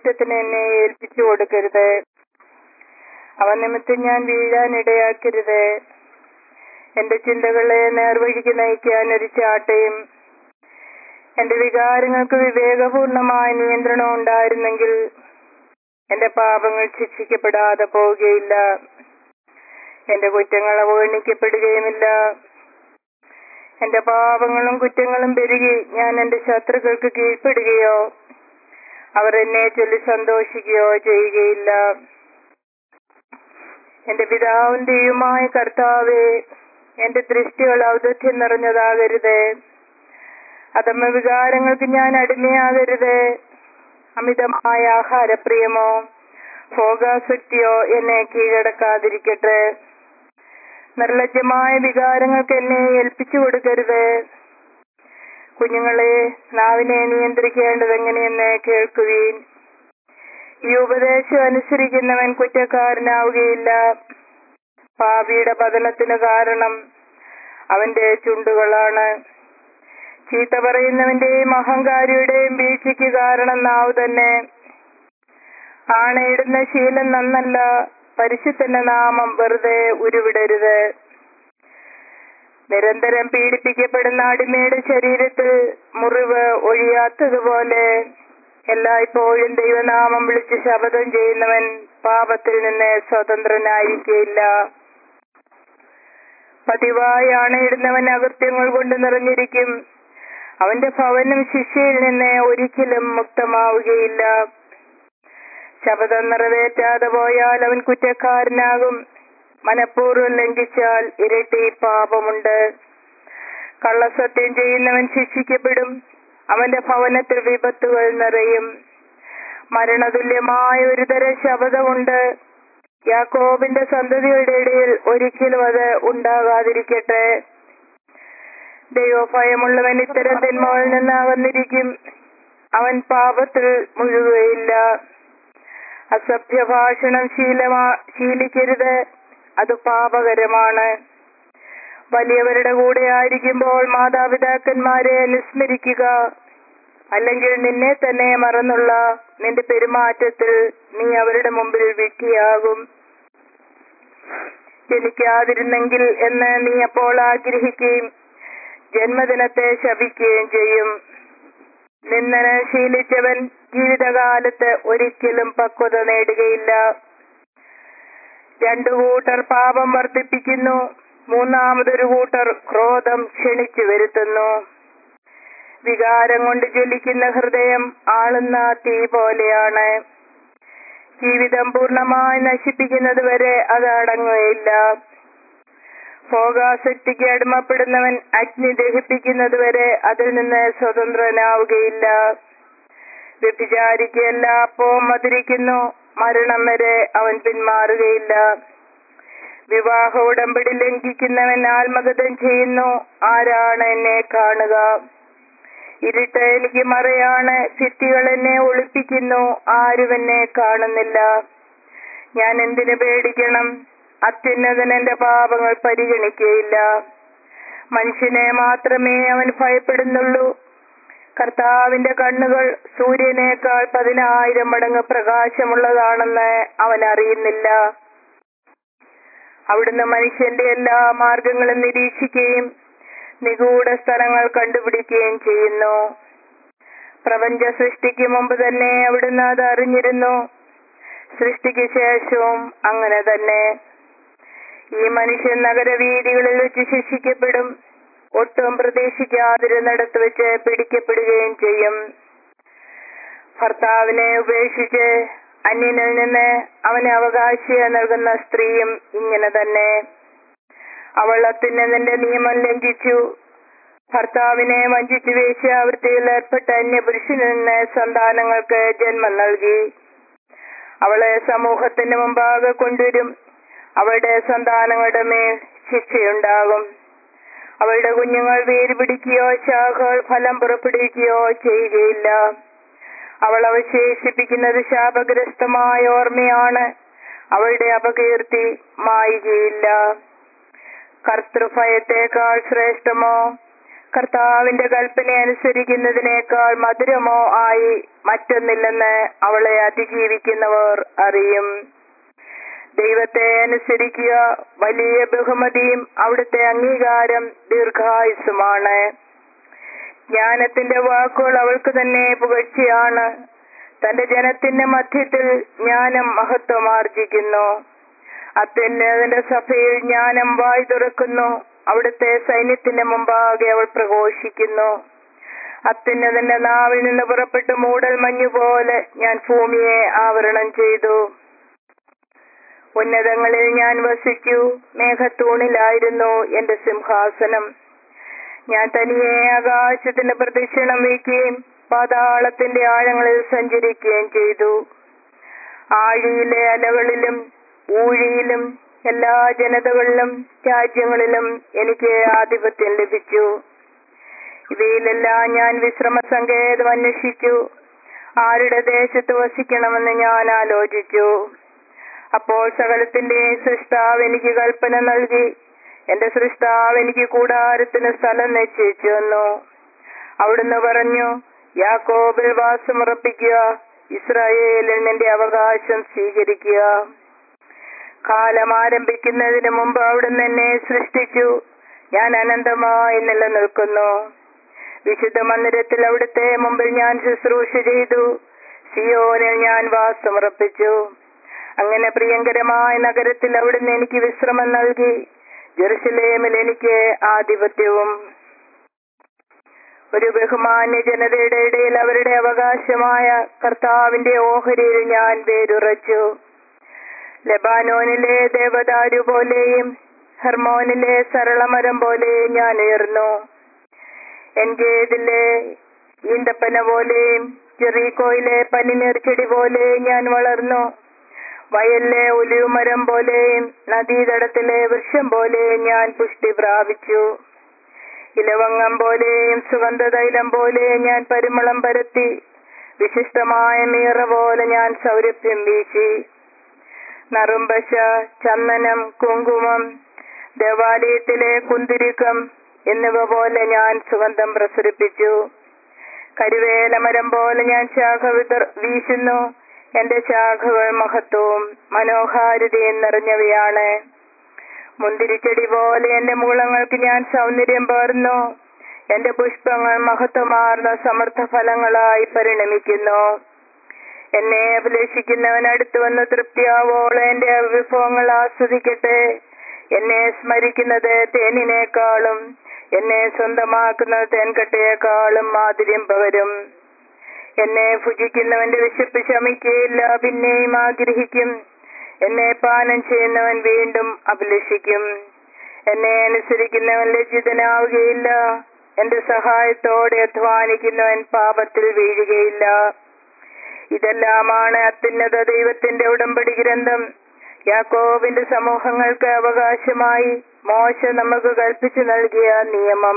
കുറ്റത്തിന് എന്നെ ഏൽപ്പിച്ചു കൊടുക്കരുത് അവ നിമിത്തം ഞാൻ വീഴാൻ ഇടയാക്കരുത് എന്റെ ചിന്തകളെ നേർവഴിക്ക് നയിക്കാൻ ഒരു ചാട്ടയും എന്റെ വികാരങ്ങൾക്ക് വിവേകപൂർണമായ നിയന്ത്രണം ഉണ്ടായിരുന്നെങ്കിൽ എന്റെ പാപങ്ങൾ ശിക്ഷിക്കപ്പെടാതെ പോവുകയില്ല എന്റെ കുറ്റങ്ങൾ അവഗണിക്കപ്പെടുകയുമില്ല എന്റെ പാപങ്ങളും കുറ്റങ്ങളും പെരുകി ഞാൻ എന്റെ ശത്രുക്കൾക്ക് കീഴ്പ്പെടുകയോ അവർ എന്നെ ചൊല്ലി സന്തോഷിക്കുകയോ ചെയ്യുകയില്ല എന്റെ പിതാവും ദൈവമായ കർത്താവേ എന്റെ ദൃഷ്ടികൾ ഔദധ്യം നിറഞ്ഞതാകരുത് അധമ വികാരങ്ങൾക്ക് ഞാൻ അടിമയാകരുത് അമിതമായ ആഹാരപ്രിയമോ ഭോഗാസക്തിയോ എന്നെ കീഴടക്കാതിരിക്കട്ടെ നിർലജ്ജമായ വികാരങ്ങൾക്ക് എന്നെ ഏൽപ്പിച്ചു കൊടുക്കരുത് കുഞ്ഞുങ്ങളെ നാവിനെ നിയന്ത്രിക്കേണ്ടത് എങ്ങനെയെന്ന് കേൾക്കുവീൻ ഈ ഉപദേശം അനുസരിക്കുന്നവൻ കുറ്റക്കാരനാവുകയില്ല പാപിയുടെ പതനത്തിന് കാരണം അവന്റെ ചുണ്ടുകളാണ് ചീത്ത പറയുന്നവന്റെയും അഹങ്കാരിയുടെയും വീഴ്ചയ്ക്ക് കാരണം നാവ് തന്നെ ആണയിടുന്ന ശീലം നന്നല്ല പരിശുദ്ധന്റെ നാമം വെറുതെ ഉരുവിടരുത് നിരന്തരം പീഡിപ്പിക്കപ്പെടുന്ന അടിമയുടെ ശരീരത്തിൽ മുറിവ് ഒഴിയാത്തതുപോലെ എല്ലായ്പ്പോഴും ദൈവനാമം വിളിച്ച് ശപഥം ചെയ്യുന്നവൻ പാപത്തിൽ നിന്ന് സ്വതന്ത്രനായിരിക്കയില്ല പതിവായി ആണയിടുന്നവൻ അകൃത്യങ്ങൾ കൊണ്ട് നിറഞ്ഞിരിക്കും അവന്റെ ഭവനം ശിക്ഷയിൽ നിന്ന് ഒരിക്കലും മുക്തമാവുകയില്ല ശപഥം നിറവേറ്റാതെ പോയാൽ അവൻ കുറ്റക്കാരനാകും മനഃപൂർവ്വം ലംഘിച്ചാൽ ഇരട്ടി പാപമുണ്ട് കള്ളസത്യം ചെയ്യുന്നവൻ ശിക്ഷിക്കപ്പെടും അവന്റെ ഭവനത്തിൽ വിപത്തുകൾ നിറയും മരണതുല്യമായ ഒരു തരം ശപഥമുണ്ട് യാക്കോബിന്റെ സന്തതിയുടെ ഇടയിൽ ഒരിക്കലും അത് ഉണ്ടാകാതിരിക്കട്ടെ ദൈവഭയമുള്ളവൻ ഇത്തരം തിന്മകളിൽ നിന്ന് അകന്നിരിക്കും അവൻ പാപത്തിൽ മുഴുകുകയില്ല അസഭ്യഭാഷണം ശീലമാ ശീലിക്കരുത് അത് പാപകരമാണ് വലിയവരുടെ കൂടെ ആയിരിക്കുമ്പോൾ മാതാപിതാക്കന്മാരെ അനുസ്മരിക്കുക അല്ലെങ്കിൽ നിന്നെ തന്നെ മറന്നുള്ള നിന്റെ പെരുമാറ്റത്തിൽ നീ അവരുടെ മുമ്പിൽ വിട്ടിയാകും ജനിക്കാതിരുന്നെങ്കിൽ എന്ന് നീ അപ്പോൾ ആഗ്രഹിക്കുകയും ജന്മദിനത്തെ ശപിക്കുകയും ചെയ്യും നിന്ദന ശീലിച്ചവൻ ജീവിതകാലത്ത് ഒരിക്കലും പക്വത നേടുകയില്ല രണ്ടു കൂട്ടർ പാപം വർദ്ധിപ്പിക്കുന്നു മൂന്നാമതൊരു കൂട്ടർ ക്രോധം ക്ഷണിച്ചു വരുത്തുന്നു വികാരം കൊണ്ട് ജ്വലിക്കുന്ന ഹൃദയം ആളുന്ന തീ പോലെയാണ് ജീവിതം പൂർണ്ണമായി നശിപ്പിക്കുന്നത് വരെ അത് അടങ്ങുകയില്ല ഭോഗാസക്തിക്ക് അടിമപ്പെടുന്നവൻ അഗ്നി ദഹിപ്പിക്കുന്നത് വരെ അതിൽ നിന്ന് സ്വതന്ത്രനാവുകയില്ല വ്യഭിചാരിക്ക് എല്ലാ അപ്പവും മധുരിക്കുന്നു മരണം വരെ അവൻ പിന്മാറുകയില്ല വിവാഹ ഉടമ്പടി ലംഘിക്കുന്നവൻ ആത്മഗതം ചെയ്യുന്നു ആരാണ് എന്നെ കാണുക ഇരുട്ട് എനിക്ക് മറയാണ് ഭിത്തികൾ എന്നെ ഒളിപ്പിക്കുന്നു ആരും എന്നെ കാണുന്നില്ല ഞാൻ എന്തിനു പേടിക്കണം അത്യുന്നതൻ എന്റെ പാപങ്ങൾ പരിഗണിക്കുകയില്ല മനുഷ്യനെ മാത്രമേ അവൻ ഭയപ്പെടുന്നുള്ളൂ കർത്താവിന്റെ കണ്ണുകൾ സൂര്യനേക്കാൾ പതിനായിരം മടങ്ങ് പ്രകാശമുള്ളതാണെന്ന് അവൻ അറിയുന്നില്ല അവിടുന്ന് മനുഷ്യന്റെ എല്ലാ മാർഗങ്ങളും നിരീക്ഷിക്കുകയും നിഗൂഢ സ്ഥലങ്ങൾ കണ്ടുപിടിക്കുകയും ചെയ്യുന്നു പ്രപഞ്ച സൃഷ്ടിക്ക് മുമ്പ് തന്നെ അവിടുന്ന് അത് അറിഞ്ഞിരുന്നു സൃഷ്ടിക്ക് ശേഷവും അങ്ങനെ തന്നെ ഈ മനുഷ്യൻ നഗരവീതികളിൽ വെച്ച് ശിക്ഷിക്കപ്പെടും ഒട്ടും പ്രതീക്ഷിക്കാതിരുന്നിടത്ത് വെച്ച് പിടിക്കപ്പെടുകയും ചെയ്യും ഭർത്താവിനെ ഉപേക്ഷിച്ച് അന്യനിൽ നിന്ന് അവന് അവകാശിയെ നൽകുന്ന സ്ത്രീയും ഇങ്ങനെ തന്നെ അവൾ അത്യുന്നതിന്റെ നിയമം ലംഘിച്ചു ഭർത്താവിനെ വഞ്ചിച്ചു വേശ്യാവൃത്തിയിൽ ഏർപ്പെട്ട അന്യപുരുഷനിൽ നിന്ന് സന്താനങ്ങൾക്ക് ജന്മം നൽകി അവളെ സമൂഹത്തിന് മുമ്പാകെ കൊണ്ടുവരും അവളുടെ സന്താനങ്ങളുടെ മേൽ ശിക്ഷയുണ്ടാകും അവളുടെ കുഞ്ഞുങ്ങൾ വേര് പിടിക്കുകയോ ശാഖകൾ ഫലം പുറപ്പെടുവിക്കുകയോ ചെയ്യുകയില്ല അവൾ അവശേഷിപ്പിക്കുന്നത് ശാപഗ്രസ്തമായ ഓർമ്മയാണ് അവളുടെ അപകീർത്തി മായുകയില്ല കർത്തൃഭയത്തേക്കാൾ ശ്രേഷ്ഠമോ കർത്താവിന്റെ കൽപ്പന അനുസരിക്കുന്നതിനേക്കാൾ മധുരമോ ആയി മറ്റൊന്നില്ലെന്ന് അവളെ അതിജീവിക്കുന്നവർ അറിയും ദൈവത്തെ അനുസരിക്കുക വലിയ ബഹുമതിയും അവിടുത്തെ അംഗീകാരം ദീർഘായുസുമാണ് ജ്ഞാനത്തിന്റെ വാക്കുകൾ അവൾക്ക് തന്നെ പുകഴ്ചയാണ് തന്റെ ജനത്തിന്റെ മധ്യത്തിൽ ജ്ഞാനം മഹത്വമാർജിക്കുന്നു അത്യുന്നതിന്റെ സഭയിൽ ജ്ഞാനം വായി തുറക്കുന്നു അവിടുത്തെ സൈന്യത്തിന്റെ മുമ്പാകെ അവൾ പ്രഘോഷിക്കുന്നു അത്യുന്നതന്റെ നാവിൽ നിന്ന് പുറപ്പെട്ട് മൂടൽ മഞ്ഞുപോലെ ഞാൻ ഭൂമിയെ ആവരണം ചെയ്തു ഉന്നതങ്ങളിൽ ഞാൻ വസിച്ചു മേഘത്തൂണിലായിരുന്നു എന്റെ സിംഹാസനം ഞാൻ തനിയെ ആകാശത്തിന്റെ പ്രദക്ഷിണം വയ്ക്കുകയും പാതാളത്തിന്റെ ആഴങ്ങളിൽ സഞ്ചരിക്കുകയും ചെയ്തു ആഴിയിലെ അലകളിലും ഊഴിയിലും എല്ലാ ജനതകളിലും രാജ്യങ്ങളിലും എനിക്ക് ആധിപത്യം ലഭിച്ചു ഇവയിലെല്ലാം ഞാൻ വിശ്രമ സങ്കേതം അന്വേഷിച്ചു ആരുടെ ദേശത്ത് വസിക്കണമെന്ന് ഞാൻ ആലോചിച്ചു അപ്പോൾ സകലത്തിന്റെ സൃഷ്ടാവ് എനിക്ക് കൽപ്പന നൽകി എന്റെ സൃഷ്ടാവ് എനിക്ക് കൂടാരത്തിന് സ്ഥലം നിശ്ചയിച്ചു വന്നു അവിടുന്ന് പറഞ്ഞു യാക്കോബിൽ വാസമുറപ്പിക്കുക ഇസ്രായേലിൽ നിന്റെ അവകാശം സ്വീകരിക്കുക കാലം ആരംഭിക്കുന്നതിന് മുമ്പ് അവിടുന്ന് എന്നെ സൃഷ്ടിച്ചു ഞാൻ അനന്തമായി നിലനിൽക്കുന്നു വിശുദ്ധ മന്ദിരത്തിൽ അവിടുത്തെ മുമ്പിൽ ഞാൻ ശുശ്രൂഷ ചെയ്തു സിയോനിൽ ഞാൻ വാസമുറപ്പിച്ചു അങ്ങനെ പ്രിയങ്കരമായ നഗരത്തിൽ അവിടുന്ന് എനിക്ക് വിശ്രമം നൽകി ജെറുസലേമിൽ എനിക്ക് ആധിപത്യവും ഒരു ബഹുമാന്യ ജനതയുടെ ഇടയിൽ അവരുടെ അവകാശമായ കർത്താവിന്റെ ഓഹരിയിൽ ഞാൻ വേരുറച്ചു ലെബാനോനിലെ ദേവദാരു പോലെയും ഹെർമോനിലെ സരളമരം പോലെയും ഞാൻ ഉയർന്നു എൻഗേദിലെ ഈന്തപ്പന പോലെയും ചെറീക്കോയിലെ പനിനീർച്ചെടി പോലെയും ഞാൻ വളർന്നു വയലിലെ ഒലിവുമരം പോലെയും നദീതടത്തിലെ വൃക്ഷം പോലെയും ഞാൻ പുഷ്ടി പ്രാപിച്ചു ഇലവങ്ങം പോലെയും സുഗന്ധതൈലം പോലെയും ഞാൻ പരിമളം പരത്തി വിശിഷ്ടമായ മീറ പോലെ ഞാൻ സൗരഭ്യം വീശി നറുമ്പശ ചന്ദനം കുങ്കുമം ദേവാലയത്തിലെ കുന്തിരിക്കം എന്നിവ പോലെ ഞാൻ സുഗന്ധം പ്രസരിപ്പിച്ചു കരുവേലമരം പോലെ ഞാൻ ശാഖ വിതർ വീശുന്നു എന്റെ ശാഖകൾ മഹത്വവും മനോഹാരിതയും നിറഞ്ഞവയാണ് മുന്തിരിച്ചെടി പോലെ എന്റെ മൂളങ്ങൾക്ക് ഞാൻ സൗന്ദര്യം പകർന്നു എന്റെ പുഷ്പങ്ങൾ മഹത്വമാർന്ന സമർത്ഥ ഫലങ്ങളായി പരിണമിക്കുന്നു എന്നെ അഭിലേഷിക്കുന്നവൻ അടുത്തു വന്ന് തൃപ്തിയാവോളം എന്റെ വിഭവങ്ങൾ ആസ്വദിക്കട്ടെ എന്നെ സ്മരിക്കുന്നത് തേനിനേക്കാളും എന്നെ സ്വന്തമാക്കുന്നത് തേൻകട്ടയേക്കാളും മാധുര്യം പകരും എന്നെ ഭുജിക്കുന്നവന്റെ വിശപ്പ് ശമിക്കുകയില്ല പിന്നെയും ആഗ്രഹിക്കും എന്നെ പാനം ചെയ്യുന്നവൻ വീണ്ടും അഭിലഷിക്കും എന്നെ അനുസരിക്കുന്നവൻ ലജ്ജിതനാവുകയില്ല എന്റെ സഹായത്തോടെ അധ്വാനിക്കുന്നവൻ പാപത്തിൽ വീഴുകയില്ല ഇതെല്ലാമാണ് അത്യുന്നത ദൈവത്തിന്റെ ഉടമ്പടി ഗ്രന്ഥം യാക്കോബിന്റെ സമൂഹങ്ങൾക്ക് അവകാശമായി മോശ നമുക്ക് കൽപ്പിച്ചു നൽകിയ നിയമം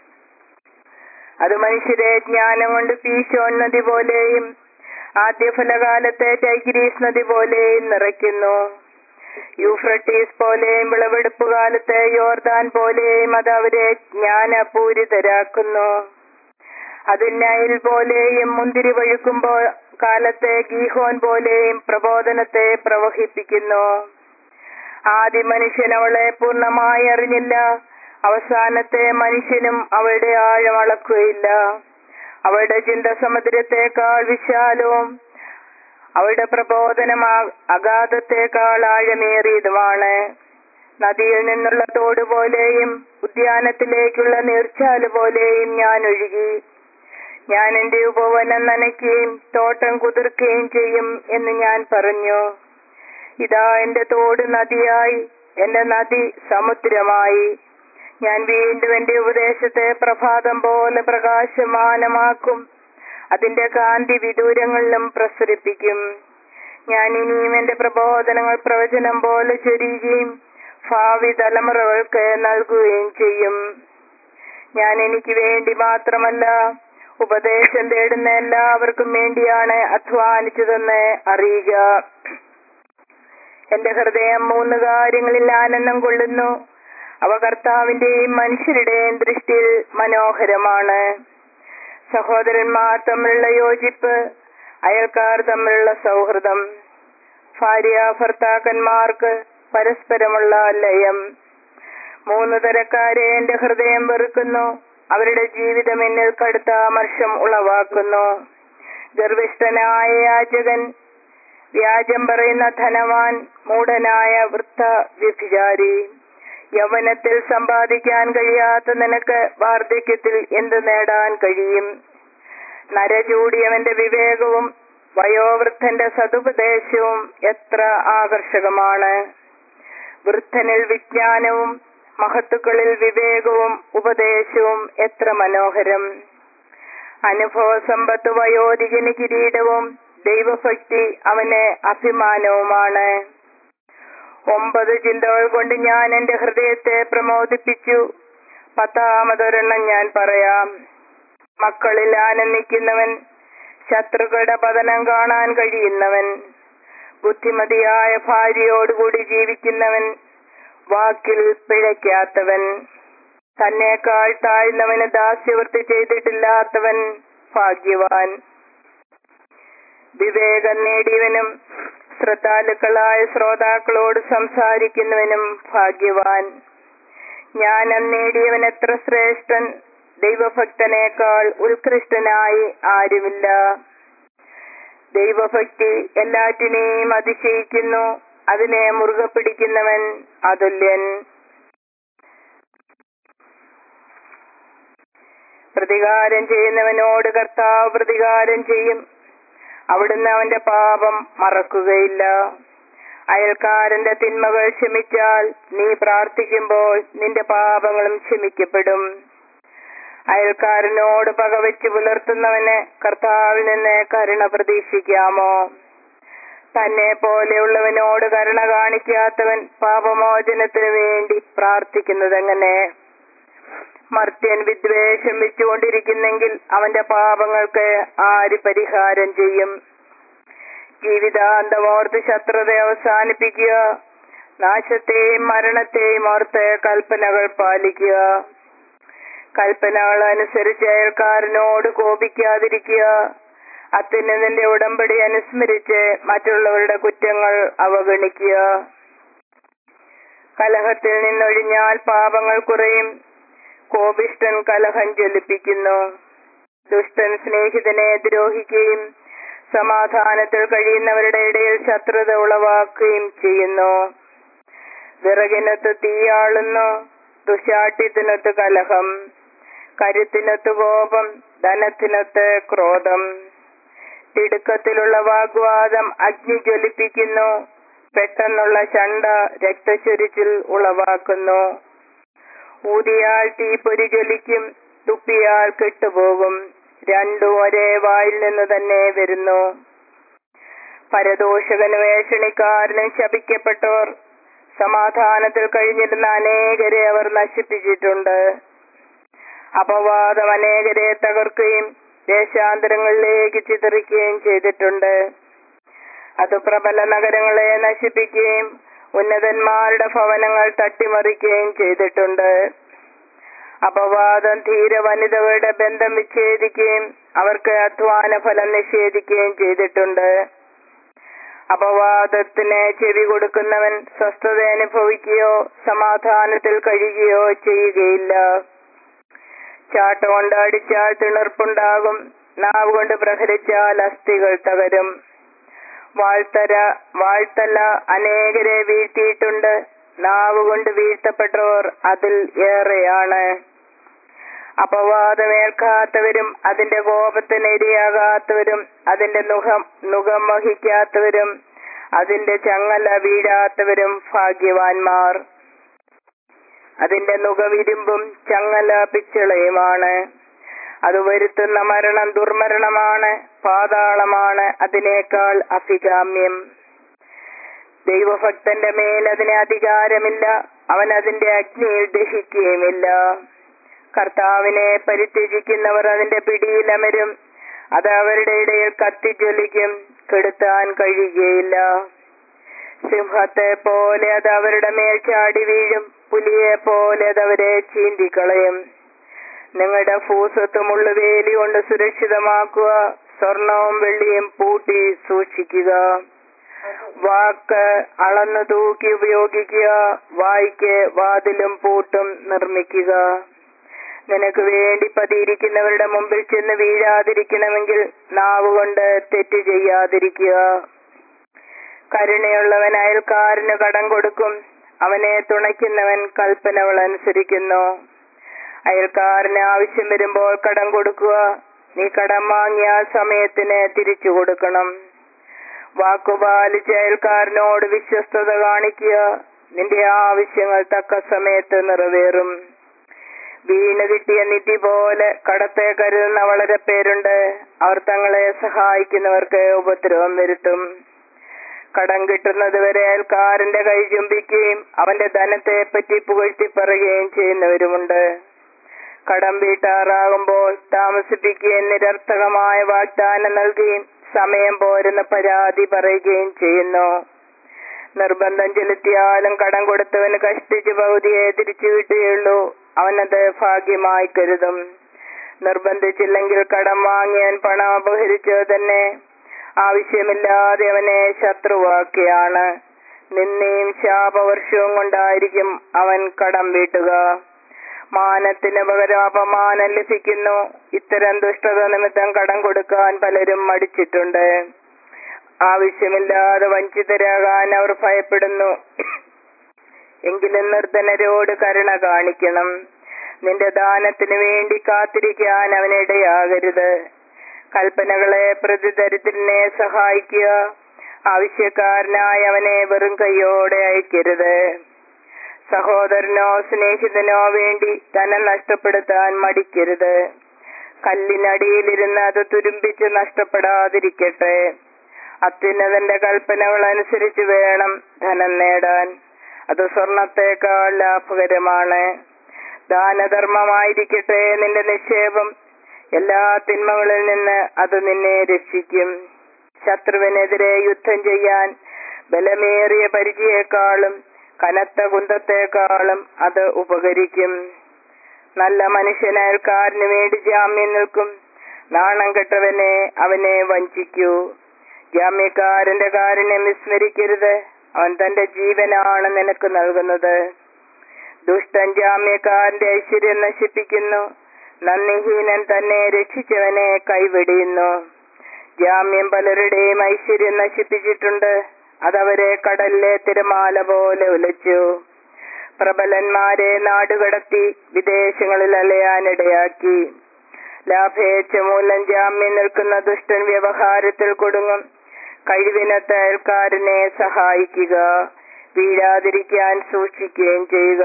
അത് മനുഷ്യരെ ജ്ഞാനം കൊണ്ട് പീശോൻ നദി പോലെയും ആദ്യഫലകാലത്തെ ടൈഗ്രീസ് നദി പോലെയും നിറയ്ക്കുന്നു യൂഫ്രട്ടീസ് പോലെയും വിളവെടുപ്പ് കാലത്തെ യോർദാൻ പോലെയും അത് അവരെ ജ്ഞാനപൂരിതരാക്കുന്നു അത് നൈൽ പോലെയും മുന്തിരി വഴുക്കുമ്പോൾ കാലത്തെ ഗീഹോൻ പോലെയും പ്രബോധനത്തെ പ്രവഹിപ്പിക്കുന്നു ആദ്യ മനുഷ്യൻ അവളെ പൂർണ്ണമായി അറിഞ്ഞില്ല അവസാനത്തെ മനുഷ്യനും അവളുടെ ആഴം അളക്കുകയില്ല അവളുടെ ചിന്ത സമുദ്രത്തെക്കാൾ വിശാലവും അവളുടെ പ്രബോധനം അഗാധത്തെക്കാൾ ആഴമേറിയതുമാണ് നദിയിൽ നിന്നുള്ള തോട് പോലെയും ഉദ്യാനത്തിലേക്കുള്ള നീർച്ചാല് പോലെയും ഞാൻ ഒഴുകി ഞാൻ എന്റെ ഉപവനം നനയ്ക്കുകയും തോട്ടം കുതിർക്കുകയും ചെയ്യും എന്ന് ഞാൻ പറഞ്ഞു ഇതാ എന്റെ തോട് നദിയായി എന്റെ നദി സമുദ്രമായി ഞാൻ വീണ്ടും എന്റെ ഉപദേശത്തെ പ്രഭാതം പോലെ പ്രകാശമാനമാക്കും അതിന്റെ കാന്തി വിദൂരങ്ങളിലും പ്രസരിപ്പിക്കും ഞാൻ ഇനിയും എന്റെ പ്രബോധനങ്ങൾ പ്രവചനം പോലെ ചൊരിയുകയും ഭാവി തലമുറകൾക്ക് നൽകുകയും ചെയ്യും ഞാൻ എനിക്ക് വേണ്ടി മാത്രമല്ല ഉപദേശം തേടുന്ന എല്ലാവർക്കും വേണ്ടിയാണ് അധ്വാനിച്ചതെന്ന് അറിയുക എന്റെ ഹൃദയം മൂന്ന് കാര്യങ്ങളിൽ ആനന്ദം കൊള്ളുന്നു അവ കർത്താവിന്റെയും മനുഷ്യരുടെയും ദൃഷ്ടിയിൽ മനോഹരമാണ് സഹോദരന്മാർ തമ്മിലുള്ള യോജിപ്പ് അയൽക്കാർ തമ്മിലുള്ള സൗഹൃദം ഭാര്യ ഭർത്താക്കന്മാർക്ക് പരസ്പരമുള്ള ലയം മൂന്ന് തരക്കാരെ എന്റെ ഹൃദയം വെറുക്കുന്നു അവരുടെ ജീവിതം എന്നിൽ കടുത്ത അമർഷം ഉളവാക്കുന്നു ഗർഭിഷ്ഠനായ യാചകൻ വ്യാജം പറയുന്ന ധനവാൻ മൂഢനായ വൃത്ത വ്യഭിചാരി യൗവനത്തിൽ സമ്പാദിക്കാൻ കഴിയാത്ത നിനക്ക് വാർദ്ധക്യത്തിൽ എന്ത് നേടാൻ കഴിയും നരചൂടിയവന്റെ വിവേകവും വയോവൃദ്ധന്റെ സതുപദേശവും എത്ര ആകർഷകമാണ് വൃദ്ധനിൽ വിജ്ഞാനവും മഹത്തുക്കളിൽ വിവേകവും ഉപദേശവും എത്ര മനോഹരം അനുഭവ സമ്പത്ത് വയോധികന് കിരീടവും ദൈവഭക്തി അവന് അഭിമാനവുമാണ് ഒമ്പത് ചിന്തകൾ കൊണ്ട് ഞാൻ എന്റെ ഹൃദയത്തെ പ്രമോദിപ്പിച്ചു പത്താമതൊരെണ്ണം ഞാൻ പറയാം മക്കളിൽ ആനന്ദിക്കുന്നവൻ ശത്രുക്കളുടെ പതനം കാണാൻ കഴിയുന്നവൻ ബുദ്ധിമതിയായ ഭാര്യയോടുകൂടി ജീവിക്കുന്നവൻ വാക്കിൽ പിഴയ്ക്കാത്തവൻ തന്നേക്കാൾ താഴ്ന്നവന് ദാസ്യവൃത്തി ചെയ്തിട്ടില്ലാത്തവൻ ഭാഗ്യവാൻ വിവേകം നേടിയവനും ശ്രദ്ധാലുക്കളായ ശ്രോതാക്കളോട് സംസാരിക്കുന്നവനും ഭാഗ്യവാൻ ജ്ഞാനം നേടിയവൻ എത്ര ശ്രേഷ്ഠൻ ദൈവഭക്തനേക്കാൾ ഉത്കൃഷ്ടനായി ആരുമില്ല ദൈവഭക്തി എല്ലാറ്റിനെയും അതിശയിക്കുന്നു അതിനെ മുറുകെ പിടിക്കുന്നവൻ അതുല്യൻ പ്രതികാരം ചെയ്യുന്നവനോട് കർത്താവ് പ്രതികാരം ചെയ്യും അവിടുന്ന് അവന്റെ പാപം മറക്കുകയില്ല അയൽക്കാരന്റെ തിന്മകൾ ക്ഷമിച്ചാൽ നീ പ്രാർത്ഥിക്കുമ്പോൾ നിന്റെ പാപങ്ങളും ക്ഷമിക്കപ്പെടും അയൽക്കാരനോട് പകവെച്ച് പുലർത്തുന്നവന് കർത്താവിൽ നിന്ന് കരുണ പ്രതീക്ഷിക്കാമോ തന്നെ പോലെയുള്ളവനോട് കരുണ കാണിക്കാത്തവൻ പാപമോചനത്തിനു വേണ്ടി പ്രാർത്ഥിക്കുന്നതെങ്ങനെ മർത്യൻ വിദ്വേഷം വെച്ചുകൊണ്ടിരിക്കുന്നെങ്കിൽ അവന്റെ പാപങ്ങൾക്ക് ആര് പരിഹാരം ചെയ്യും ജീവിതാന്തമോർത്ത് ശത്രുത അവസാനിപ്പിക്കുക നാശത്തെയും മരണത്തെയും ഓർത്ത് കൽപ്പനകൾ പാലിക്കുക കൽപ്പനകൾ അനുസരിച്ച് അയൽക്കാരനോട് കോപിക്കാതിരിക്കുക അത്യുന്നതിന്റെ ഉടമ്പടി അനുസ്മരിച്ച് മറ്റുള്ളവരുടെ കുറ്റങ്ങൾ അവഗണിക്കുക കലഹത്തിൽ നിന്നൊഴിഞ്ഞാൽ പാപങ്ങൾ കുറയും കോപിഷ്ടൻ കലഹം ജ്വലിപ്പിക്കുന്നു ദുഷ്ടൻ സ്നേഹിതനെ ദ്രോഹിക്കുകയും സമാധാനത്തിൽ കഴിയുന്നവരുടെ ഇടയിൽ ശത്രുത ഉളവാക്കുകയും ചെയ്യുന്നു വിറകിനൊത്ത് തീയാളുന്നു ദുശാഠ്യത്തിനൊത്ത് കലഹം കരുത്തിനൊത്ത് കോപം ധനത്തിനൊത്ത് ക്രോധം തിടുക്കത്തിലുള്ള വാഗ്വാദം അഗ്നി ജ്വലിപ്പിക്കുന്നു പെട്ടെന്നുള്ള ചണ്ട രക്തചൊരിച്ചിൽ ഉളവാക്കുന്നു ഊതിയാൽ തീപ്പൊരി ജ്വലിക്കും തുപ്പിയാൽ കെട്ടുപോകും രണ്ടും ഒരേ വായിൽ നിന്ന് തന്നെ വരുന്നു പരദോഷകനും ഏഷണിക്കാരനും ശപിക്കപ്പെട്ടവർ സമാധാനത്തിൽ കഴിഞ്ഞിരുന്ന അനേകരെ അവർ നശിപ്പിച്ചിട്ടുണ്ട് അപവാദം അനേകരെ തകർക്കുകയും ദേശാന്തരങ്ങളിലേക്ക് ചിതറിക്കുകയും ചെയ്തിട്ടുണ്ട് അത് പ്രബല നഗരങ്ങളെ നശിപ്പിക്കുകയും ഉന്നതന്മാരുടെ ഭവനങ്ങൾ തട്ടിമറിക്കുകയും ചെയ്തിട്ടുണ്ട് അപവാദം ധീര വനിതകളുടെ ബന്ധം വിച്ഛേദിക്കുകയും അവർക്ക് അധ്വാന ഫലം നിഷേധിക്കുകയും ചെയ്തിട്ടുണ്ട് അപവാദത്തിന് ചെവി കൊടുക്കുന്നവൻ സ്വസ്ഥത അനുഭവിക്കുകയോ സമാധാനത്തിൽ കഴിയുകയോ ചെയ്യുകയില്ല ചാട്ട കൊണ്ട് അടിച്ചാൽ തിണർപ്പുണ്ടാകും നാവ് കൊണ്ട് പ്രഹരിച്ചാൽ അസ്ഥികൾ തകരും വാഴ്ത്തര വാഴ്ത്തല അനേകരെ വീഴ്ത്തിയിട്ടുണ്ട് നാവ് കൊണ്ട് വീഴ്ത്തപ്പെട്ടവർ അതിൽ ഏറെയാണ് അപവാദമേൽക്കാത്തവരും അതിന്റെ കോപത്തിന് ഇരയാകാത്തവരും അതിന്റെ നുഖം നുഖം വഹിക്കാത്തവരും അതിന്റെ ചങ്ങല വീഴാത്തവരും ഭാഗ്യവാന്മാർ അതിന്റെ നുഖവിരുമ്പും ചങ്ങല പിച്ചളയുമാണ് അത് വരുത്തുന്ന മരണം ദുർമരണമാണ് പാതാളമാണ് അതിനേക്കാൾ അഭികാമ്യം ദൈവഭക്തന്റെ മേൽ അതിന് അധികാരമില്ല അവൻ അതിന്റെ അഗ്നിയിൽ ദഹിക്കുകയുമില്ല കർത്താവിനെ പരിത്യജിക്കുന്നവർ അതിന്റെ പിടിയിലമരും അത് അവരുടെ ഇടയിൽ കത്തിജ്വലിക്കും കെടുത്താൻ കഴിയുകയില്ല സിംഹത്തെ പോലെ അത് അവരുടെ മേൽ ചാടി വീഴും പുലിയെ പോലെ അതവരെ ചീന്തിക്കളയും നിങ്ങളുടെ ഭൂസ്വത്ത് മുള്ളുവേലി കൊണ്ട് സുരക്ഷിതമാക്കുക സ്വർണവും വെള്ളിയും പൂട്ടി സൂക്ഷിക്കുക വാക്ക് അളന്നു തൂക്കി ഉപയോഗിക്കുക വായിക്ക് വാതിലും പൂട്ടും നിർമ്മിക്കുക നിനക്ക് വേണ്ടി പതിയിരിക്കുന്നവരുടെ മുമ്പിൽ ചെന്ന് വീഴാതിരിക്കണമെങ്കിൽ നാവ് കൊണ്ട് തെറ്റ് ചെയ്യാതിരിക്കുക കരുണയുള്ളവൻ അയൽക്കാരന് കടം കൊടുക്കും അവനെ തുണയ്ക്കുന്നവൻ കൽപ്പനകൾ അനുസരിക്കുന്നു അയൽക്കാരന് ആവശ്യം വരുമ്പോൾ കടം കൊടുക്കുക നീ കടം വാങ്ങിയ സമയത്തിന് തിരിച്ചു കൊടുക്കണം വാക്കുപാലിച്ച് അയൽക്കാരനോട് വിശ്വസ്തത കാണിക്കുക നിന്റെ ആവശ്യങ്ങൾ തക്ക സമയത്ത് നിറവേറും വീണ് കിട്ടിയ നിധി പോലെ കടത്തെ കരുതുന്ന വളരെ പേരുണ്ട് അവർ തങ്ങളെ സഹായിക്കുന്നവർക്ക് ഉപദ്രവം വരുത്തും കടം കിട്ടുന്നത് വരെ അയൽക്കാരന്റെ കൈ ചുംബിക്കുകയും അവന്റെ ധനത്തെ പറ്റി പുകഴ്ത്തി പറയുകയും ചെയ്യുന്നവരുമുണ്ട് കടം വീട്ടാറാകുമ്പോൾ താമസിപ്പിക്കുകയും നിരർത്ഥകമായ വാഗ്ദാനം നൽകുകയും സമയം പോരുന്ന പരാതി പറയുകയും ചെയ്യുന്നു നിർബന്ധം ചെലുത്തിയാലും കടം കൊടുത്തവന് കഷ്ടിച്ച് പകുതിയെ തിരിച്ചു കിട്ടുകയുള്ളൂ അവനത് ഭാഗ്യമായി കരുതും നിർബന്ധിച്ചില്ലെങ്കിൽ കടം വാങ്ങിയവൻ പണം അപഹരിച്ചത് തന്നെ ആവശ്യമില്ലാതെ അവനെ ശത്രുവാക്കിയാണ് നിന്നെയും ശാപവർഷവും കൊണ്ടായിരിക്കും അവൻ കടം വീട്ടുക മാനത്തിന് പകരം അപമാനം ലഭിക്കുന്നു ഇത്തരം ദുഷ്ടത നിമിത്തം കടം കൊടുക്കാൻ പലരും മടിച്ചിട്ടുണ്ട് ആവശ്യമില്ലാതെ വഞ്ചിതരാകാൻ അവർ ഭയപ്പെടുന്നു എങ്കിലും നിർധനരോട് കരുണ കാണിക്കണം നിന്റെ ദാനത്തിനു വേണ്ടി കാത്തിരിക്കാൻ അവനിടയാകരുത് കൽപ്പനകളെ പ്രതി ദരിദ്രനെ സഹായിക്കുക ആവശ്യക്കാരനായി അവനെ വെറും കൈയോടെ അയക്കരുത് സഹോദരനോ സ്നേഹിതനോ വേണ്ടി ധനം നഷ്ടപ്പെടുത്താൻ മടിക്കരുത് കല്ലിനടിയിലിരുന്ന് അത് തുരുമ്പിച്ച് നഷ്ടപ്പെടാതിരിക്കട്ടെ അത്യുന്നതന്റെ കൽപ്പനകൾ അനുസരിച്ച് വേണം ധനം നേടാൻ അത് സ്വർണത്തേക്കാൾ ലാഭകരമാണ് ദാനധർമ്മമായിരിക്കട്ടെ നിന്റെ നിക്ഷേപം എല്ലാ തിന്മകളിൽ നിന്ന് അത് നിന്നെ രക്ഷിക്കും ശത്രുവിനെതിരെ യുദ്ധം ചെയ്യാൻ ബലമേറിയ പരിചയേക്കാളും കനത്ത കുന്തത്തേക്കാളും അത് ഉപകരിക്കും നല്ല മനുഷ്യൻ അയൽക്കാരന് വേണ്ടി ജാമ്യം നിൽക്കും നാണം കെട്ടവനെ അവനെ വഞ്ചിക്കൂ ജാമ്യക്കാരന്റെ കാരുണ്യം വിസ്മരിക്കരുത് അവൻ തന്റെ ജീവനാണ് നിനക്ക് നൽകുന്നത് ദുഷ്ടൻ ജാമ്യക്കാരന്റെ ഐശ്വര്യം നശിപ്പിക്കുന്നു നന്ദിഹീനൻ തന്നെ രക്ഷിച്ചവനെ കൈവെടിയുന്നു ജാമ്യം പലരുടെയും ഐശ്വര്യം നശിപ്പിച്ചിട്ടുണ്ട് അതവരെ കടലിലെ തിരമാല പോലെ ഉലച്ചു പ്രബലന്മാരെ നാടുകടത്തി വിദേശങ്ങളിൽ അലയാനിടയാക്കി ലാഭേച്ഛ മൂലം ജാമ്യം നിൽക്കുന്ന ദുഷ്ടൻ വ്യവഹാരത്തിൽ കൊടുങ്ങും കഴിവിനൊത്ത അയൽക്കാരനെ സഹായിക്കുക വീഴാതിരിക്കാൻ സൂക്ഷിക്കുകയും ചെയ്യുക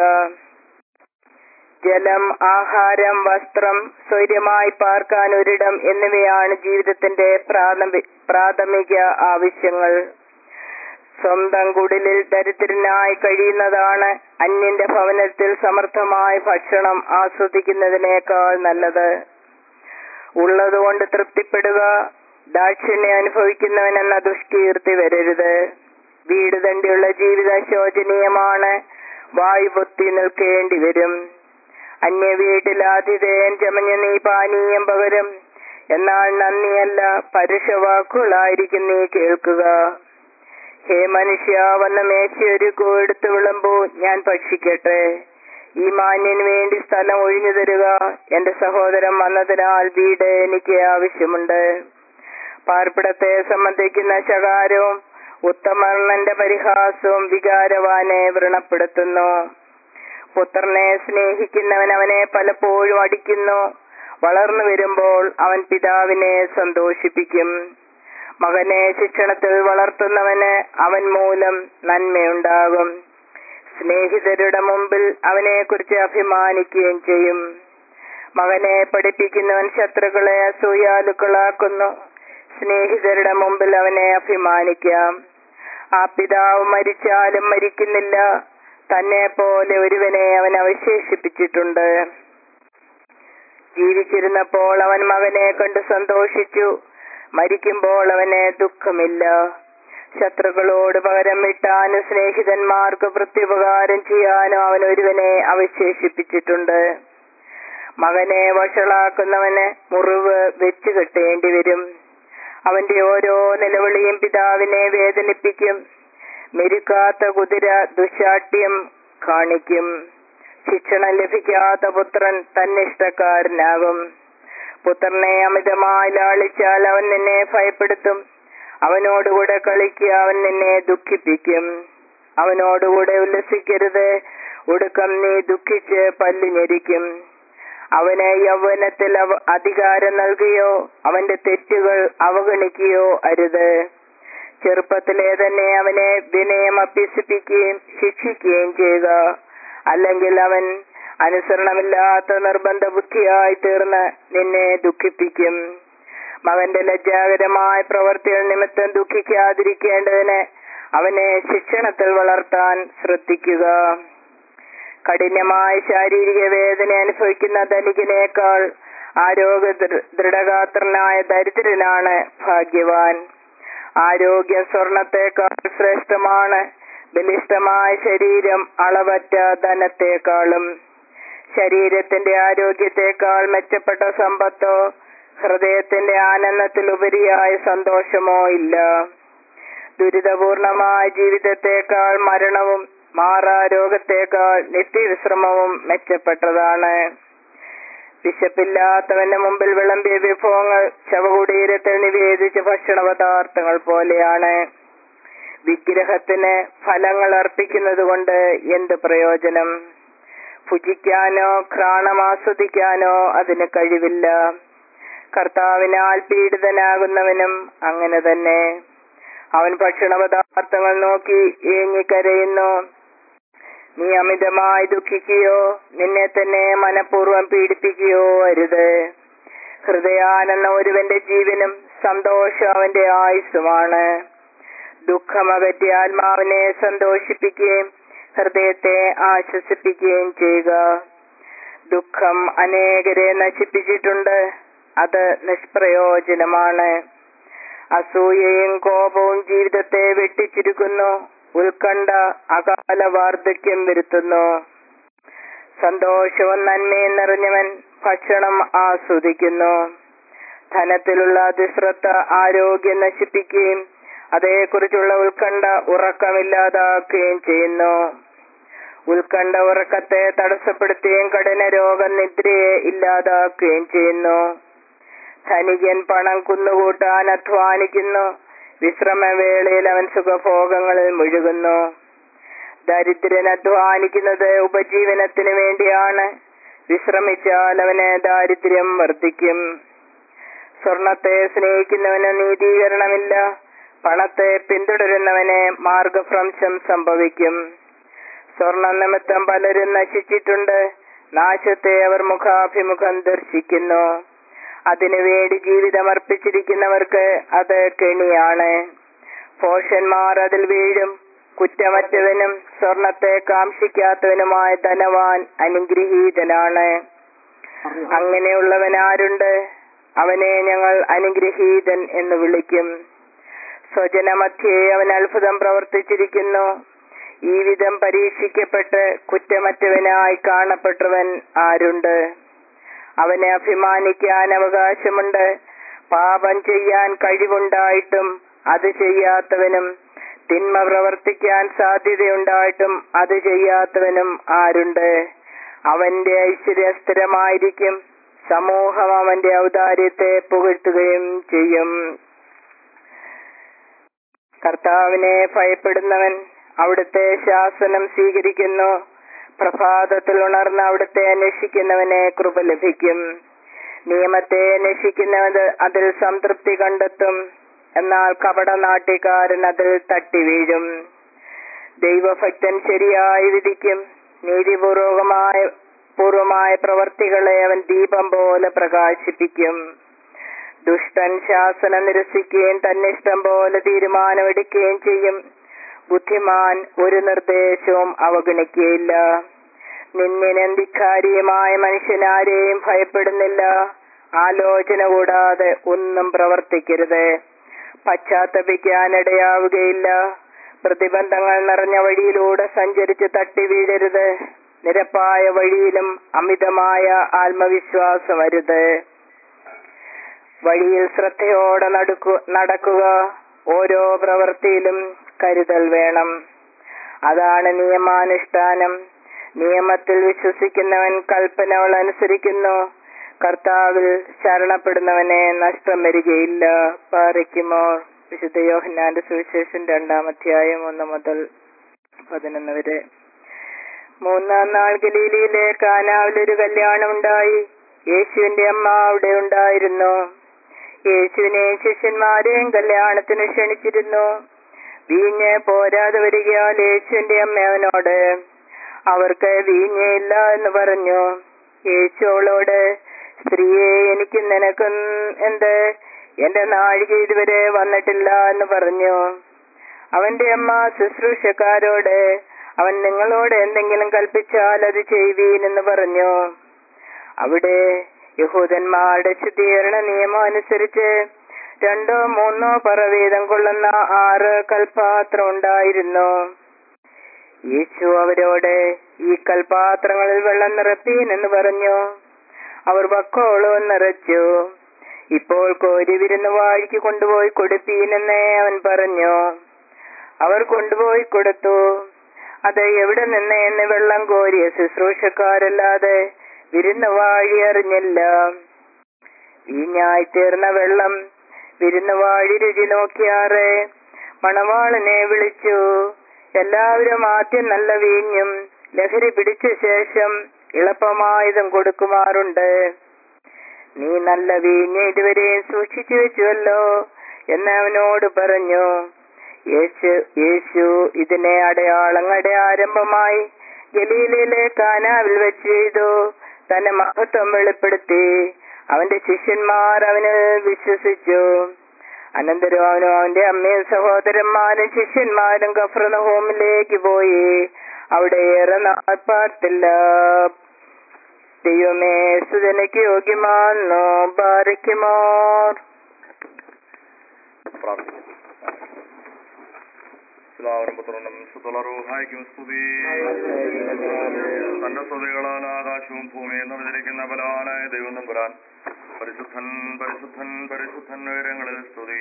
ജലം ആഹാരം വസ്ത്രം സ്വൈര്യമായി പാർക്കാൻ ഒരിടം എന്നിവയാണ് ജീവിതത്തിന്റെ പ്രാഥമി- പ്രാഥമിക ആവശ്യങ്ങൾ സ്വന്തം കുടിലിൽ ദരിദ്രനായി കഴിയുന്നതാണ് അന്യന്റെ ഭവനത്തിൽ സമർത്ഥമായ ഭക്ഷണം ആസ്വദിക്കുന്നതിനേക്കാൾ നല്ലത് ഉള്ളതുകൊണ്ട് തൃപ്തിപ്പെടുക ദാക്ഷിണ്യം അനുഭവിക്കുന്നവനെന്ന ദുഷ്കീർത്തി വരരുത് വീട് തണ്ടിയുള്ള ജീവിതം ശോചനീയമാണ് വായു പൊത്തി നിൽക്കേണ്ടി വരും അന്യ വീട്ടിൽ ആതിഥേയൻ ചമഞ്ഞ നീ പാനീയം പകരം എന്നാൽ നന്ദിയല്ല പരുഷവാക്കുകളായിരിക്കും നീ കേൾക്കുക ഹേ മനുഷ്യ വന്ന മേശയൊരുക്കോ എടുത്തു വിളമ്പോ ഞാൻ ഭക്ഷിക്കട്ടെ ഈ മാന്യന് വേണ്ടി സ്ഥലം ഒഴിഞ്ഞു തരുക എന്റെ സഹോദരൻ വന്നതിനാൽ വീട് എനിക്ക് ആവശ്യമുണ്ട് പാർപ്പിടത്തെ സംബന്ധിക്കുന്ന ശകാരവും ഉത്തമർണന്റെ പരിഹാസവും വികാരവാനെ വ്രണപ്പെടുത്തുന്നു പുത്രനെ സ്നേഹിക്കുന്നവൻ അവനെ പലപ്പോഴും അടിക്കുന്നു വളർന്നു വരുമ്പോൾ അവൻ പിതാവിനെ സന്തോഷിപ്പിക്കും മകനെ ശിക്ഷണത്തിൽ വളർത്തുന്നവന് അവൻ മൂലം നന്മയുണ്ടാകും സ്നേഹിതരുടെ മുമ്പിൽ അവനെ കുറിച്ച് അഭിമാനിക്കുകയും ചെയ്യും മകനെ പഠിപ്പിക്കുന്നവൻ ശത്രുക്കളെ അസൂയാലുക്കളാക്കുന്നു സ്നേഹിതരുടെ മുമ്പിൽ അവനെ അഭിമാനിക്കാം ആ പിതാവ് മരിച്ചാലും മരിക്കുന്നില്ല തന്നെ പോലെ ഒരുവനെ അവൻ അവശേഷിപ്പിച്ചിട്ടുണ്ട് ജീവിച്ചിരുന്നപ്പോൾ അവൻ മകനെ കണ്ട് സന്തോഷിച്ചു മരിക്കുമ്പോൾ അവന് ദുഃഖമില്ല ശത്രുക്കളോട് പകരം വിട്ടാനും സ്നേഹിതന്മാർക്ക് പ്രത്യുപകാരം ചെയ്യാനും അവൻ ഒരുവനെ അവശേഷിപ്പിച്ചിട്ടുണ്ട് മകനെ വഷളാക്കുന്നവന് മുറിവ് വെച്ചു കെട്ടേണ്ടി വരും അവന്റെ ഓരോ നിലവിളിയും പിതാവിനെ വേദനിപ്പിക്കും മെരുക്കാത്ത കുതിര ദുശാഠ്യം കാണിക്കും ശിക്ഷണം ലഭിക്കാത്ത പുത്രൻ തന്നിഷ്ടക്കാരനാകും പുത്രനെ അമിതമായി ലാളിച്ചാൽ അവൻ നിന്നെ ഭയപ്പെടുത്തും അവനോടുകൂടെ കളിക്കുക അവൻ നിന്നെ ദുഃഖിപ്പിക്കും അവനോടുകൂടെ ഉല്ലസിക്കരുത് ഒടുക്കം നീ ദുഃഖിച്ച് പല്ലു ഞെരിക്കും അവന് യൗവനത്തിൽ അവ അധികാരം നൽകുകയോ അവന്റെ തെറ്റുകൾ അവഗണിക്കുകയോ അരുത് ചെറുപ്പത്തിലെ തന്നെ അവനെ വിനയം അഭ്യസിപ്പിക്കുകയും ശിക്ഷിക്കുകയും ചെയ്യുക അല്ലെങ്കിൽ അവൻ അനുസരണമില്ലാത്ത നിർബന്ധ ബുദ്ധിയായി തീർന്ന് നിന്നെ ദുഃഖിപ്പിക്കും മകന്റെ ലജ്ജാകരമായ പ്രവർത്തികൾ നിമിത്തം ദുഃഖിക്കാതിരിക്കേണ്ടതിന് അവനെ ശിക്ഷണത്തിൽ വളർത്താൻ ശ്രദ്ധിക്കുക കഠിനമായ ശാരീരിക വേദന അനുഭവിക്കുന്ന ധനികനേക്കാൾ ആരോഗ്യ ദൃ- ദൃഢഗാത്രനായ ദരിദ്രനാണ് ഭാഗ്യവാൻ ആരോഗ്യ സ്വർണത്തെക്കാൾ ശ്രേഷ്ഠമാണ് ബലിഷ്ഠമായ ശരീരം അളവറ്റ ധനത്തെക്കാളും ശരീരത്തിന്റെ ആരോഗ്യത്തെക്കാൾ മെച്ചപ്പെട്ട സമ്പത്തോ ഹൃദയത്തിന്റെ ആനന്ദത്തിലുപരിയായ സന്തോഷമോ ഇല്ല ദുരിതപൂർണമായ ജീവിതത്തെക്കാൾ മരണവും മാറാരോഗത്തെക്കാൾ നിത്യവിശ്രമവും മെച്ചപ്പെട്ടതാണ് വിശപ്പില്ലാത്തവന്റെ മുമ്പിൽ വിളമ്പിയ വിഭവങ്ങൾ ശവകുടീരത്തിൽ നിവേദിച്ച ഭക്ഷണ പദാർത്ഥങ്ങൾ പോലെയാണ് വിഗ്രഹത്തിന് ഫലങ്ങൾ അർപ്പിക്കുന്നത് കൊണ്ട് എന്ത് പ്രയോജനം ഭുജിക്കാനോ ഘ്രാണം ആസ്വദിക്കാനോ അതിന് കഴിവില്ല കർത്താവിനാൽ പീഡിതനാകുന്നവനും അങ്ങനെ തന്നെ അവൻ ഭക്ഷണ പദാർത്ഥങ്ങൾ നോക്കി ഏങ്ങിക്കരയുന്നു നീ അമിതമായി ദുഃഖിക്കുകയോ നിന്നെ തന്നെ മനഃപൂർവ്വം പീഡിപ്പിക്കുകയോ അരുത് ഹൃദയാനന്ദ ഒരുവന്റെ ജീവനും സന്തോഷം അവന്റെ ആയുസ്സുമാണ് ദുഃഖമകറ്റി ആത്മാവിനെ സന്തോഷിപ്പിക്കുകയും ഹൃദയത്തെ ആശ്വസിപ്പിക്കുകയും ചെയ്യുക ദുഃഖം അനേകരെ നശിപ്പിച്ചിട്ടുണ്ട് അത് നിഷ്പ്രയോജനമാണ് അസൂയയും കോപവും ജീവിതത്തെ വെട്ടിച്ചുരുക്കുന്നു ഉത്കണ്ഠ അകാല വാർദ്ധക്യം വരുത്തുന്നു സന്തോഷവും നന്മയും നിറഞ്ഞവൻ ഭക്ഷണം ആസ്വദിക്കുന്നു ധനത്തിലുള്ള അതിശ്രദ്ധ ആരോഗ്യം നശിപ്പിക്കുകയും അതേക്കുറിച്ചുള്ള ഉത്കണ്ഠ ഉറക്കമില്ലാതാക്കുകയും ചെയ്യുന്നു ഉത്കണ്ഠ ഉറക്കത്തെ തടസ്സപ്പെടുത്തുകയും കഠിന രോഗം നിദ്രയെ ഇല്ലാതാക്കുകയും ചെയ്യുന്നു ധനികൻ പണം കുന്നുകൂട്ടാൻ അധ്വാനിക്കുന്നു വിശ്രമവേളയിൽ അവൻ സുഖഭോഗങ്ങളിൽ മുഴുകുന്നു ദരിദ്രൻ അധ്വാനിക്കുന്നത് ഉപജീവനത്തിന് വേണ്ടിയാണ് വിശ്രമിച്ചാൽ അവന് ദാരിദ്ര്യം വർദ്ധിക്കും സ്വർണത്തെ സ്നേഹിക്കുന്നവന് നീതീകരണമില്ല പണത്തെ പിന്തുടരുന്നവന് മാർഗഭ്രംശം സംഭവിക്കും സ്വർണ്ണ നിമിത്തം പലരും നശിച്ചിട്ടുണ്ട് നാശത്തെ അവർ മുഖാഭിമുഖം ദർശിക്കുന്നു അതിനുവേണ്ടി ജീവിതം അർപ്പിച്ചിരിക്കുന്നവർക്ക് അത് കെണിയാണ് പോഷന്മാർ അതിൽ വീഴും കുറ്റമറ്റവനും സ്വർണത്തെ കാംക്ഷിക്കാത്തവനുമായ ധനവാൻ അനുഗ്രഹീതനാണ് അങ്ങനെയുള്ളവൻ ആരുണ്ട് അവനെ ഞങ്ങൾ അനുഗ്രഹീതൻ എന്ന് വിളിക്കും സ്വജനമധ്യേ അവൻ അത്ഭുതം പ്രവർത്തിച്ചിരിക്കുന്നു ഈ വിധം പരീക്ഷിക്കപ്പെട്ട് കുറ്റമറ്റവനായി കാണപ്പെട്ടവൻ ആരുണ്ട് അവനെ അഭിമാനിക്കാൻ അവകാശമുണ്ട് പാപം ചെയ്യാൻ കഴിവുണ്ടായിട്ടും അത് ചെയ്യാത്തവനും തിന്മ പ്രവർത്തിക്കാൻ സാധ്യതയുണ്ടായിട്ടും അത് ചെയ്യാത്തവനും ആരുണ്ട് അവന്റെ ഐശ്വര്യ സ്ഥിരമായിരിക്കും സമൂഹം അവന്റെ ഔദാര്യത്തെ പുകഴ്ത്തുകയും ചെയ്യും കർത്താവിനെ ഭയപ്പെടുന്നവൻ അവിടുത്തെ ശാസനം സ്വീകരിക്കുന്നു പ്രഭാതത്തിൽ ഉണർന്ന് അവിടുത്തെ അന്വേഷിക്കുന്നവനെ കൃപ ലഭിക്കും നിയമത്തെ അന്വേഷിക്കുന്നവത് അതിൽ സംതൃപ്തി കണ്ടെത്തും എന്നാൽ കപട നാട്ടിക്കാരൻ അതിൽ തട്ടി വീഴും ദൈവഭക്തൻ ശരിയായി വിധിക്കും നീതിപൂർവകമായ പൂർവമായ പ്രവർത്തികളെ അവൻ ദീപം പോലെ പ്രകാശിപ്പിക്കും ദുഷ്ടൻ ശാസനം നിരസിക്കുകയും തന്നിഷ്ടം പോലെ തീരുമാനമെടുക്കുകയും ചെയ്യും ബുദ്ധിമാൻ ഒരു നിർദ്ദേശവും അവഗണിക്കുകയില്ല നിന്നിനന്തിക്കാരിയുമായ മനുഷ്യനാരെയും ഭയപ്പെടുന്നില്ല ആലോചന കൂടാതെ ഒന്നും പ്രവർത്തിക്കരുത് പശ്ചാത്തപിക്കാനിടയാവുകയില്ല പ്രതിബന്ധങ്ങൾ നിറഞ്ഞ വഴിയിലൂടെ സഞ്ചരിച്ച് തട്ടി വീഴരുത് നിരപ്പായ വഴിയിലും അമിതമായ ആത്മവിശ്വാസം അരുത് വഴിയിൽ ശ്രദ്ധയോടെ നടക്കു നടക്കുക ഓരോ പ്രവൃത്തിയിലും കരുതൽ വേണം അതാണ് നിയമാനുഷ്ഠാനം നിയമത്തിൽ വിശ്വസിക്കുന്നവൻ കൽപ്പനകൾ അനുസരിക്കുന്നു കർത്താവിൽ ശരണപ്പെടുന്നവനെ നഷ്ടം വരികയില്ല പാറിക്കുമോ വിശുദ്ധ യോഹന്നാന്റെ സുവിശേഷം രണ്ടാം അധ്യായം ഒന്ന് മുതൽ പതിനൊന്ന് വരെ മൂന്നാം നാൾ ഗലീലയിലെ കാനാവിലൊരു കല്യാണം ഉണ്ടായി യേശുവിന്റെ അമ്മ അവിടെ ഉണ്ടായിരുന്നു യേശുവിനെയും ശിഷ്യന്മാരെയും കല്യാണത്തിന് ക്ഷണിച്ചിരുന്നു വീഞ്ഞ് പോരാതെ വരികയാൽ യേശുവിന്റെ അമ്മ അവനോട് അവർക്ക് വീഞ്ഞയില്ല എന്ന് പറഞ്ഞു യേശു അവളോട് സ്ത്രീയെ എനിക്ക് നിനക്കും എന്ത് എന്റെ നാഴിക ഇതുവരെ വന്നിട്ടില്ല എന്ന് പറഞ്ഞു അവന്റെ അമ്മ ശുശ്രൂഷക്കാരോട് അവൻ നിങ്ങളോട് എന്തെങ്കിലും കൽപ്പിച്ചാൽ അത് ചെയ്യുവീൻ എന്ന് പറഞ്ഞു അവിടെ യഹൂദന്മാരുടെ ശുദ്ധീകരണ നിയമം അനുസരിച്ച് രണ്ടോ മൂന്നോ പറവീതം കൊള്ളുന്ന ആറ് കൽപാത്രം ഉണ്ടായിരുന്നു യേശു അവരോട് ഈ കൽപാത്രങ്ങളിൽ വെള്ളം നിറപ്പീൻ എന്ന് പറഞ്ഞു അവർ വക്കോളവും നിറച്ചു ഇപ്പോൾ കോരി വിരുന്ന് വാഴിക്ക് കൊണ്ടുപോയി കൊടുപ്പീനെന്നേ അവൻ പറഞ്ഞു അവർ കൊണ്ടുപോയി കൊടുത്തു അത് എവിടെ നിന്ന് എന്ന് വെള്ളം കോരിയ ശുശ്രൂഷക്കാരല്ലാതെ വിരുന്ന് വാഴി അറിഞ്ഞില്ല വീഞ്ഞായി തീർന്ന വെള്ളം വിരുന്ന് വാഴി രുചി നോക്കിയാറ് മണവാളനെ വിളിച്ചു എല്ലാവരും ആദ്യം നല്ല വീഞ്ഞും ലഹരി പിടിച്ച ശേഷം ഇളപ്പമായതും കൊടുക്കുമാറുണ്ട് നീ നല്ല വീഞ്ഞ് ഇതുവരെ സൂക്ഷിച്ചു വെച്ചുവല്ലോ എന്ന് അവനോട് പറഞ്ഞു യേശു യേശു ഇതിനെ അടയാളങ്ങളുടെ ആരംഭമായി ഗലീലയിലെ കാനാവിൽ വെച്ച് ചെയ്തു തന്നെ മഹത്വം വെളിപ്പെടുത്തി അവന്റെ ശിഷ്യന്മാർ അവന് വിശ്വസിച്ചു അനന്തരം അവനും അവന്റെ അമ്മയും സഹോദരന്മാരും ശിഷ്യന്മാരും ഗഫ്രന ഹോമിലേക്ക് പോയി അവിടെ ഏറെ നാൾ പാർത്തില്ല ദൈവമേ സുതനയ്ക്ക് യോഗ്യമാണെന്നോ ബാധിക്കുമോ പ്രാർത്ഥിക്കും പിതാവിനും പുത്രനും സുതളറൂഹായിക്കും സ്തുതി തന്റെ സ്തുതികളാൽ ആകാശവും ഭൂമിയും നിറഞ്ഞിരിക്കുന്ന ബലവാനായ ദൈവം നമ്പുരാൻ പരിശുദ്ധൻ പരിശുദ്ധൻ പരിശുദ്ധൻ ഉയരങ്ങളിൽ സ്തുതി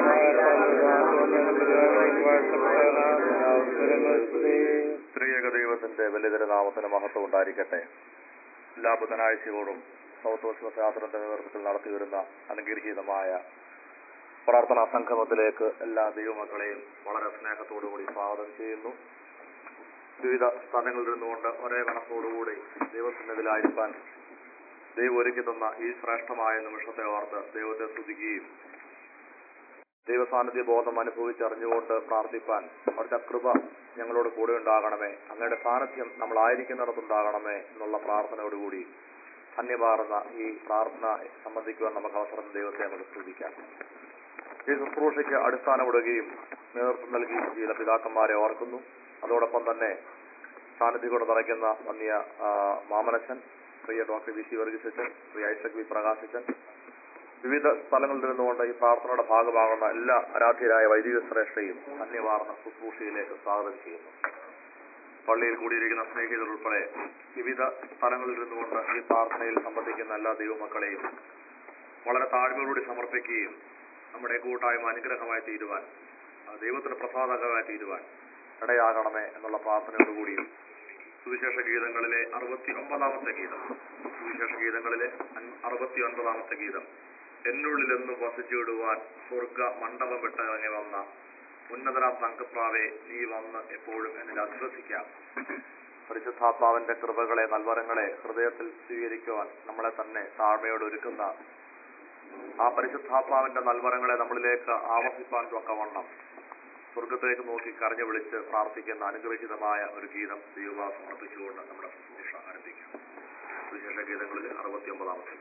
സ്ത്രീയക ദൈവത്തിന്റെ വലിയ നാമത്തിന് മഹത്വം ഉണ്ടായിരിക്കട്ടെ എല്ലാ ബുധനാഴ്ചയോടും സൗത്ത് ശാസ്ത്രത്തിന്റെ നേതൃത്വത്തിൽ നടത്തിവരുന്ന അനുഗ്രഹീതമായ പ്രാർത്ഥനാ സംഗമത്തിലേക്ക് എല്ലാ ദൈവമക്കളെയും വളരെ സ്നേഹത്തോടുകൂടി സ്വാഗതം ചെയ്യുന്നു വിവിധ സ്ഥലങ്ങളിൽ നിന്നുകൊണ്ട് ഒരേ കണക്കോടുകൂടി ദൈവസന്നിധിയിലായിരിക്കാൻ ദൈവം ഒരുക്കി തന്ന ഈ ശ്രേഷ്ഠമായ നിമിഷത്തെ ഓർത്ത് ദൈവത്തെ സ്തുതിക്കുകയും ദൈവസാന്നിധ്യ ബോധം അനുഭവിച്ചറിഞ്ഞുകൊണ്ട് പ്രാർത്ഥിപ്പാൻ അവിടുത്തെ കൃപ ഞങ്ങളോട് കൂടെ ഉണ്ടാകണമേ അങ്ങയുടെ സാന്നിധ്യം നമ്മളായിരിക്കുന്നിടത്തുണ്ടാകണമേ എന്നുള്ള പ്രാർത്ഥനയോടുകൂടി ധന്യമാർന്ന ഈ പ്രാർത്ഥന സംബന്ധിക്കുവാൻ നമുക്ക് അവസരം ദൈവത്തെ നമുക്ക് സ്തുതിക്കാം ഈ ശുശ്രൂഷയ്ക്ക് അടിസ്ഥാനമിടുകയും നേതൃത്വം നൽകി ചില പിതാക്കന്മാരെ ഓർക്കുന്നു അതോടൊപ്പം തന്നെ സാന്നിധ്യം കൊണ്ട് നിറയ്ക്കുന്ന വന്നിയ ആ, മാമനച്ചൻ പ്രിയ ഡോക്ടർ വി സി വർഗീസച്ചൻ പ്രിയ ഐസക് വി പ്രകാശിച്ചൻ വിവിധ സ്ഥലങ്ങളിൽ നിന്നുകൊണ്ട് ഈ പ്രാർത്ഥനയുടെ ഭാഗമാകുന്ന എല്ലാ ആരാധ്യരായ വൈദിക ശ്രേഷ്ഠയും ധന്യമാർന്ന ശുശ്രൂഷയിലേക്ക് സ്വാഗതം ചെയ്യുന്നു പള്ളിയിൽ കൂടിയിരിക്കുന്ന സ്നേഹിതർ ഉൾപ്പെടെ വിവിധ സ്ഥലങ്ങളിൽ നിന്നുകൊണ്ട് ഈ പ്രാർത്ഥനയിൽ സംബന്ധിക്കുന്ന എല്ലാ ദൈവമക്കളെയും വളരെ താഴ്മയോടുകൂടി സമർപ്പിക്കുകയും നമ്മുടെ കൂട്ടായ്മ അനുഗ്രഹമായി തീരുവാൻ ആ ദൈവത്തിന് പ്രസാദകമായി തീരുവാൻ ഇടയാകണമേ എന്നുള്ള പ്രാർത്ഥനയോടുകൂടിയും സുവിശേഷ ഗീതങ്ങളിലെ അറുപത്തി ഒമ്പതാമത്തെ ഗീതം സുവിശേഷ ഗീതങ്ങളിലെ അറുപത്തി ഒൻപതാമത്തെ ഗീതം എന്നുള്ളിലെന്നും വസിച്ചിടുവാൻ സ്വർഗ മണ്ഡപം വിട്ടിറങ്ങി വന്ന ഉന്നതരാം സംഘപ്രാവെ നീ വന്ന് എപ്പോഴും എന്നിൽ അധ്വസിക്കാം പരിശുദ്ധാത്മാവിന്റെ കൃപകളെ നൽവരങ്ങളെ ഹൃദയത്തിൽ സ്വീകരിക്കുവാൻ നമ്മളെ തന്നെ താഴ്മയോട് ഒരുക്കുന്ന ആ പരിശുദ്ധാത്മാവിന്റെ നൽവരങ്ങളെ നമ്മളിലേക്ക് ആവസിപ്പാൻ തക്കവണ്ണം സ്വർഗത്തേക്ക് നോക്കി കരഞ്ഞു വിളിച്ച് പ്രാർത്ഥിക്കുന്ന അനുഗ്രഹീതമായ ഒരു ഗീതം ദൈവ സമർപ്പിച്ചുകൊണ്ട് നമ്മുടെ ശുശ്രൂഷ ആരംഭിക്കാം വിശേഷ ഗീതങ്ങളിൽ അറുപത്തി ഒമ്പതാമത്തെ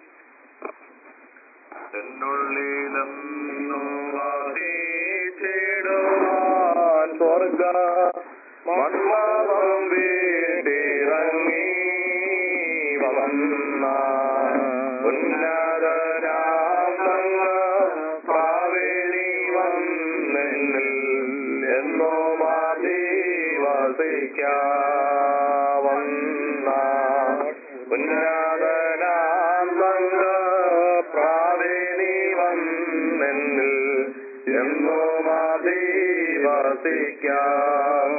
എന്നുള്ളിലെന്നും വാസിച്ചിടുവാൻ സ്വർഗ മണ്ഡപം വീട്ടിറങ്ങി വന്ന ഉന്നതനാം സംഘ പ്രാവേണി വന്ന എന്നും അധിവസിക്കാവുന്ന ഉന്നതനാം തങ്ക പ്രാവിണി വന്നെന്നിൽ എന്നും അധിവസിക്കാം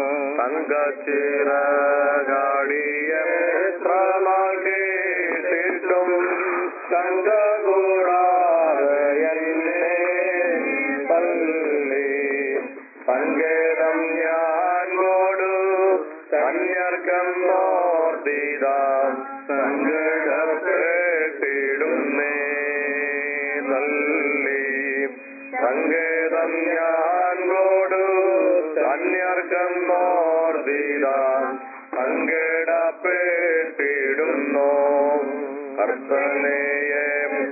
തങ്കച്ചിറകാടിയെ പ്രമാൾ കേട്ടിട്ടും തങ്ക കൂടാതെ എന്നെ തള്ളി സങ്കേതം ഞാൻ കൊടു കന്യർക്കം നോർത്തിത സങ്കടപ്പെട്ടിടുന്നേ തള്ളി സങ്കേതം ഞാൻ കൊടു കന്യർക്കം നോർത്തിത സങ്കടപ്പെട്ടിടുന്നു കർത്തനെയെ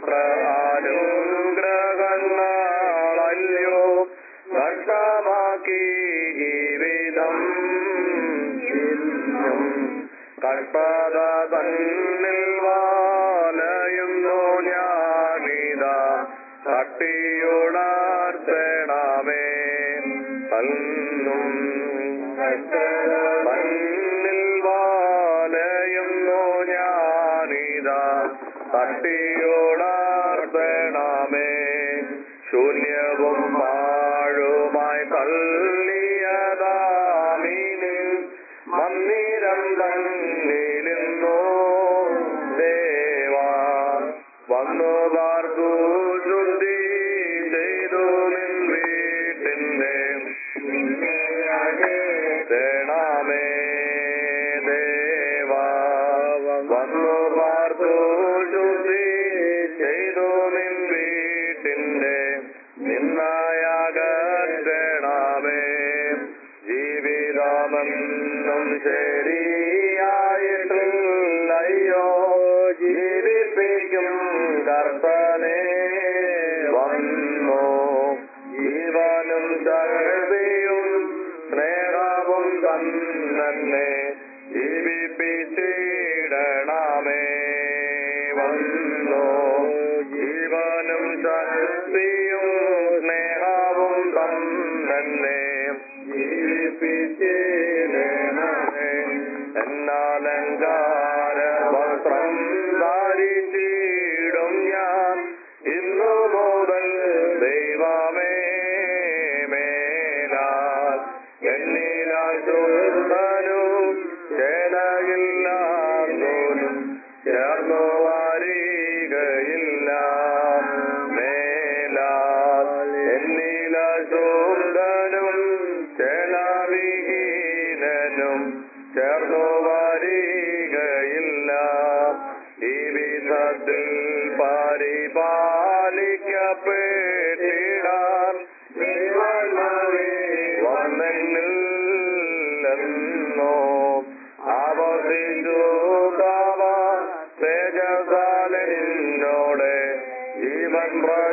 അനുഗ്രഹങ്ങളല്ലോ നഷ്ടമാക്കി ജീവിതം ഇന്നും കഷ്ടത തന്നിൽ വാലയുന്നു ഞാനിത തട്ടിയുണർത്തണമേ തന്നും തന്നിൽ വാലയുന്നു ഞാനിത തട്ടിയുണർത്തണമേ ശൂന്യവും പാഴുമായി തള്ളിയതാമീനിൽ മന്ദിരം തന്നിരുന്നു ദേവാ വന്നു പാർത്തു ശുദ്ധി ചെയ്തു നിൻ വീട്ടിന്റെ തേണമേ ദേവാ വന്നു പാർത്തു ശുദ്ധി ചെയ്തു നിൻ വീട്ടിന്റെ നിന്നായകരണമേ ജീവിതമെന്നും ശരിയായിട്ടില്ലയോ ജീവിപ്പിക്കും കർത്തനെ വന്നു ജീവനും ശക്തിയും സ്നേഹവും തന്നെ ജീവിപ്പിച്ചിടണമേ വന്നു ജീവനും ശക്തിയും സ്നേഹവും തന്നെ ജീവിപ്പിച്ചിടണമേ എന്നാലങ്കാര വസ്ത്രം ധാരിച്ചിടും ഞാൻ ഇന്നു മുതൽ ദൈവമേ മേലാൽ എന്നിലും ചേനയില്ലാത്തോനും ചേർന്നു വാരികയില്ല മേലാൽ എന്നിലും ചേനവിഹീനനും ചേർന്നു വാരികയില്ല ഈ വിധത്തിൽ പരിപാലിക്കപ്പെട്ടിടാൻ ദൈവമേ വന്നെന്നിൽ എന്നോ ആവസിച്ചു കാവ തേജസാലെന്നോടെ ജീവൻ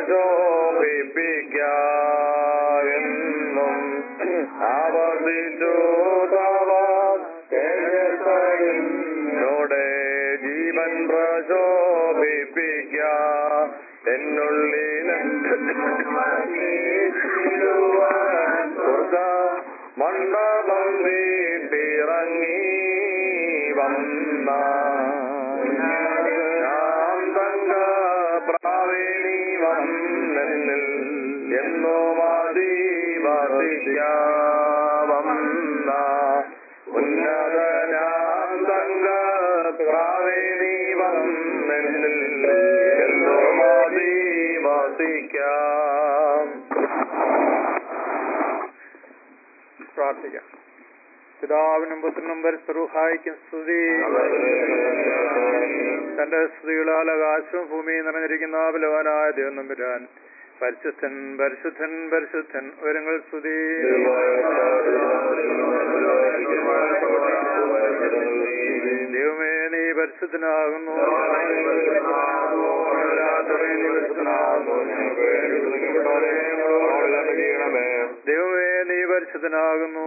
പ്രചോദിപ്പിക്കാമെന്നും ആവർത്തിച്ചു കാവ തേജസാലെന്നോടെ ജീവൻ പ്രചോദിപ്പിക്ക എന്നുള്ളിൽ സ്വർഗ മണ്ഡലം വീട്ടിറങ്ങി വന്ന ഞാൻ തങ്ക പ്രാവേണി വന്നെന്നിൽ എന്നോ വാദി വന്ന ഉന്നതനാം തങ്ക പ്രാവേണി വന്നെന്നിൽ എന്നോ വാദി വസിക്കാം പ്രാർത്ഥിക്കാം പിതാവിനും പുത്രനും പരിസ്വരൂഹായിക്കും സ്തുതി തന്റെ സ്തുതികളാൽ ആകാശവും ഭൂമിയും നിറഞ്ഞിരിക്കുന്ന ബലവാനായ ദൈവം നമ്പുരാൻ പരിശുദ്ധൻ പരിശുദ്ധൻ പരിശുദ്ധൻ ഉയരങ്ങൾ സ്തുതി ദൈവമേ നീ പരിശുദ്ധനാകുന്നു ദൈവമേ നീ പരിശുദ്ധ പരിശുദ്ധനാകുന്നു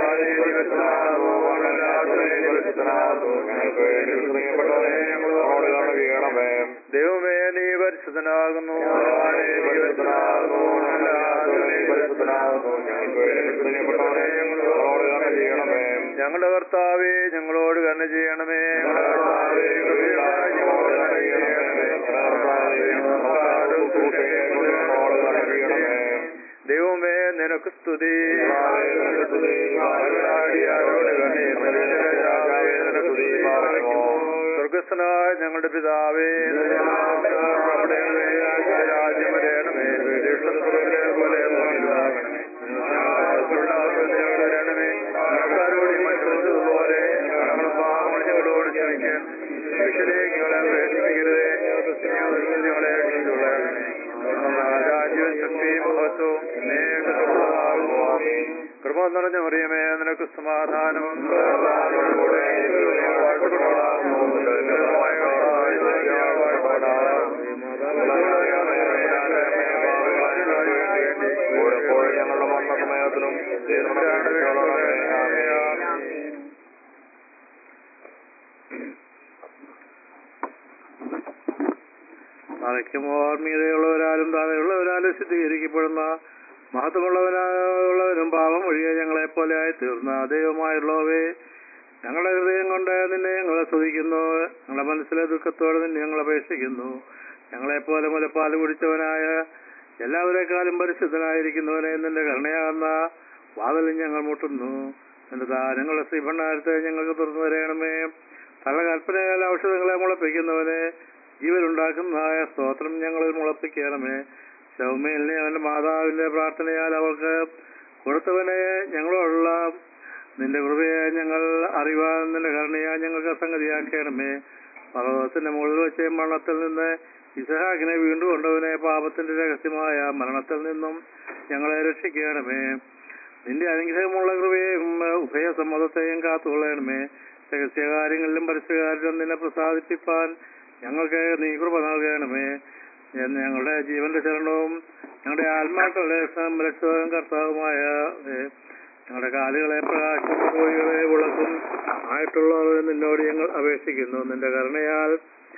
ദൈവമേ നീ പരിശുദ്ധനാകുന്നു ഞങ്ങളുടെ കർത്താവേ ഞങ്ങളോട് കണ്ണു ചെയ്യണമേ ദൈവമേ നിനക്ക് സ്തുതി സ്വർഗസ്ഥനായ ഞങ്ങളുടെ പിതാവേ രാജ്യം വരേണമേ പോലെ വരണമേ ആൾക്കാരോട് മറ്റുള്ളതുപോലെ ഞങ്ങളുടെ പാവങ്ങൾ ഞങ്ങളോട് ക്ഷമിക്കാൻ ശിക്ഷയിലേക്ക് ഞങ്ങളെ പ്രേക്ഷിക്കരുതേ ഞങ്ങളെ രക്ഷിച്ചുകൊള്ളണമേ രാജ്യവും ശക്തിയും മഹത്വവും നേട്ടമുള്ളതാകുന്നു കൃപ നിറഞ്ഞ മറിയമേ നിനക്ക് സമാധാനം ഞങ്ങളുടെ മരണസമയത്തിലും തലയ്ക്കും ഓർമ്മീതയുള്ളവരാലും താഴെയുള്ളവരാലും ശുദ്ധീകരിക്കപ്പെടുന്ന മഹത്വമുള്ളവനായുള്ളവരും പാപം ഒഴികെ ഞങ്ങളെ പോലെ ആയി തീർന്ന ദൈവമായുള്ളവേ ഞങ്ങളുടെ ഹൃദയം കൊണ്ട് നിന്നെ ഞങ്ങളെ സ്തുതിക്കുന്നു ഞങ്ങളുടെ മനസ്സിലെ ദുഃഖത്തോടെ നിന്നെ ഞങ്ങൾ അപേക്ഷിക്കുന്നു ഞങ്ങളെപ്പോലെ മുലപ്പാൽ കുടിച്ചവനായ എല്ലാവരെക്കാളും പരിശുദ്ധനായിരിക്കുന്നവനെ നിന്റെ കരുണയാകുന്ന വാതിലും ഞങ്ങൾ മുട്ടുന്നു നിന്റെ ദാനങ്ങളുടെ ശ്രീഭണ്ഡാരത്തെ ഞങ്ങൾക്ക് തുറന്നു തരയണമേ തള്ള കൽപ്പനയാൽ ഔഷധങ്ങളെ മുളപ്പിക്കുന്നവനെ ജീവനുണ്ടാക്കുന്നതായ സ്തോത്രം ഞങ്ങളിൽ മുളപ്പിക്കണമേ ശൗമേലിനെ അവന്റെ മാതാവിന്റെ പ്രാർത്ഥനയാൽ അവൾക്ക് കൊടുത്തവനെ ഞങ്ങളോടുള്ള നിന്റെ കൃപയെ ഞങ്ങൾ അറിവാൻ നിന്റെ കരുണയാ ഞങ്ങൾക്ക് സംഗതിയാക്കണമേ പർവ്വതത്തിന്റെ മുകളിൽ വെച്ച് മരണത്തിൽ നിന്ന് ഇസഹാക്കിനെ വീണ്ടും കൊണ്ടവനെ പാപത്തിന്റെ രഹസ്യമായ മരണത്തിൽ നിന്നും ഞങ്ങളെ രക്ഷിക്കണമേ നിന്റെ അനുഗ്രഹമുള്ള കൃപയെയും ഉഭയസമ്മതത്തെയും കാത്തുകൊള്ളണമേ രഹസ്യകാര്യങ്ങളിലും പരസ്യകാര്യത്തിലും നിന്നെ പ്രസാദിപ്പിപ്പാൻ ഞങ്ങൾക്ക് നീ കൃപ നൽകണമേ എന്ന് ഞങ്ങളുടെ ജീവന്റെ ശരണവും ഞങ്ങളുടെ ആത്മാക്കളുടെ സംരക്ഷകവും കർത്താവുമായ ഏ, ഞങ്ങളുടെ കാലുകളെ പ്രകാശം കോഴികളെ വിളക്കും ആയിട്ടുള്ളവർ നിന്നോട് ഞങ്ങൾ അപേക്ഷിക്കുന്നു നിന്റെ കരുണയാൽ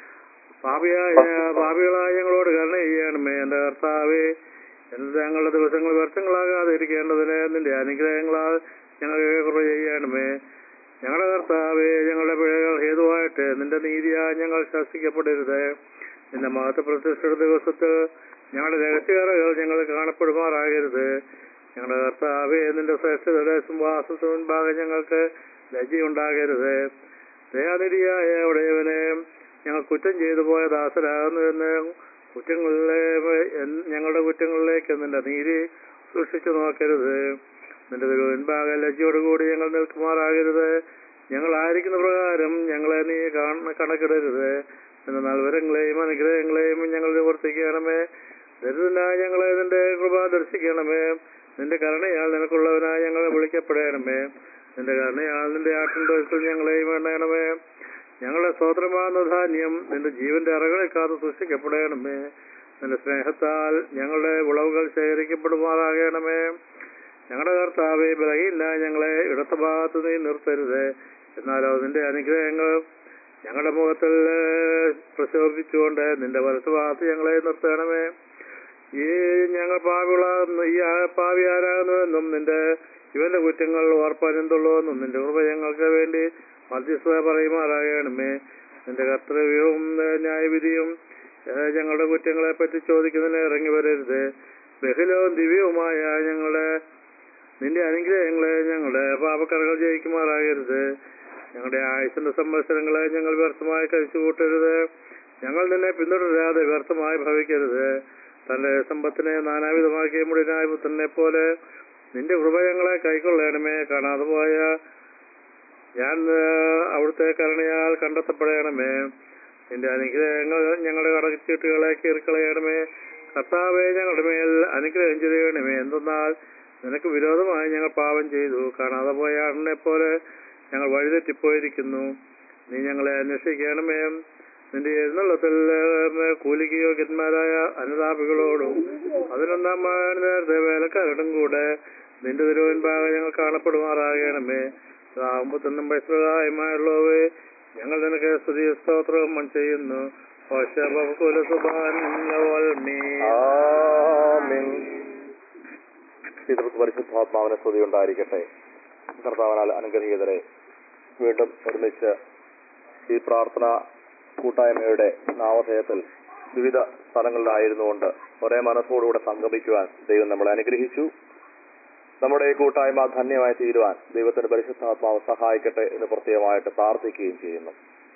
പാപിയായ പാപികളായ ഞങ്ങളോട് കരുണ ചെയ്യണമേ എന്റെ കർത്താവേ എന്ത് ഞങ്ങളുടെ ദിവസങ്ങൾ വ്യർത്ഥങ്ങളാകാതെ ഇരിക്കേണ്ടതിന് നിന്റെ അനുഗ്രഹങ്ങളാൽ ഞങ്ങൾക്ക് കൃപ ചെയ്യണമേ ഞങ്ങളുടെ കർത്താവേ ഞങ്ങളുടെ പിഴകൾ ഹേതുവായിട്ട് നിന്റെ നീതിയാൽ ഞങ്ങൾ ശാസിക്കപ്പെടരുത് നിന്റെ മഹത്വ പ്രത്യക്ഷ ദിവസത്തിൽ ഞങ്ങളുടെ രഹസ്യകറകൾ ഞങ്ങൾ കാണപ്പെടുമാറാകരുത് ഞങ്ങളുടെ കർത്താവേ നിന്റെ ശ്രേഷ്ഠതയുടെ സിംഹാസനത്തിന് മുൻപാകെ ഞങ്ങൾക്ക് ലജ്ജയുണ്ടാകരുത് ദയാനിധിയായ ഉടയവനെ ഞങ്ങൾ കുറ്റം ചെയ്തു പോയ ദാസരാകുന്നു എന്ന് കുറ്റങ്ങളിലെ എൻ- ഞങ്ങളുടെ കുറ്റങ്ങളിലേക്ക് നിന്റെ നീതി സൂക്ഷിച്ചു നോക്കരുത് നിന്റെ തിരുവൻപാകെ ലജ്ജയോടുകൂടി ഞങ്ങൾ നിൽക്കുമാറാകരുത് ഞങ്ങൾ ആയിരിക്കുന്ന പ്രകാരം ഞങ്ങളെ നീ കാണ- കണക്കിടരുത് നിന്റെ നൽവരങ്ങളെയും അനുഗ്രഹങ്ങളെയും ഞങ്ങൾ നിവർത്തിക്കണമേ ദരിദ്രനായ ഞങ്ങളെ നിന്റെ കൃപ ദർശിക്കണമേ നിന്റെ കരുണയാൽ നിനക്കുള്ളവനായി ഞങ്ങളെ വിളിക്കപ്പെടണമേ നിന്റെ കരുണയാൽ നിന്റെ ആട്ടിൻ തൊഴുത്തിൽ ഞങ്ങളെയും വേണ്ടണമേ ഞങ്ങളുടെ സ്വതന്ത്രമാകുന്ന ധാന്യം നിന്റെ ജീവന്റെ അറകളിൽ കാത്ത് സൂക്ഷിക്കപ്പെടണമേ നിന്റെ സ്നേഹത്താൽ ഞങ്ങളുടെ വിളവുകൾ ശേഖരിക്കപ്പെടുമാറാകണമേ ഞങ്ങളുടെ കർത്താവെ ബലഹില്ല ഞങ്ങളെ ഇടത്ത ഭാഗത്ത് നീ നിർത്തരുത് എന്നാലോ നിന്റെ അനുഗ്രഹങ്ങൾ ഞങ്ങളുടെ മുഖത്തിൽ ഏഹ്, പ്രശോഭിച്ചുകൊണ്ട് നിന്റെ വലത്ത് ഭാഗത്ത് ഞങ്ങളെ നിർത്തണമേ ഈ ഞങ്ങൾ പാവികളാകുന്നു ഈ ആ- പാവി ആരാകുന്നുവെന്നും നിന്റെ ഇവന്റെ കുറ്റങ്ങൾ ഓർപ്പാനെന്തുള്ളൂവെന്നും നിന്റെ കൃപ ഞങ്ങൾക്ക് വേണ്ടി മധ്യസ്ഥത പറയുമാറാകണമേ നിന്റെ കർത്തവ്യവും ഏഹ്, ന്യായവിധിയും ഏഹ്, ഞങ്ങളുടെ കുറ്റങ്ങളെ പറ്റി ചോദിക്കുന്നതിന് ഇറങ്ങി വരരുത് ബഹുലവും ദിവ്യവുമായ ഞങ്ങളുടെ നിന്റെ അനുഗ്രഹങ്ങളെ ഞങ്ങളുടെ പാപക്കറകൾ ജയിക്കുമാറാകരുത് ഞങ്ങളുടെ ആയുസിന്റെ സംവത്സരങ്ങളെ ഞങ്ങൾ വ്യർത്ഥമായി കഴിച്ചു കൂട്ടരുത് ഞങ്ങൾ നിന്നെ പിന്തുടരാതെ വ്യർത്ഥമായി ഭവിക്കരുത് തന്റെ സമ്പത്തിനെ നാനാവിധമാക്കിയ മുടിനായ പുത്രനെ പോലെ നിന്റെ കൃപ ഞങ്ങളെ കൈക്കൊള്ളണമേ കാണാതെ പോയ ഞാൻ ആ, അവിടുത്തെ കരുണയാൽ കണ്ടെത്തപ്പെടണമേ നിന്റെ അനുഗ്രഹങ്ങൾ ഞങ്ങളുടെ കടച്ചീട്ടുകളെ കീറിക്കളയണമേ കർത്താവെ ഞങ്ങളുടെ മേൽ അനുഗ്രഹം ചെയ്യണമേ എന്തെന്നാൽ നിനക്ക് വിരോധമായി ഞങ്ങൾ പാപം ചെയ്തു കാണാതെ പോയ ആടിനെ പോലെ ഞങ്ങൾ വഴിതെറ്റിപ്പോയിരിക്കുന്നു നീ ഞങ്ങളെ അന്വേഷിക്കണമേ നിന്റെ എഴുന്നള്ളത്തിൽ ഏഹ്, കൂലിക്ക് യോഗ്യന്മാരായ അനുതാപികളോടും പതിനൊന്നാം നേരത്തെ വേലക്കാരോടും കൂടെ നിന്റെ തിരുവൻപാകെ ഞങ്ങൾ കാണപ്പെടുമാറാകണമേ ആകുമ്പത്തൊന്നും പൈസഹായമായുള്ളവേ ഞങ്ങൾ നിനക്ക് സ്തുതി സ്തോത്രവും ചെയ്യുന്നു ആമേൻ. പിതൃ പരിശുദ്ധാത്മാവിനെ സ്തുതി ഉണ്ടായിരിക്കട്ടെ കർത്താവിനാൽ അനുഗ്രഹീതരെ വീണ്ടും ഒരുമിച്ച് ഈ പ്രാർത്ഥന കൂട്ടായ്മയുടെ നാമധേയത്തിൽ വിവിധ സ്ഥലങ്ങളിലായിരുന്നുകൊണ്ട് ഒരേ മനസ്സോടുകൂടെ സംഗമിക്കുവാൻ ദൈവം നമ്മളെ അനുഗ്രഹിച്ചു നമ്മുടെ ഈ കൂട്ടായ്മ ധന്യമായി തീരുവാൻ ദൈവത്തിന്റെ പരിശുദ്ധാത്മാവ് സഹായിക്കട്ടെ എന്ന് പ്രത്യേകമായിട്ട് പ്രാർത്ഥിക്കുകയും ചെയ്യുന്നു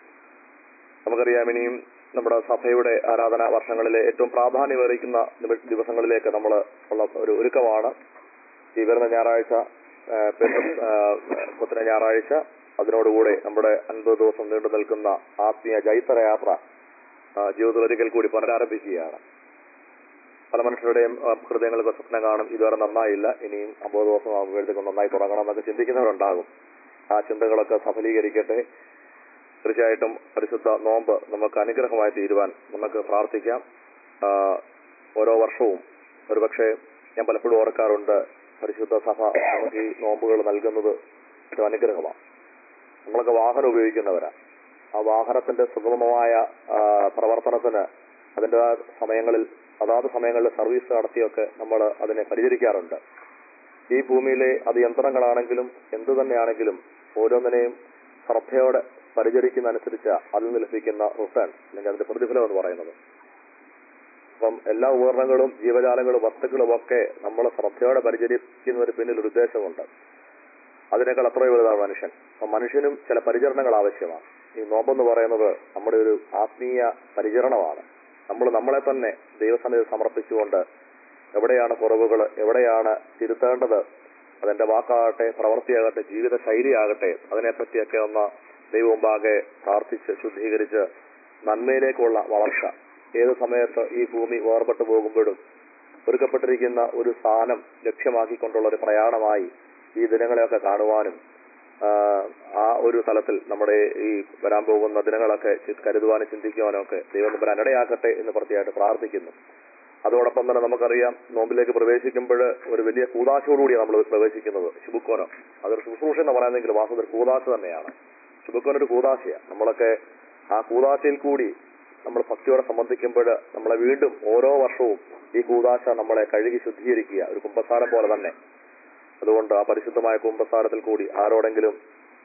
നമുക്കറിയാം ഇനിയും നമ്മുടെ സഭയുടെ ആരാധനാ വർഷങ്ങളിലെ ഏറ്റവും പ്രാധാന്യമേറിയിക്കുന്ന നിമി- ദിവസങ്ങളിലേക്ക് നമ്മൾ ഉള്ള ഒരു ഒരുക്കമാണ് ഈ വരുന്ന ഞായറാഴ്ച ആ, പെരുന്ന- ആ, പുത്തന ഞായറാഴ്ച അതിനോടുകൂടെ നമ്മുടെ അൻപത് ദിവസം നീണ്ടു നിൽക്കുന്ന ആത്മീയ ജൈത്രയാത്ര ആ, ജീവിതത്തിലൊരിക്കൽ കൂടി പുനരാരംഭിക്കുകയാണ് പല മനുഷ്യരുടെയും ആ, ഹൃദയങ്ങൾക്ക് സ്വപ്നം കാണും ഇതുവരെ നന്നായില്ല ഇനിയും അമ്പത് ദിവസം ആകുമ്പോഴത്തേക്കും നന്നായി തുടങ്ങണം എന്നൊക്കെ ചിന്തിക്കുന്നവരുണ്ടാകും ആ ചിന്തകളൊക്കെ സഫലീകരിക്കട്ടെ തീർച്ചയായിട്ടും പരിശുദ്ധ നോമ്പ് നമുക്ക് അനുഗ്രഹമായി തീരുവാൻ നമുക്ക് പ്രാർത്ഥിക്കാം ആ, ഓരോ വർഷവും ഒരുപക്ഷെ ഞാൻ പലപ്പോഴും ഓർക്കാറുണ്ട് പരിശുദ്ധ സഭ നമുക്ക് ഈ നോമ്പുകൾ നൽകുന്നത് ഒരു അനുഗ്രഹമാണ് നമ്മളൊക്കെ വാഹനം ഉപയോഗിക്കുന്നവരാ ആ വാഹനത്തിന്റെ സുഗമമായ ആ, പ്രവർത്തനത്തിന് അതിന്റെ ആ സമയങ്ങളിൽ അതാത് സമയങ്ങളിൽ സർവീസ് നടത്തിയൊക്കെ നമ്മൾ അതിനെ പരിചരിക്കാറുണ്ട് ഈ ഭൂമിയിലെ അത് യന്ത്രങ്ങളാണെങ്കിലും എന്തു തന്നെയാണെങ്കിലും ഓരോന്നിനെയും ശ്രദ്ധയോടെ പരിചരിക്കുന്ന അനുസരിച്ച് അതിൽ നിന്ന് ലഭിക്കുന്ന റിട്ടേൺ അല്ലെങ്കിൽ അതിന്റെ പ്രതിഫലം എന്ന് പറയുന്നത് അപ്പം എല്ലാ ഉപകരണങ്ങളും ജീവജാലങ്ങളും വസ്തുക്കളും ഒക്കെ നമ്മൾ ശ്രദ്ധയോടെ പരിചരിക്കുന്നതിന് പിന്നിൽ ഒരു ഉദ്ദേശമുണ്ട് അതിനേക്കാൾ അത്രയും വലുതാണ് മനുഷ്യൻ അപ്പം മനുഷ്യനും ചില പരിചരണങ്ങൾ ആവശ്യമാണ് ഈ നോമ്പെന്ന് പറയുന്നത് നമ്മുടെ ഒരു ആത്മീയ പരിചരണമാണ് നമ്മൾ നമ്മളെ തന്നെ ദൈവസന്നിധി സമർപ്പിച്ചുകൊണ്ട് എവിടെയാണ് കുറവുകൾ എവിടെയാണ് തിരുത്തേണ്ടത് അതെന്റെ വാക്കാകട്ടെ പ്രവൃത്തിയാകട്ടെ ജീവിത ശൈലിയാകട്ടെ അതിനെപ്പറ്റിയൊക്കെ ഒന്ന് ദൈവമുമ്പാകെ പ്രാർത്ഥിച്ച് ശുദ്ധീകരിച്ച് നന്മയിലേക്കുള്ള വളർച്ച ഏത് സമയത്ത് ഈ ഭൂമി വേർപെട്ടു പോകുമ്പോഴും ഒരുക്കപ്പെട്ടിരിക്കുന്ന ഒരു സ്ഥാനം ലക്ഷ്യമാക്കിക്കൊണ്ടുള്ള ഒരു പ്രയാണമായി ഈ ദിനങ്ങളെയൊക്കെ കാണുവാനും ആ, ആ ഒരു തലത്തിൽ നമ്മുടെ ഈ വരാൻ പോകുന്ന ദിനങ്ങളൊക്കെ ചി- കരുതുവാനും ചിന്തിക്കുവാനും ഒക്കെ ദൈവം നമ്പർ അനടയാക്കട്ടെ എന്ന് പ്രത്യേകമായിട്ട് പ്രാർത്ഥിക്കുന്നു അതോടൊപ്പം തന്നെ നമുക്കറിയാം നോമ്പിലേക്ക് പ്രവേശിക്കുമ്പോൾ ഒരു വലിയ കൂതാശയോടുകൂടിയാണ് നമ്മൾ പ്രവേശിക്കുന്നത് ശുഭക്കോനം അതൊരു ശുശ്രൂഷ എന്ന് പറയുന്നെങ്കിൽ വാസ്തവത്തിൽ കൂതാശ തന്നെയാണ് ശുഭക്കോൻ ഒരു കൂതാശയാണ് നമ്മളൊക്കെ ആ കൂതാശയിൽ കൂടി നമ്മൾ ഭക്തിയോടെ സംബന്ധിക്കുമ്പോൾ നമ്മളെ വീണ്ടും ഓരോ വർഷവും ഈ കൂതാശ നമ്മളെ കഴുകി ശുദ്ധീകരിക്കുക ഒരു കുമ്പസാരം പോലെ തന്നെ അതുകൊണ്ട് ആ പരിശുദ്ധമായ കുമ്പസാരത്തിൽ കൂടി ആരോടെങ്കിലും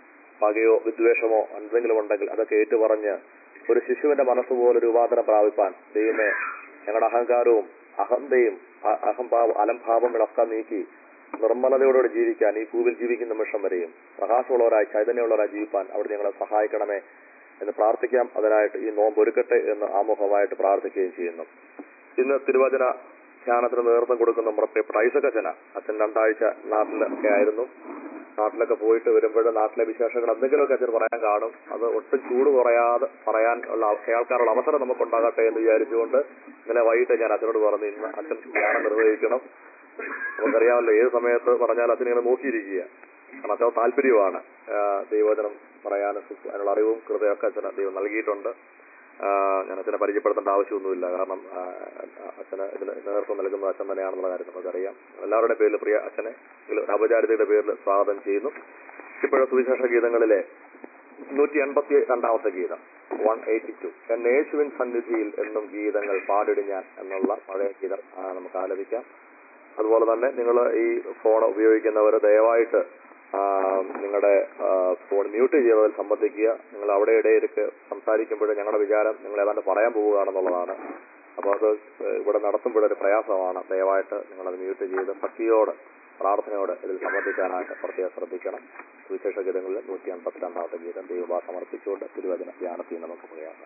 പകയോ വിദ്വേഷമോ എന്തെങ്കിലും ഉണ്ടെങ്കിൽ അതൊക്കെ ഏറ്റുപറഞ്ഞ് ഒരു ശിശുവിന്റെ മനസ്സുപോലെ രൂപാന്തരം പ്രാപിപ്പാൻ ദൈവമേ ഞങ്ങളുടെ അഹങ്കാരവും അഹന്തയും അ- അഹംഭാവ അലംഭാവങ്ങളൊക്കെ നീക്കി നിർമ്മലതയോടെ ജീവിക്കാൻ ഈ ഭൂവിൽ ജീവിക്കുന്ന നിമിഷം വരെയും പ്രകാശമുള്ളവരായി ചൈതന്യമുള്ളവരായി ജീവിപ്പാൻ അവിടെ ഞങ്ങളെ സഹായിക്കണമേ എന്ന് പ്രാർത്ഥിക്കാം അതിനായിട്ട് ഈ നോമ്പ് ഒരുക്കട്ടെ എന്ന് ആമുഖമായിട്ട് പ്രാർത്ഥിക്കുകയും ചെയ്യുന്നു ഇന്ന് തിരുവചന ധ്യാനത്തിന് നേതൃത്വം കൊടുക്കുന്ന നമ്മുടെ പ്രിയപ്പെട്ട ഐസക് അച്ഛന അച്ഛൻ രണ്ടാഴ്ച നാട്ടിലൊക്കെ ആയിരുന്നു നാട്ടിലൊക്കെ പോയിട്ട് വരുമ്പോൾ നാട്ടിലെ വിശേഷങ്ങൾ എന്തെങ്കിലുമൊക്കെ അച്ഛൻ പറയാൻ കാണും അത് ഒട്ടും ചൂട് കുറയാതെ പറയാൻ ഉള്ള കേൾക്കാനുള്ള അവസരം നമുക്ക് ഉണ്ടാകട്ടെ എന്ന് വിചാരിച്ചുകൊണ്ട് ഇന്നലെ വൈകിട്ട് ഞാൻ അച്ഛനോട് പറഞ്ഞു ഇന്ന് അച്ഛൻ ധ്യാനം നിർവഹിക്കണം നമുക്കറിയാമല്ലോ ഏത് സമയത്ത് പറഞ്ഞാൽ അച്ഛൻ ഇങ്ങനെ നോക്കിയിരിക്കുക കാരണം അച്ഛൻ താല്പര്യമാണ് ആ, ദൈവവചനം പറയാനും സു- അതിനുള്ള അറിവും കൃതയൊക്കെ അച്ഛന് ദൈവം നൽകിയിട്ടുണ്ട് ആ, ഞാൻ അച്ഛനെ പരിചയപ്പെടുത്തേണ്ട ആവശ്യമൊന്നുമില്ല കാരണം ആ, അച്ഛന് ഇതിന് നേതൃത്വം നൽകുന്ന അച്ഛൻ തന്നെയാണെന്നുള്ള കാര്യം നമുക്കറിയാം എല്ലാവരുടെ പേരിൽ പ്രിയ അച്ഛനെ ഇതിൽ ഒരു ഔപചാരികതയുടെ പേരിൽ സ്വാഗതം ചെയ്യുന്നു ഇപ്പോഴത്തെ സുവിശേഷ ഗീതങ്ങളിലെ നൂറ്റി എൺപത്തി രണ്ടാമത്തെ ഗീതം വൺ എയ്റ്റി ടു എൻ യേശുവിൻ സന്നിധിയിൽ എന്നും ഗീതങ്ങൾ പാടിടും ഞാൻ എന്നുള്ള പഴയ ഗീതം ആ, നമുക്ക് ആലപിക്കാം അതുപോലെ തന്നെ നിങ്ങൾ ഈ ഫോൺ ഉപയോഗിക്കുന്നവർ ദയവായിട്ട് നിങ്ങളുടെ ഫോൺ മ്യൂട്ട് ചെയ്തതിൽ സംബന്ധിക്കുക നിങ്ങൾ അവിടെ ഇടയിലേക്ക് സംസാരിക്കുമ്പോൾ ഞങ്ങളുടെ വിചാരം നിങ്ങൾ ഏതാണ്ട് പറയാൻ പോവുകയാണെന്നുള്ളതാണ് അപ്പോൾ അത് ഏഹ്, ഇവിടെ നടത്തുമ്പോഴൊരു പ്രയാസമാണ് ദയവായിട്ട് നിങ്ങളത് മ്യൂട്ട് ചെയ്ത് ഭക്തിയോട് പ്രാർത്ഥനയോട് ഇതിൽ സംബന്ധിക്കാനായിട്ട് പ്രത്യേകം ശ്രദ്ധിക്കണം സുവിശേഷ ഗീതങ്ങളിൽ നൂറ്റി അൻപത്തി രണ്ടാമത്തെ ഗീതം ദൈവഭാ സമർപ്പിച്ചുകൊണ്ട് തിരുവചന ധ്യാനത്തിൽ നമുക്ക് പോയാണ്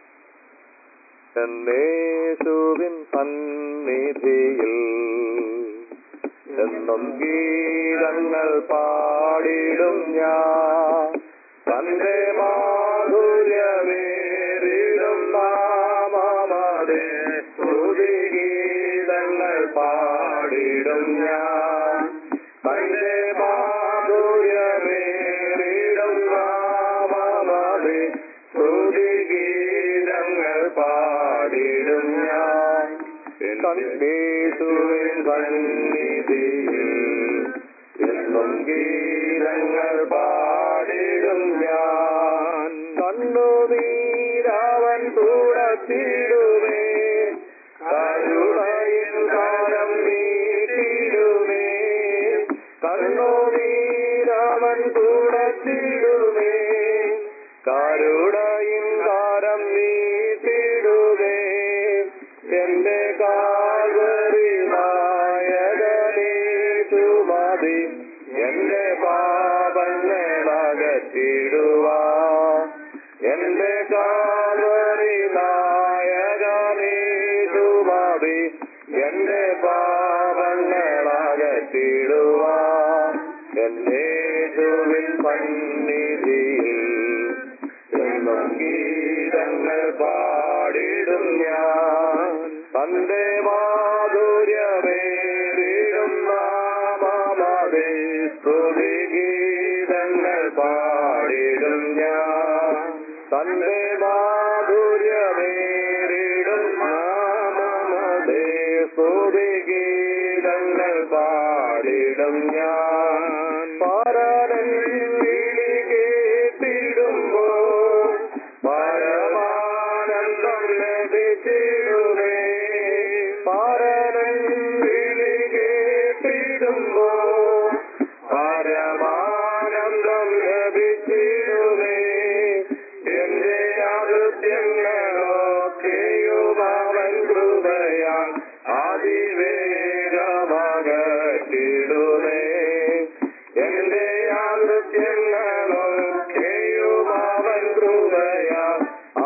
എന്നേശുവിൻ സന്നിധിയിൽ എന്നും ഗീതങ്ങൾ പാടിടും ഞാൻ തന്റെ മാധുര്യമേറിടും നാമമതേ ഗീതങ്ങൾ പാടിടും ഞാൻ തന്റെ മാധുര്യമേറിടും നാമമതേ ഗീതങ്ങൾ പാടിടും ഞാൻ യേശുവിൻ സന്നിധിയിൽ ഞങ്ങൾ പാടിടും ഞാൻ കണ്ണുനീരാവൻ തുടച്ചിടുമേ കരുണയിൽ കാലം നീട്ടിടുമേ കണ്ണുനീരാവൻ തുടച്ചിടുമേ കരുണയിൽ കാലം നീട്ടിടുമേ എന്റെ കാൽവരി നായകനേ സുമതി എന്റെ പാപങ്ങളകറ്റിടുവാ എന്റെ കാൽവരി നായകനേ സുമതി എന്റെ പാപങ്ങളകറ്റിടുവാ എന്റെ ചുവിൽ പന്നിധിയിൽ എന്നും ഗീതങ്ങൾ പാടിടും ഞാൻ തന്റെ മാധുര്യമേറിടും നാമമതേ സ്തുതി ഗീതങ്ങൾ പാടിടും ഞാൻ തന്റെ മാധുര്യമേറിടും നാമമതേ സ്തുതി ഗീതങ്ങൾ പാടിടും ഞാൻ പാരൻ വിളി കേട്ടിടുമ്പോ പരമാനന്ദം ലഭിച്ചിടുമേ പാരൻ വിളി കേട്ടിടുമ്പോ പരമാനന്ദം ലഭിച്ചിടുമേ എന്റെ ആകൃത്യങ്ങളൊക്കെയും അവൻ കൃപയാൽ അതിവേഗമകറ്റിടുമേ എന്റെ ആകൃത്യങ്ങളൊക്കെയും അവൻ കൃപയാൽ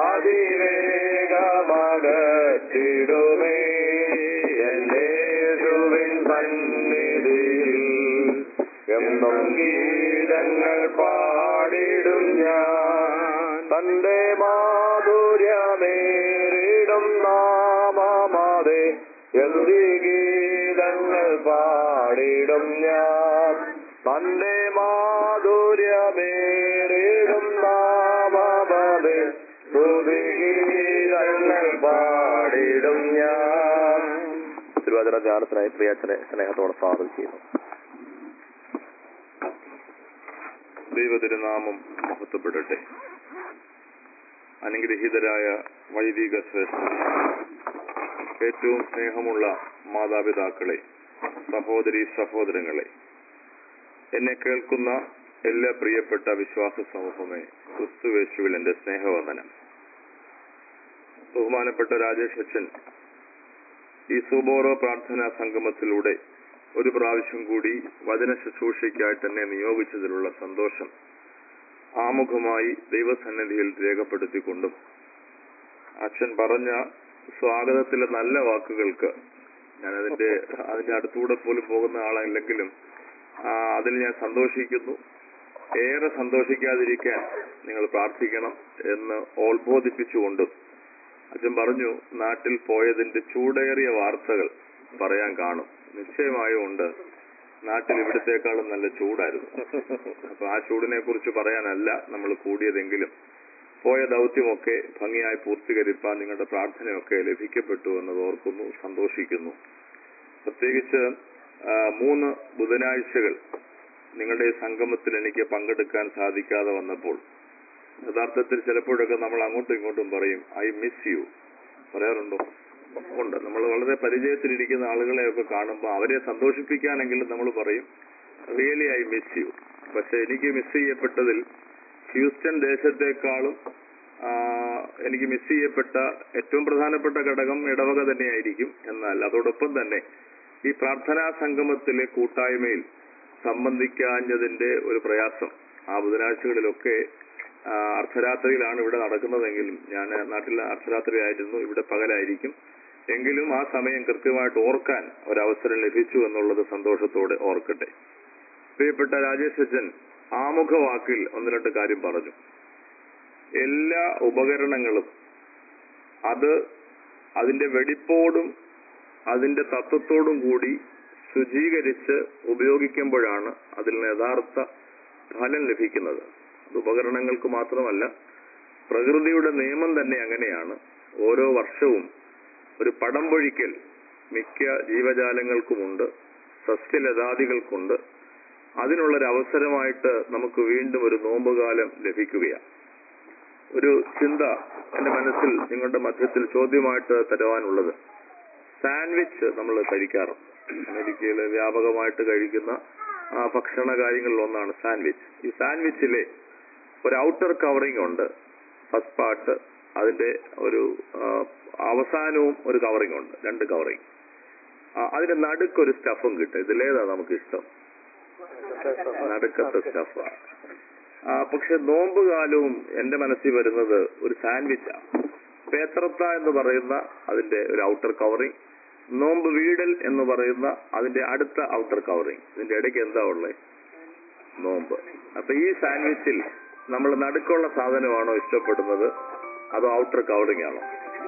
അതിവേഗമകറ്റിടുമേ എന്റെ യേശുവിൻ സന്നിധിയിൽ എന്നും ഗീതങ്ങൾ പാടിടും ഞാൻ തന്റെ മാധുര്യമേറിടും നാമമാതെ എന്തി ഗീതങ്ങൾ പാടിടും ഞാൻ തന്റെ മാധുര്യമേറിടും നാമമാതെ ഗീതങ്ങൾ പാടിടും ഞാൻ തിരുവാതിര ധ്യാനത്തിനായി പ്രിയച്ചനെ സ്നേഹത്തോടെ സ്വാഗതം ചെയ്യുന്നു ദൈവതിരുനാമം മഹത്വപ്പെടട്ടെ അനുഗ്രഹീതരായ വൈദിക ശ്രേഷ്ഠ ഏറ്റവും സ്നേഹമുള്ള മാതാപിതാക്കളെ സഹോദരി സഹോദരങ്ങളെ എന്നെ കേൾക്കുന്ന എല്ലാ പ്രിയപ്പെട്ട വിശ്വാസ സമൂഹമേ ക്രിസ്തുവേശുവിൽ എന്റെ സ്നേഹവന്ദനം ബഹുമാനപ്പെട്ട രാജേഷ് അച്ഛൻ ഈ സുബോറോ പ്രാർത്ഥനാ സംഗമത്തിലൂടെ ഒരു പ്രാവശ്യം കൂടി വചന ശുശ്രൂഷയ്ക്കായിട്ട് എന്നെ നിയോഗിച്ചതിലുള്ള സന്തോഷം ആമുഖമായി ദൈവസന്നിധിയിൽ രേഖപ്പെടുത്തിക്കൊണ്ടും അച്ഛൻ പറഞ്ഞ സ്വാഗതത്തിലെ നല്ല വാക്കുകൾക്ക് ഞാൻ അതിന്റെ അതിന്റെ അടുത്തൂടെ പോലും പോകുന്ന ആളല്ലെങ്കിലും ആ, അതിൽ ഞാൻ സന്തോഷിക്കുന്നു ഏറെ സന്തോഷിക്കാതിരിക്കാൻ നിങ്ങൾ പ്രാർത്ഥിക്കണം എന്ന് ഓൾബോധിപ്പിച്ചുകൊണ്ടും അച്ഛൻ പറഞ്ഞു നാട്ടിൽ പോയതിന്റെ ചൂടേറിയ വാർത്തകൾ പറയാൻ കാണും നിശ്ചയമായും ഉണ്ട് നാട്ടിൽ ഇവിടത്തേക്കാളും നല്ല ചൂടായിരുന്നു അപ്പൊ ആ ചൂടിനെ കുറിച്ച് പറയാനല്ല നമ്മൾ കൂടിയതെങ്കിലും പോയ ദൗത്യമൊക്കെ ഭംഗിയായി പൂർത്തീകരിപ്പാൻ നിങ്ങളുടെ പ്രാർത്ഥനയൊക്കെ ലഭിക്കപ്പെട്ടു എന്നത് ഓർക്കുന്നു സന്തോഷിക്കുന്നു പ്രത്യേകിച്ച് ആ, മൂന്ന് ബുധനാഴ്ചകൾ നിങ്ങളുടെ ഈ സംഗമത്തിൽ എനിക്ക് പങ്കെടുക്കാൻ സാധിക്കാതെ വന്നപ്പോൾ യഥാർത്ഥത്തിൽ ചിലപ്പോഴൊക്കെ നമ്മൾ അങ്ങോട്ടും ഇങ്ങോട്ടും പറയും ഐ മിസ് യു പറയാറുണ്ടോ ഉണ്ട് നമ്മൾ വളരെ പരിചയത്തിലിരിക്കുന്ന ആളുകളെയൊക്കെ കാണുമ്പോൾ അവരെ സന്തോഷിപ്പിക്കാനെങ്കിലും നമ്മൾ പറയും റിയലി ഐ മിസ് യു പക്ഷെ എനിക്ക് മിസ് ചെയ്യപ്പെട്ടതിൽ ഹ്യൂസ്റ്റൺ ദേശത്തെക്കാളും ആ, എനിക്ക് മിസ് ചെയ്യപ്പെട്ട ഏറ്റവും പ്രധാനപ്പെട്ട ഘടകം ഇടവക തന്നെയായിരിക്കും എന്നാൽ അതോടൊപ്പം തന്നെ ഈ പ്രാർത്ഥനാ സംഗമത്തിലെ കൂട്ടായ്മയിൽ സംബന്ധിക്കാഞ്ഞതിന്റെ ഒരു പ്രയാസം ആ ബുധനാഴ്ചകളിലൊക്കെ ആ, അർദ്ധരാത്രിയിലാണ് ഇവിടെ നടക്കുന്നതെങ്കിലും ഞാൻ നാട്ടിൽ അർദ്ധരാത്രി ആയിരുന്നു ഇവിടെ പകലായിരിക്കും എങ്കിലും ആ സമയം കൃത്യമായിട്ട് ഓർക്കാൻ ഒരവസരം ലഭിച്ചു എന്നുള്ളത് സന്തോഷത്തോടെ ഓർക്കട്ടെ പ്രിയപ്പെട്ട രാജേഷ് അച്ഛൻ ആമുഖ വാക്കിൽ ഒന്ന് രണ്ട് കാര്യം പറഞ്ഞു എല്ലാ ഉപകരണങ്ങളും അത് അതിന്റെ വെടിപ്പോടും അതിന്റെ തത്വത്തോടും കൂടി ശുചീകരിച്ച് ഉപയോഗിക്കുമ്പോഴാണ് അതിൽ നിന്ന് യഥാർത്ഥ ഫലം ലഭിക്കുന്നത് അത് ഉപകരണങ്ങൾക്ക് മാത്രമല്ല പ്രകൃതിയുടെ നിയമം തന്നെ അങ്ങനെയാണ് ഓരോ വർഷവും ഒരു പടം പൊഴിക്കൽ മിക്ക ജീവജാലങ്ങൾക്കുമുണ്ട് സസ്യലതാദികൾക്കുണ്ട് അതിനുള്ളൊരു അവസരമായിട്ട് നമുക്ക് വീണ്ടും ഒരു നോമ്പുകാലം ലഭിക്കുകയാണ് ഒരു ചിന്ത എന്റെ മനസ്സിൽ നിങ്ങളുടെ മധ്യത്തിൽ ചോദ്യമായിട്ട് തരുവാനുള്ളത് സാൻഡ്വിച്ച് നമ്മൾ കഴിക്കാറുണ്ട് അമേരിക്കയിൽ വ്യാപകമായിട്ട് കഴിക്കുന്ന ആ, ഭക്ഷണ കാര്യങ്ങളിൽ ഒന്നാണ് സാൻഡ്വിച്ച് ഈ സാൻഡ്വിച്ചിലെ ഒരു ഔട്ടർ കവറിംഗ് ഉണ്ട് ഫസ്റ്റ് പാർട്ട് അതിന്റെ ഒരു ആ, അവസാനവും ഒരു കവറിംഗ് ഉണ്ട് രണ്ട് കവറിംഗ് അതിന്റെ നടുക്കൊരു സ്റ്റഫും കിട്ടും ഇതിലേതാ നമുക്ക് ഇഷ്ടം നടുക്കത്തെ സ്റ്റഫാണ് ആ പക്ഷെ നോമ്പ് കാലവും എന്റെ മനസ്സിൽ വരുന്നത് ഒരു സാൻഡ്വിച്ചാണ് പേത്രത്ത എന്ന് പറയുന്ന അതിന്റെ ഒരു ഔട്ടർ കവറിംഗ് നോമ്പ് വീടൽ എന്ന് പറയുന്ന അതിന്റെ അടുത്ത ഔട്ടർ കവറിംഗ് ഇതിന്റെ ഇടയ്ക്ക് എന്താ ഉള്ളത് നോമ്പ് അപ്പൊ ഈ സാൻഡ്വിച്ചിൽ നമ്മൾ നടുക്കുള്ള സാധനമാണോ ഇഷ്ടപ്പെടുന്നത് അതോ ഔട്ടർ കവറിംഗ് ആണോ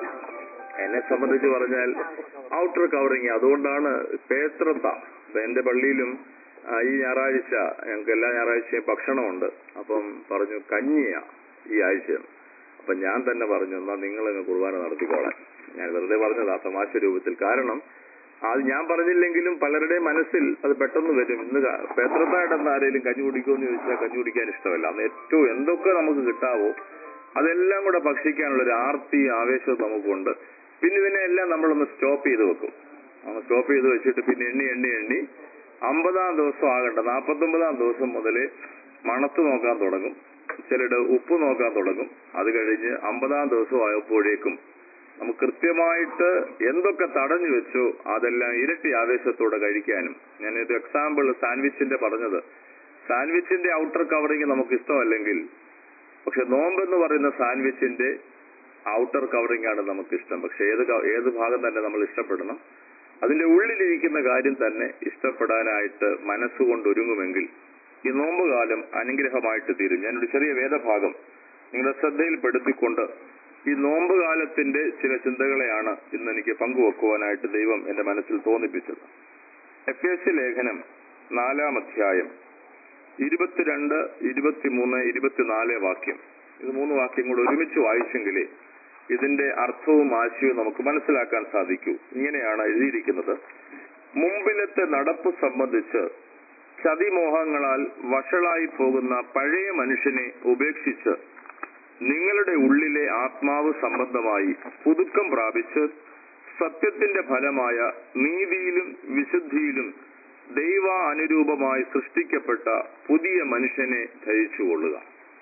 എന്നെ സംബന്ധിച്ച് പറഞ്ഞാൽ ഔട്ടർ കവറിങ് അതുകൊണ്ടാണ് പേത്രത്ത ഇപ്പൊ എന്റെ പള്ളിയിലും ആ, ഈ ഞായറാഴ്ച ഞങ്ങൾക്ക് എല്ലാ ഞായറാഴ്ചയും ഭക്ഷണമുണ്ട് അപ്പം പറഞ്ഞു കഞ്ഞിയാ ഈ ആഴ്ച അപ്പൊ ഞാൻ തന്നെ പറഞ്ഞു എന്നാ നിങ്ങൾ അങ്ങ് കുർബാന നടത്തിക്കോളാൻ ഞാൻ വെറുതെ പറഞ്ഞതാ തമാശ രൂപത്തിൽ കാരണം അത് ഞാൻ പറഞ്ഞില്ലെങ്കിലും പലരുടെയും മനസ്സിൽ അത് പെട്ടെന്ന് വരും ഇന്ന് ക- പേത്രത്തായിട്ടെന്ന് ആരെങ്കിലും കഞ്ഞി കുടിക്കുമെന്ന് ചോദിച്ചാൽ കഞ്ഞി കുടിക്കാൻ ഇഷ്ടമല്ല അന്ന് ഏറ്റവും എന്തൊക്കെ നമുക്ക് കിട്ടാവോ അതെല്ലാം കൂടെ ഭക്ഷിക്കാനുള്ള ഒരു ആർത്തി ആവേശവും നമുക്കുണ്ട് പിന്നെ പിന്നെ എല്ലാം നമ്മളൊന്ന് സ്റ്റോപ്പ് ചെയ്ത് വെക്കും ഒന്ന് സ്റ്റോപ്പ് ചെയ്ത് വെച്ചിട്ട് പിന്നെ എണ്ണി എണ്ണി എണ്ണി അമ്പതാം ദിവസം ആകണ്ട നാൽപ്പത്തൊമ്പതാം ദിവസം മുതൽ മണത്ത് നോക്കാൻ തുടങ്ങും ചിലരുടെ ഉപ്പ് നോക്കാൻ തുടങ്ങും അത് കഴിഞ്ഞ് അമ്പതാം ദിവസം ആയപ്പോഴേക്കും നമുക്ക് കൃത്യമായിട്ട് എന്തൊക്കെ തടഞ്ഞു വെച്ചോ അതെല്ലാം ഇരട്ടി ആവേശത്തോടെ കഴിക്കാനും ഞാൻ ഒരു എക്സാമ്പിൾ സാൻഡ്വിച്ചിന്റെ പറഞ്ഞത് സാൻഡ്വിച്ചിന്റെ ഔട്ടർ കവറിങ് നമുക്ക് ഇഷ്ടമല്ലെങ്കിൽ പക്ഷെ നോമ്പെന്ന് പറയുന്ന സാൻഡ്വിച്ചിന്റെ ഔട്ടർ കവറിംഗ് ആണ് നമുക്ക് ഇഷ്ടം പക്ഷെ ഏത് ക- ഏത് ഭാഗം തന്നെ നമ്മൾ ഇഷ്ടപ്പെടണം അതിന്റെ ഉള്ളിലിരിക്കുന്ന കാര്യം തന്നെ ഇഷ്ടപ്പെടാനായിട്ട് മനസ്സുകൊണ്ട് ഒരുങ്ങുമെങ്കിൽ ഈ നോമ്പ് കാലം അനുഗ്രഹമായിട്ട് തീരും ഞാനൊരു ചെറിയ വേദഭാഗം നിങ്ങളുടെ ശ്രദ്ധയിൽപ്പെടുത്തിക്കൊണ്ട് ഈ നോമ്പ് കാലത്തിന്റെ ചില ചിന്തകളെയാണ് ഇന്ന് എനിക്ക് പങ്കുവെക്കുവാനായിട്ട് ദൈവം എന്റെ മനസ്സിൽ തോന്നിപ്പിച്ചത് എഫ് എസ് ലേഖനം നാലാം അധ്യായം ഇരുപത്തിരണ്ട് ഇരുപത്തിമൂന്ന് ഇരുപത്തിനാല് വാക്യം ഇത് മൂന്ന് വാക്യം കൂടെ ഒരുമിച്ച് വായിച്ചെങ്കിലേ ഇതിന്റെ അർത്ഥവും ആശയവും നമുക്ക് മനസ്സിലാക്കാൻ സാധിക്കൂ ഇങ്ങനെയാണ് എഴുതിയിരിക്കുന്നത് മുമ്പിലത്തെ നടപ്പ് സംബന്ധിച്ച് ചതിമോഹങ്ങളാൽ വഷളായി പോകുന്ന പഴയ മനുഷ്യനെ ഉപേക്ഷിച്ച് നിങ്ങളുടെ ഉള്ളിലെ ആത്മാവ് സംബന്ധമായി പുതുക്കം പ്രാപിച്ച് സത്യത്തിന്റെ ഫലമായ നീതിയിലും വിശുദ്ധിയിലും ദൈവ അനുരൂപമായി സൃഷ്ടിക്കപ്പെട്ട പുതിയ മനുഷ്യനെ ധരിച്ചുകൊള്ളുക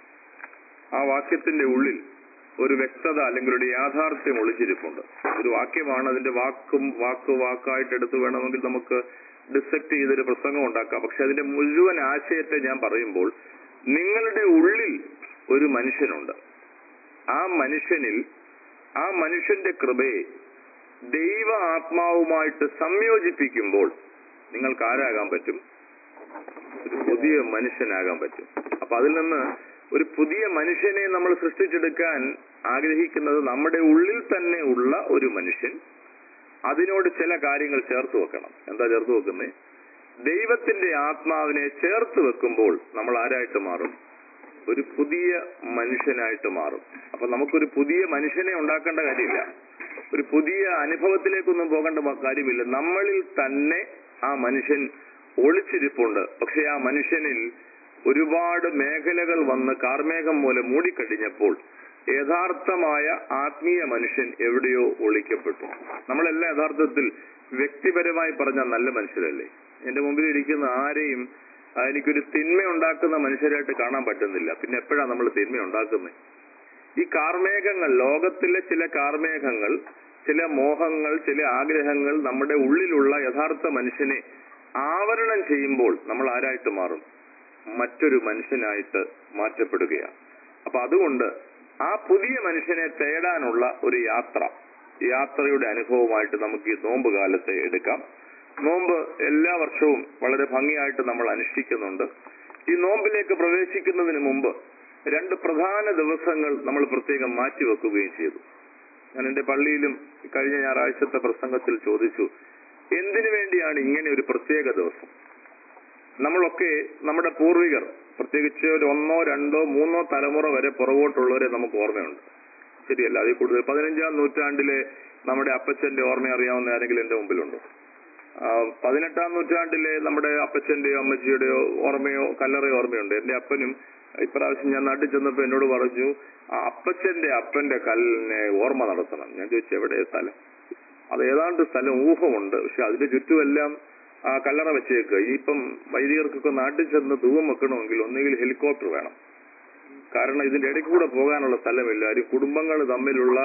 ആ വാക്യത്തിന്റെ ഉള്ളിൽ ഒരു വ്യക്തത അല്ലെങ്കിൽ ഒരു യാഥാർത്ഥ്യം ഒളിച്ചിരിപ്പുണ്ട് ഒരു വാക്യമാണ് അതിന്റെ വാക്കും വാക്ക് വാക്കായിട്ട് എടുത്തു വേണമെങ്കിൽ നമുക്ക് ഡിസെക്ട് ചെയ്തൊരു പ്രസംഗം ഉണ്ടാക്കാം പക്ഷെ അതിന്റെ മുഴുവൻ ആശയത്തെ ഞാൻ പറയുമ്പോൾ നിങ്ങളുടെ ഉള്ളിൽ ഒരു മനുഷ്യനുണ്ട് ആ മനുഷ്യനിൽ ആ മനുഷ്യന്റെ കൃപയെ ദൈവ ആത്മാവുമായിട്ട് സംയോജിപ്പിക്കുമ്പോൾ നിങ്ങൾക്ക് ആരാകാൻ പറ്റും ഒരു പുതിയ മനുഷ്യനാകാൻ പറ്റും അപ്പൊ അതിൽ നിന്ന് ഒരു പുതിയ മനുഷ്യനെ നമ്മൾ സൃഷ്ടിച്ചെടുക്കാൻ ആഗ്രഹിക്കുന്നത് നമ്മുടെ ഉള്ളിൽ തന്നെ ഉള്ള ഒരു മനുഷ്യൻ അതിനോട് ചില കാര്യങ്ങൾ ചേർത്ത് വെക്കണം എന്താ ചേർത്ത് വെക്കുന്നത് ദൈവത്തിന്റെ ആത്മാവിനെ ചേർത്ത് വെക്കുമ്പോൾ നമ്മൾ ആരായിട്ട് മാറും ഒരു പുതിയ മനുഷ്യനായിട്ട് മാറും അപ്പൊ നമുക്കൊരു പുതിയ മനുഷ്യനെ ഉണ്ടാക്കേണ്ട കാര്യമില്ല ഒരു പുതിയ അനുഭവത്തിലേക്കൊന്നും പോകേണ്ട മ- കാര്യമില്ല നമ്മളിൽ തന്നെ ആ മനുഷ്യൻ ഒളിച്ചിരിപ്പുണ്ട് പക്ഷെ ആ മനുഷ്യനിൽ ഒരുപാട് മേഖലകൾ വന്ന് കാർമേഘം മൂലം മൂടിക്കഴിഞ്ഞപ്പോൾ യഥാർത്ഥമായ ആത്മീയ മനുഷ്യൻ എവിടെയോ ഒളിക്കപ്പെട്ടു നമ്മളെല്ലാം യഥാർത്ഥത്തിൽ വ്യക്തിപരമായി പറഞ്ഞ നല്ല മനുഷ്യരല്ലേ എന്റെ മുമ്പിൽ ഇരിക്കുന്ന ആരെയും ആ, എനിക്കൊരു തിന്മ ഉണ്ടാക്കുന്ന മനുഷ്യരായിട്ട് കാണാൻ പറ്റുന്നില്ല പിന്നെ എപ്പോഴാ നമ്മൾ തിന്മ ഉണ്ടാക്കുന്നത് ഈ കാർമേഘങ്ങൾ ലോകത്തിലെ ചില കാർമേഘങ്ങൾ ചില മോഹങ്ങൾ ചില ആഗ്രഹങ്ങൾ നമ്മുടെ ഉള്ളിലുള്ള യഥാർത്ഥ മനുഷ്യനെ ആവരണം ചെയ്യുമ്പോൾ നമ്മൾ ആരായിട്ട് മാറും മറ്റൊരു മനുഷ്യനായിട്ട് മാറ്റപ്പെടുകയാണ് അപ്പൊ അതുകൊണ്ട് ആ പുതിയ മനുഷ്യനെ തേടാനുള്ള ഒരു യാത്ര യാത്രയുടെ അനുഭവമായിട്ട് നമുക്ക് ഈ നോമ്പ് കാലത്തെ എടുക്കാം നോമ്പ് എല്ലാ വർഷവും വളരെ ഭംഗിയായിട്ട് നമ്മൾ അനുഷ്ഠിക്കുന്നുണ്ട് ഈ നോമ്പിലേക്ക് പ്രവേശിക്കുന്നതിന് മുമ്പ് രണ്ട് പ്രധാന ദിവസങ്ങൾ നമ്മൾ പ്രത്യേകം മാറ്റിവെക്കുകയും ചെയ്തു ഞാൻ എന്റെ പള്ളിയിലും കഴിഞ്ഞ ഞായറാഴ്ചത്തെ പ്രസംഗത്തിൽ ചോദിച്ചു എന്തിനു വേണ്ടിയാണ് ഇങ്ങനെ ഒരു പ്രത്യേക ദിവസം നമ്മളൊക്കെ നമ്മുടെ പൂർവികർ പ്രത്യേകിച്ച് ഒരു ഒന്നോ രണ്ടോ മൂന്നോ തലമുറ വരെ പുറകോട്ടുള്ളവരെ നമുക്ക് ഓർമ്മയുണ്ട് ശരിയല്ല അതിൽ കൂടുതൽ പതിനഞ്ചാം നൂറ്റാണ്ടിലെ നമ്മുടെ അപ്പച്ചന്റെ ഓർമ്മ അറിയാവുന്ന ആരെങ്കിലും എന്റെ മുമ്പിലുണ്ടോ ആ, പതിനെട്ടാം നൂറ്റാണ്ടിലെ നമ്മുടെ അപ്പച്ചന്റെയോ അമ്മച്ചിയുടെയോ ഓർമ്മയോ കല്ലറയോ ഓർമ്മയുണ്ട് എന്റെ അപ്പനും ഇപ്രാവശ്യം ഞാൻ നാട്ടിൽ ചെന്നപ്പോ എന്നോട് പറഞ്ഞു ആ അപ്പച്ചന്റെ അപ്പന്റെ കല്ലിനെ ഓർമ്മ നടത്തണം ഞാൻ ചോദിച്ചു എവിടെ സ്ഥലം അത് ഏതാണ്ട് സ്ഥലം ഊഹമുണ്ട് പക്ഷെ അതിന്റെ ചുറ്റുമെല്ലാം ആ കല്ലറ വെച്ചേക്കുക ഇനിയിപ്പം വൈദികർക്കൊക്കെ നാട്ടിൽ ചെന്ന് ധൂവം വെക്കണമെങ്കിൽ ഒന്നുകിൽ ഹെലികോപ്റ്റർ വേണം കാരണം ഇതിന്റെ ഇടയ്ക്ക് കൂടെ പോകാനുള്ള സ്ഥലമില്ല ഒരു കുടുംബങ്ങൾ തമ്മിലുള്ള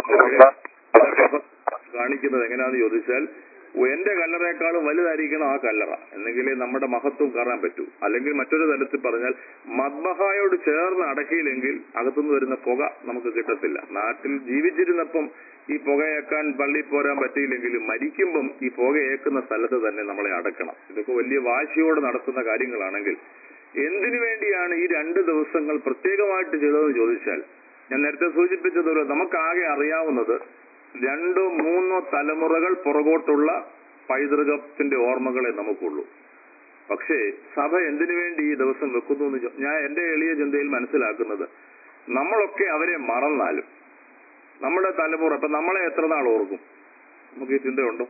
കാണിക്കുന്നത് എങ്ങനെയാന്ന് ചോദിച്ചാൽ എന്റെ കല്ലറയെക്കാളും വലുതായിരിക്കണം ആ കല്ലറ എന്നെങ്കിലേ നമ്മുടെ മഹത്വം കയറാൻ പറ്റൂ അല്ലെങ്കിൽ മറ്റൊരു തലത്തിൽ പറഞ്ഞാൽ മദ്ബഹായോട് ചേർന്ന് അടക്കിയില്ലെങ്കിൽ അകത്തുനിന്ന് വരുന്ന പുക നമുക്ക് കിട്ടത്തില്ല നാട്ടിൽ ജീവിച്ചിരുന്നപ്പം ഈ പുകയേക്കാൻ പള്ളിയിൽ പോരാൻ പറ്റിയില്ലെങ്കിലും മരിക്കുമ്പം ഈ പുകയേക്കുന്ന സ്ഥലത്ത് തന്നെ നമ്മളെ അടക്കണം ഇതൊക്കെ വലിയ വാശിയോടെ നടത്തുന്ന കാര്യങ്ങളാണെങ്കിൽ എന്തിനു വേണ്ടിയാണ് ഈ രണ്ട് ദിവസങ്ങൾ പ്രത്യേകമായിട്ട് ചെയ്തതെന്ന് ചോദിച്ചാൽ ഞാൻ നേരത്തെ സൂചിപ്പിച്ചതുപോലെ നമുക്കാകെ അറിയാവുന്നത് രണ്ടോ മൂന്നോ തലമുറകൾ പുറകോട്ടുള്ള പൈതൃകത്തിന്റെ ഓർമ്മകളെ നമുക്കുള്ളൂ പക്ഷേ സഭ എന്തിനു വേണ്ടി ഈ ദിവസം വെക്കുന്നു എന്ന് ചോ- ഞാൻ എന്റെ എളിയ ചിന്തയിൽ മനസ്സിലാക്കുന്നത് നമ്മളൊക്കെ അവരെ മറന്നാലും നമ്മുടെ തലമുറ ഇപ്പൊ നമ്മളെ എത്ര നാൾ ഓർക്കും നമുക്ക് ഈ ചിന്തയുണ്ടോ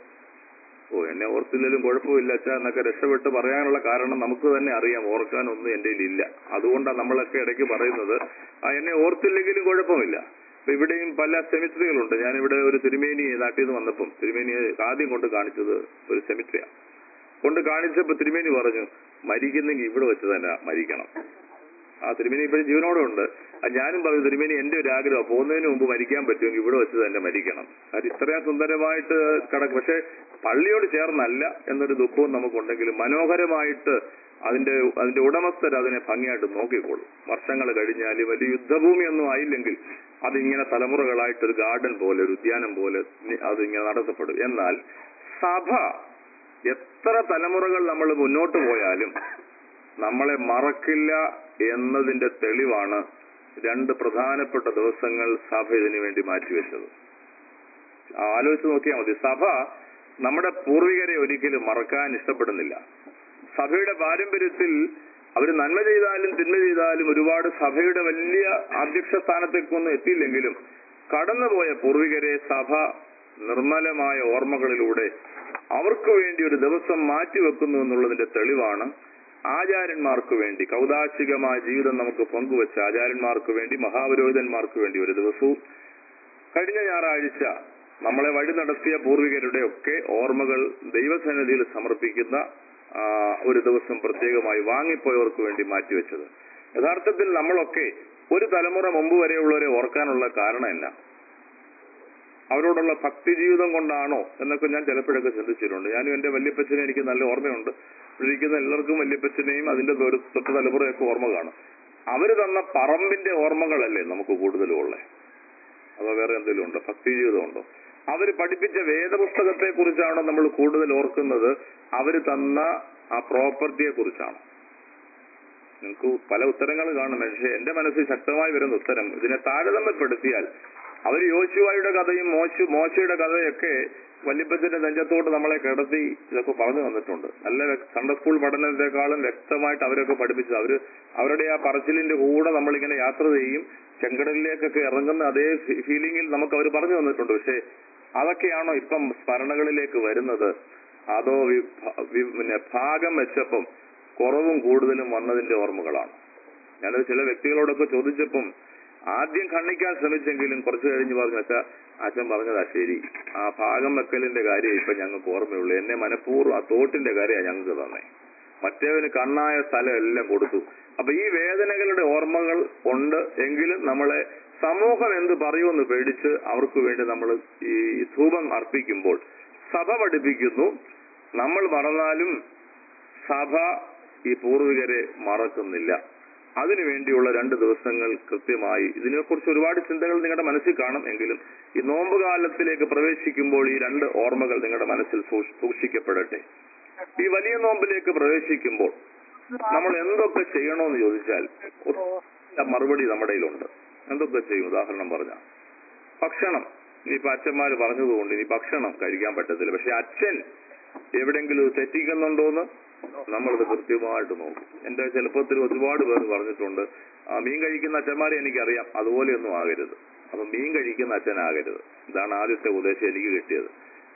ഓ എന്നെ ഓർത്തില്ലെങ്കിലും കുഴപ്പമില്ല അച്ഛാ എന്നൊക്കെ രക്ഷപ്പെട്ട് പറയാനുള്ള കാരണം നമുക്ക് തന്നെ അറിയാം ഓർക്കാനൊന്നും എന്റെ ഇല്ല അതുകൊണ്ടാണ് നമ്മളൊക്കെ ഇടയ്ക്ക് പറയുന്നത് ആ എന്നെ ഓർത്തില്ലെങ്കിലും കുഴപ്പമില്ല ഇപ്പൊ ഇവിടെയും പല സെമിട്രികളുണ്ട് ഞാനിവിടെ ഒരു തിരുമേനി നാട്ടിൽ നിന്ന് വന്നപ്പം തിരുമേനിയെ ആദ്യം കൊണ്ട് കാണിച്ചത് ഒരു സെമിട്രിയാണ് കൊണ്ട് കാണിച്ചപ്പോ തിരുമേനി പറഞ്ഞു മരിക്കുന്നെങ്കിൽ ഇവിടെ വെച്ച് തന്നെ മരിക്കണം ആ തിരുമേനി ഇപ്പോഴും ജീവനോടെ ഉണ്ട് ആ ഞാനും പറഞ്ഞു തിരുമേനി എന്റെ ഒരു ആഗ്രഹം പോകുന്നതിന് മുമ്പ് മരിക്കാൻ പറ്റുമെങ്കിൽ ഇവിടെ വെച്ച് തന്നെ മരിക്കണം അത് ഇത്രയും സുന്ദരമായിട്ട് കിടക്കും പക്ഷെ പള്ളിയോട് ചേർന്നല്ല എന്നൊരു ദുഃഖവും നമുക്കുണ്ടെങ്കിലും മനോഹരമായിട്ട് അതിന്റെ അതിന്റെ ഉടമസ്ഥർ അതിനെ ഭംഗിയായിട്ട് നോക്കിക്കോളും വർഷങ്ങൾ കഴിഞ്ഞാൽ വലിയ യുദ്ധഭൂമിയൊന്നും ആയില്ലെങ്കിൽ അതിങ്ങനെ തലമുറകളായിട്ട് ഒരു ഗാർഡൻ പോലെ ഒരു ഉദ്യാനം പോലെ അതിങ്ങനെ നടത്തപ്പെടും എന്നാൽ സഭ എത്ര തലമുറകൾ നമ്മൾ മുന്നോട്ട് പോയാലും നമ്മളെ മറക്കില്ല എന്നതിന്റെ തെളിവാണ് രണ്ട് പ്രധാനപ്പെട്ട ദിവസങ്ങൾ സഭ ഇതിനു വേണ്ടി മാറ്റിവെച്ചത് ആലോചിച്ച് നോക്കിയാൽ മതി സഭ നമ്മുടെ പൂർവികരെ ഒരിക്കലും മറക്കാൻ ഇഷ്ടപ്പെടുന്നില്ല സഭയുടെ പാരമ്പര്യത്തിൽ അവർ നന്മ ചെയ്താലും തിന്മ ചെയ്താലും ഒരുപാട് സഭയുടെ വലിയ അധ്യക്ഷ സ്ഥാനത്തേക്കൊന്നും എത്തിയില്ലെങ്കിലും കടന്നുപോയ പൂർവികരെ സഭ നിർമ്മലമായ ഓർമ്മകളിലൂടെ അവർക്ക് വേണ്ടി ഒരു ദിവസം മാറ്റിവെക്കുന്നു എന്നുള്ളതിന്റെ തെളിവാണ് ആചാര്യന്മാർക്ക് വേണ്ടി കൗതാശികമായ ജീവിതം നമുക്ക് പങ്കുവച്ച ആചാര്യന്മാർക്ക് വേണ്ടി മഹാപുരോഹിതന്മാർക്ക് വേണ്ടി ഒരു ദിവസവും കഴിഞ്ഞ ഞായറാഴ്ച നമ്മളെ വഴി നടത്തിയ പൂർവികരുടെ ഒക്കെ ഓർമ്മകൾ ദൈവസന്നിധിയിൽ സമർപ്പിക്കുന്ന ആ, ഒരു ദിവസം പ്രത്യേകമായി വാങ്ങിപ്പോയവർക്ക് വേണ്ടി മാറ്റിവെച്ചത് യഥാർത്ഥത്തിൽ നമ്മളൊക്കെ ഒരു തലമുറ മുമ്പ് വരെയുള്ളവരെ ഓർക്കാനുള്ള കാരണം എന്നാ അവരോടുള്ള ഭക്തി ജീവിതം കൊണ്ടാണോ എന്നൊക്കെ ഞാൻ ചിലപ്പോഴൊക്കെ ചിന്തിച്ചിട്ടുണ്ട് ഞാനും എന്റെ വല്യപ്പച്ചനെ എനിക്ക് നല്ല ഓർമ്മയുണ്ട് ഇവിടെ ഇരിക്കുന്ന എല്ലാവർക്കും വല്യപ്പച്ചനെയും അതിന്റെ തൊരു- തൊട്ട് തലമുറയൊക്കെ ഓർമ്മ കാണും അവര് തന്ന പറമ്പിന്റെ ഓർമ്മകളല്ലേ നമുക്ക് കൂടുതലും ഉള്ളേ അതോ വേറെ എന്തെങ്കിലും ഉണ്ടോ ഭക്തി ജീവിതം ഉണ്ടോ അവര് പഠിപ്പിച്ച വേദപുസ്തകത്തെ കുറിച്ചാണോ നമ്മൾ കൂടുതൽ ഓർക്കുന്നത് അവര് തന്ന ആ പ്രോപ്പർട്ടിയെ കുറിച്ചാണ് നിങ്ങൾക്ക് പല ഉത്തരങ്ങൾ കാണും പക്ഷേ എന്റെ മനസ്സിൽ ശക്തമായി വരുന്ന ഉത്തരം ഇതിനെ താരതമ്യപ്പെടുത്തിയാൽ അവർ യോശുവായുടെ കഥയും മോശ മോശയുടെ കഥയൊക്കെ വല്യപ്പച്ചന്റെ നെഞ്ചത്തോട്ട് നമ്മളെ കിടത്തി ഇതൊക്കെ പറഞ്ഞു തന്നിട്ടുണ്ട് നല്ല വ്യക്ത- സൺഡേ സ്കൂൾ പഠനത്തെക്കാളും വ്യക്തമായിട്ട് അവരൊക്കെ പഠിപ്പിച്ചത് അവര് അവരുടെ ആ പറച്ചിലിന്റെ കൂടെ നമ്മളിങ്ങനെ യാത്ര ചെയ്യും ചെങ്കടലിലേക്കൊക്കെ ഇറങ്ങുന്ന അതേ ഫീ- ഫീലിംഗിൽ നമുക്ക് അവർ പറഞ്ഞു തന്നിട്ടുണ്ട് പക്ഷേ അതൊക്കെയാണോ ഇപ്പം സ്മരണകളിലേക്ക് വരുന്നത് അതോ വി- വി- പിന്നെ ഭാഗം വെച്ചപ്പം കുറവും കൂടുതലും വന്നതിന്റെ ഓർമ്മകളാണ് ഞാനത് ചില വ്യക്തികളോടൊക്കെ ചോദിച്ചപ്പം ആദ്യം ഖണ്ഡിക്കാൻ ശ്രമിച്ചെങ്കിലും കുറച്ചു കഴിഞ്ഞ് പറഞ്ഞു വെച്ചാ അച്ഛൻ പറഞ്ഞതാ ശരി ആ ഭാഗം വെക്കലിന്റെ കാര്യം ഇപ്പൊ ഞങ്ങൾക്ക് ഓർമ്മയുള്ളൂ എന്നെ മനഃപൂർവ്വം ആ തോട്ടിന്റെ കാര്യമാണ് ഞങ്ങൾക്ക് തന്നെ മറ്റേവന് കണ്ണായ സ്ഥലം എല്ലാം കൊടുത്തു അപ്പൊ ഈ വേദനകളുടെ ഓർമ്മകൾ ഉണ്ട് എങ്കിലും നമ്മളെ സമൂഹം എന്ത് പറയുമെന്ന് പേടിച്ച് അവർക്ക് വേണ്ടി നമ്മൾ ഈ ധൂപം അർപ്പിക്കുമ്പോൾ സഭ പഠിപ്പിക്കുന്നു നമ്മൾ മറന്നാലും സഭ ഈ പൂർവികരെ മറക്കുന്നില്ല അതിനു വേണ്ടിയുള്ള രണ്ട് ദിവസങ്ങൾ കൃത്യമായി ഇതിനെക്കുറിച്ച് ഒരുപാട് ചിന്തകൾ നിങ്ങളുടെ മനസ്സിൽ കാണും എങ്കിലും ഈ നോമ്പ് കാലത്തിലേക്ക് പ്രവേശിക്കുമ്പോൾ ഈ രണ്ട് ഓർമ്മകൾ നിങ്ങളുടെ മനസ്സിൽ സൂക്ഷി- സൂക്ഷിക്കപ്പെടട്ടെ ഈ വലിയ നോമ്പിലേക്ക് പ്രവേശിക്കുമ്പോൾ നമ്മൾ എന്തൊക്കെ ചെയ്യണമെന്ന് ചോദിച്ചാൽ ഒറ്റ മറുപടി നമ്മുടെ കയ്യിലുണ്ട് എന്തൊക്കെ ചെയ്യും ഉദാഹരണം പറഞ്ഞ ഭക്ഷണം ഇനിയിപ്പോ അച്ഛന്മാര് പറഞ്ഞതുകൊണ്ട് ഇനി ഭക്ഷണം കഴിക്കാൻ പറ്റത്തില്ല പക്ഷെ അച്ഛൻ എവിടെങ്കിലും തെറ്റിക്കുന്നുണ്ടോന്ന് നമ്മളത് കൃത്യമായിട്ട് നോക്കും എന്റെ ചെറുപ്പത്തിൽ ഒരുപാട് പേർ പറഞ്ഞിട്ടുണ്ട് ആ, മീൻ കഴിക്കുന്ന അച്ഛന്മാരെ എനിക്കറിയാം അതുപോലെയൊന്നും ആകരുത് അപ്പൊ മീൻ കഴിക്കുന്ന അച്ഛനാകരുത് ഇതാണ് ആദ്യത്തെ ഉപദേശം എനിക്ക് കിട്ടിയത്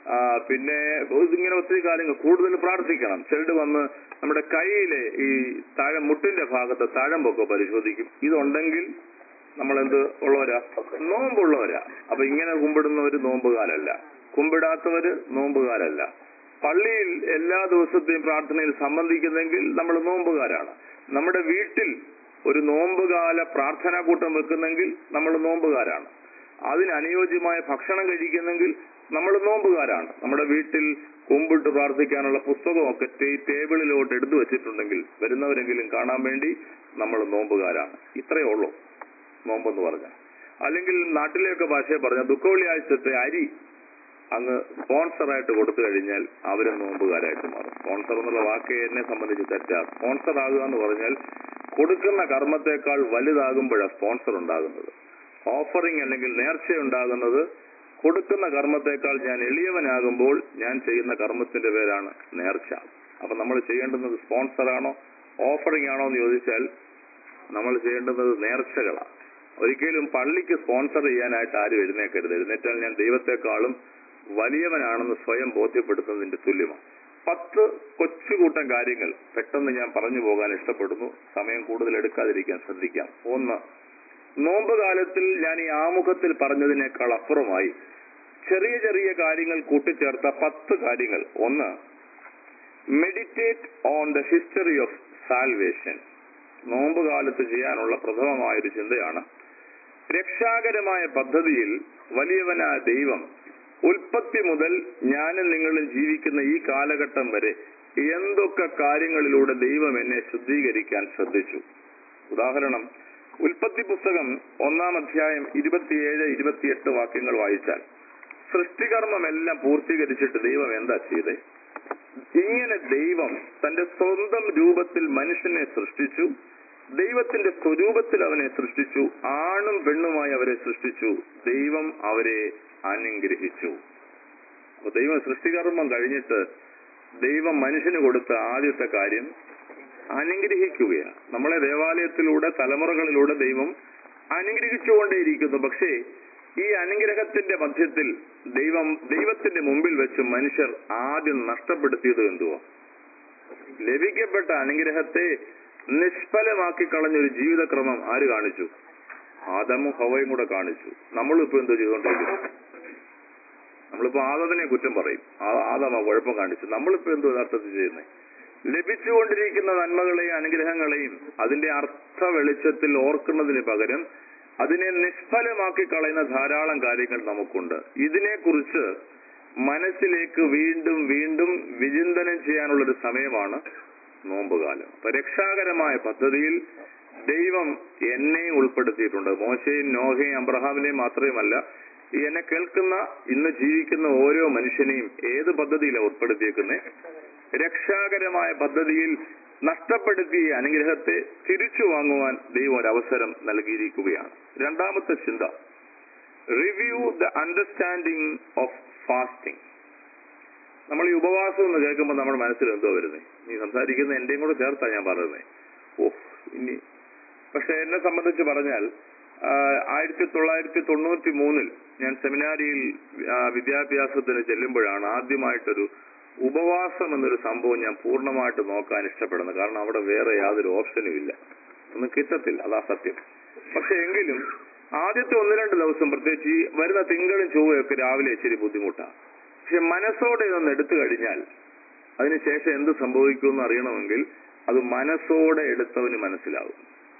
ആ, പിന്നെ ഇങ്ങനെ ഒത്തിരി കാര്യങ്ങൾ കൂടുതൽ പ്രാർത്ഥിക്കണം ചിലട് വന്ന് നമ്മുടെ കയ്യിലെ ഈ താഴെ മുട്ടിന്റെ ഭാഗത്ത് താഴമ്പൊക്കെ പരിശോധിക്കും ഇതുണ്ടെങ്കിൽ നമ്മൾ എന്ത് ഉള്ളവരാ നോമ്പുള്ളവരാ അപ്പൊ ഇങ്ങനെ കുമ്പിടുന്നവര് നോമ്പുകാരല്ല കുമ്പിടാത്തവര് നോമ്പുകാരല്ല പള്ളിയിൽ എല്ലാ ദിവസത്തെയും പ്രാർത്ഥനയിൽ സംബന്ധിക്കുന്നെങ്കിൽ നമ്മൾ നോമ്പുകാരാണ് നമ്മുടെ വീട്ടിൽ ഒരു നോമ്പുകാല പ്രാർത്ഥനാ കൂട്ടം വെക്കുന്നെങ്കിൽ നമ്മൾ നോമ്പുകാരാണ് അതിന് അനുയോജ്യമായ ഭക്ഷണം കഴിക്കുന്നെങ്കിൽ നമ്മൾ നോമ്പുകാരാണ് നമ്മുടെ വീട്ടിൽ കുമ്പിട്ട് പ്രാർത്ഥിക്കാനുള്ള പുസ്തകമൊക്കെ ടേ- ടേബിളിലോട്ട് എടുത്തു വെച്ചിട്ടുണ്ടെങ്കിൽ വരുന്നവരെങ്കിലും കാണാൻ വേണ്ടി നമ്മൾ നോമ്പുകാരാണ് ഇത്രയേ ഉള്ളൂ നോമ്പെന്ന് പറഞ്ഞ അല്ലെങ്കിൽ നാട്ടിലെയൊക്കെ ഭാഷയെ പറഞ്ഞ ദുഃഖവെള്ളിയാഴ്ചത്തെ അരി അങ്ങ് സ്പോൺസറായിട്ട് കൊടുത്തു കഴിഞ്ഞാൽ അവര് നോമ്പുകാരായിട്ട് മാറും സ്പോൺസർ എന്നുള്ള വാക്ക് എന്നെ സംബന്ധിച്ച് തെറ്റാ സ്പോൺസർ ആകുക എന്ന് പറഞ്ഞാൽ കൊടുക്കുന്ന കർമ്മത്തെക്കാൾ വലുതാകുമ്പോഴാണ് സ്പോൺസർ ഉണ്ടാകുന്നത് ഓഫറിംഗ് അല്ലെങ്കിൽ നേർച്ച ഉണ്ടാകുന്നത് കൊടുക്കുന്ന കർമ്മത്തെക്കാൾ ഞാൻ എളിയവനാകുമ്പോൾ ഞാൻ ചെയ്യുന്ന കർമ്മത്തിന്റെ പേരാണ് നേർച്ച അപ്പൊ നമ്മൾ ചെയ്യേണ്ടുന്നത് സ്പോൺസറാണോ ഓഫറിംഗ് ആണോ എന്ന് ചോദിച്ചാൽ നമ്മൾ ചെയ്യേണ്ടുന്നത് നേർച്ചകളാണ് ഒരിക്കലും പള്ളിക്ക് സ്പോൺസർ ചെയ്യാനായിട്ട് ആരും എഴുന്നേക്കരുത് എഴുന്നേറ്റാൽ ഞാൻ ദൈവത്തെക്കാളും വലിയവനാണെന്ന് സ്വയം ബോധ്യപ്പെടുത്തുന്നതിന്റെ തുല്യമാണ് പത്ത് കൊച്ചുകൂട്ടം കാര്യങ്ങൾ പെട്ടെന്ന് ഞാൻ പറഞ്ഞു പോകാൻ ഇഷ്ടപ്പെടുന്നു സമയം കൂടുതൽ എടുക്കാതിരിക്കാൻ ശ്രദ്ധിക്കാം ഒന്ന് നോമ്പ് കാലത്തിൽ ഞാൻ ഈ ആമുഖത്തിൽ പറഞ്ഞതിനേക്കാൾ അപ്പുറമായി ചെറിയ ചെറിയ കാര്യങ്ങൾ കൂട്ടിച്ചേർത്ത പത്ത് കാര്യങ്ങൾ ഒന്ന് meditate on the history of salvation നോമ്പ് കാലത്ത് ചെയ്യാനുള്ള പ്രഥമമായ ഒരു ചിന്തയാണ് രക്ഷാകരമായ പദ്ധതിയിൽ വലിയവനായ ദൈവം ഉൽപ്പത്തി മുതൽ ഞാനും നിങ്ങളും ജീവിക്കുന്ന ഈ കാലഘട്ടം വരെ എന്തൊക്കെ കാര്യങ്ങളിലൂടെ ദൈവം എന്നെ ശുദ്ധീകരിക്കാൻ ശ്രദ്ധിച്ചു ഉദാഹരണം ഉൽപ്പത്തി പുസ്തകം ഒന്നാം അധ്യായം ഇരുപത്തിയേഴ് ഇരുപത്തിയെട്ട് വാക്യങ്ങൾ വായിച്ചാൽ സൃഷ്ടികർമ്മമെല്ലാം പൂർത്തീകരിച്ചിട്ട് ദൈവം എന്താ ചെയ്തേ ഇങ്ങനെ ദൈവം തന്റെ സ്വന്തം രൂപത്തിൽ മനുഷ്യനെ സൃഷ്ടിച്ചു ദൈവത്തിന്റെ സ്വരൂപത്തിൽ അവനെ സൃഷ്ടിച്ചു ആണും പെണ്ണുമായി അവരെ സൃഷ്ടിച്ചു ദൈവം അവരെ അനുഗ്രഹിച്ചു അപ്പൊ ദൈവം സൃഷ്ടികർമ്മം കഴിഞ്ഞിട്ട് ദൈവം മനുഷ്യന് കൊടുത്ത ആദ്യത്തെ കാര്യം അനുഗ്രഹിക്കുകയാണ് നമ്മളെ ദേവാലയത്തിലൂടെ തലമുറകളിലൂടെ ദൈവം അനുഗ്രഹിച്ചുകൊണ്ടേയിരിക്കുന്നു പക്ഷേ ഈ അനുഗ്രഹത്തിന്റെ മധ്യത്തിൽ ദൈവം ദൈവത്തിന്റെ മുമ്പിൽ വെച്ച് മനുഷ്യർ ആദ്യം നഷ്ടപ്പെടുത്തിയത് എന്തുവാ ലഭിക്കപ്പെട്ട അനുഗ്രഹത്തെ നിഷ്ഫലമാക്കി കളഞ്ഞൊരു ജീവിതക്രമം ആര് കാണിച്ചു ആദമും ഹവയും കൂടെ കാണിച്ചു നമ്മളിപ്പോ എന്തോ ചെയ്തുകൊണ്ടിരിക്കുന്നു നമ്മളിപ്പോ ആദത്തിനെ കുറ്റം പറയും ആ- ആദമ കുഴപ്പം കാണിച്ചു നമ്മളിപ്പോ എന്തോ യഥാർത്ഥത്തിൽ ചെയ്യുന്നത് ലഭിച്ചുകൊണ്ടിരിക്കുന്ന നന്മകളെയും അനുഗ്രഹങ്ങളെയും അതിന്റെ അർത്ഥ വെളിച്ചത്തിൽ ഓർക്കുന്നതിന് പകരം അതിനെ നിഷ്ഫലമാക്കി കളയുന്ന ധാരാളം കാര്യങ്ങൾ നമുക്കുണ്ട് ഇതിനെക്കുറിച്ച് മനസ്സിലേക്ക് വീണ്ടും വീണ്ടും വിചിന്തനം ചെയ്യാനുള്ള ഒരു സമയമാണ് നോമ്പുകാലം അപ്പൊ രക്ഷാകരമായ പദ്ധതിയിൽ ദൈവം എന്നെ ഉൾപ്പെടുത്തിയിട്ടുണ്ട് മോശയും നോഹയും അബ്രഹാമിനെയും മാത്രമല്ല ഈ എന്നെ കേൾക്കുന്ന ഇന്ന് ജീവിക്കുന്ന ഓരോ മനുഷ്യനെയും ഏത് പദ്ധതിയിലാണ് ഉൾപ്പെടുത്തിയേക്കുന്നത് രക്ഷാകരമായ പദ്ധതിയിൽ നഷ്ടപ്പെടുത്തിയ അനുഗ്രഹത്തെ തിരിച്ചു വാങ്ങുവാൻ ദൈവം ഒരു അവസരം നൽകിയിരിക്കുകയാണ് രണ്ടാമത്തെ ചിന്ത review the understanding of fasting നമ്മൾ ഈ ഉപവാസം എന്ന് കേൾക്കുമ്പോൾ നമ്മുടെ മനസ്സിൽ എന്തോ വരുന്നത് നീ സംസാരിക്കുന്ന എന്റെയും കൂടെ ചേർത്താ ഞാൻ പറയുന്നത് ഓ ഇനി പക്ഷെ എന്നെ സംബന്ധിച്ച് പറഞ്ഞാൽ ആ, ആയിരത്തി തൊള്ളായിരത്തി തൊണ്ണൂറ്റി മൂന്നിൽ ഞാൻ സെമിനാരിയിൽ ആ, വിദ്യാഭ്യാസത്തിന് ചെല്ലുമ്പോഴാണ് ആദ്യമായിട്ടൊരു ഉപവാസം എന്നൊരു സംഭവം ഞാൻ പൂർണ്ണമായിട്ട് നോക്കാൻ ഇഷ്ടപ്പെടുന്നത് കാരണം അവിടെ വേറെ യാതൊരു ഓപ്ഷനും ഇല്ല ഒന്നും കിട്ടത്തില്ല അതാ സത്യം പക്ഷെ എങ്കിലും ആദ്യത്തെ ഒന്ന് രണ്ട് ദിവസം പ്രത്യേകിച്ച് ഈ വരുന്ന തിങ്കളും ചൊവ്വയൊക്കെ രാവിലെ ഇച്ചിരി ബുദ്ധിമുട്ടാണ് പക്ഷെ മനസ്സോടെ ഇതൊന്ന് എടുത്തു കഴിഞ്ഞാൽ അതിനുശേഷം എന്ത് സംഭവിക്കുമെന്ന് അറിയണമെങ്കിൽ അത് മനസ്സോടെ എടുത്തവന് മനസ്സിലാവും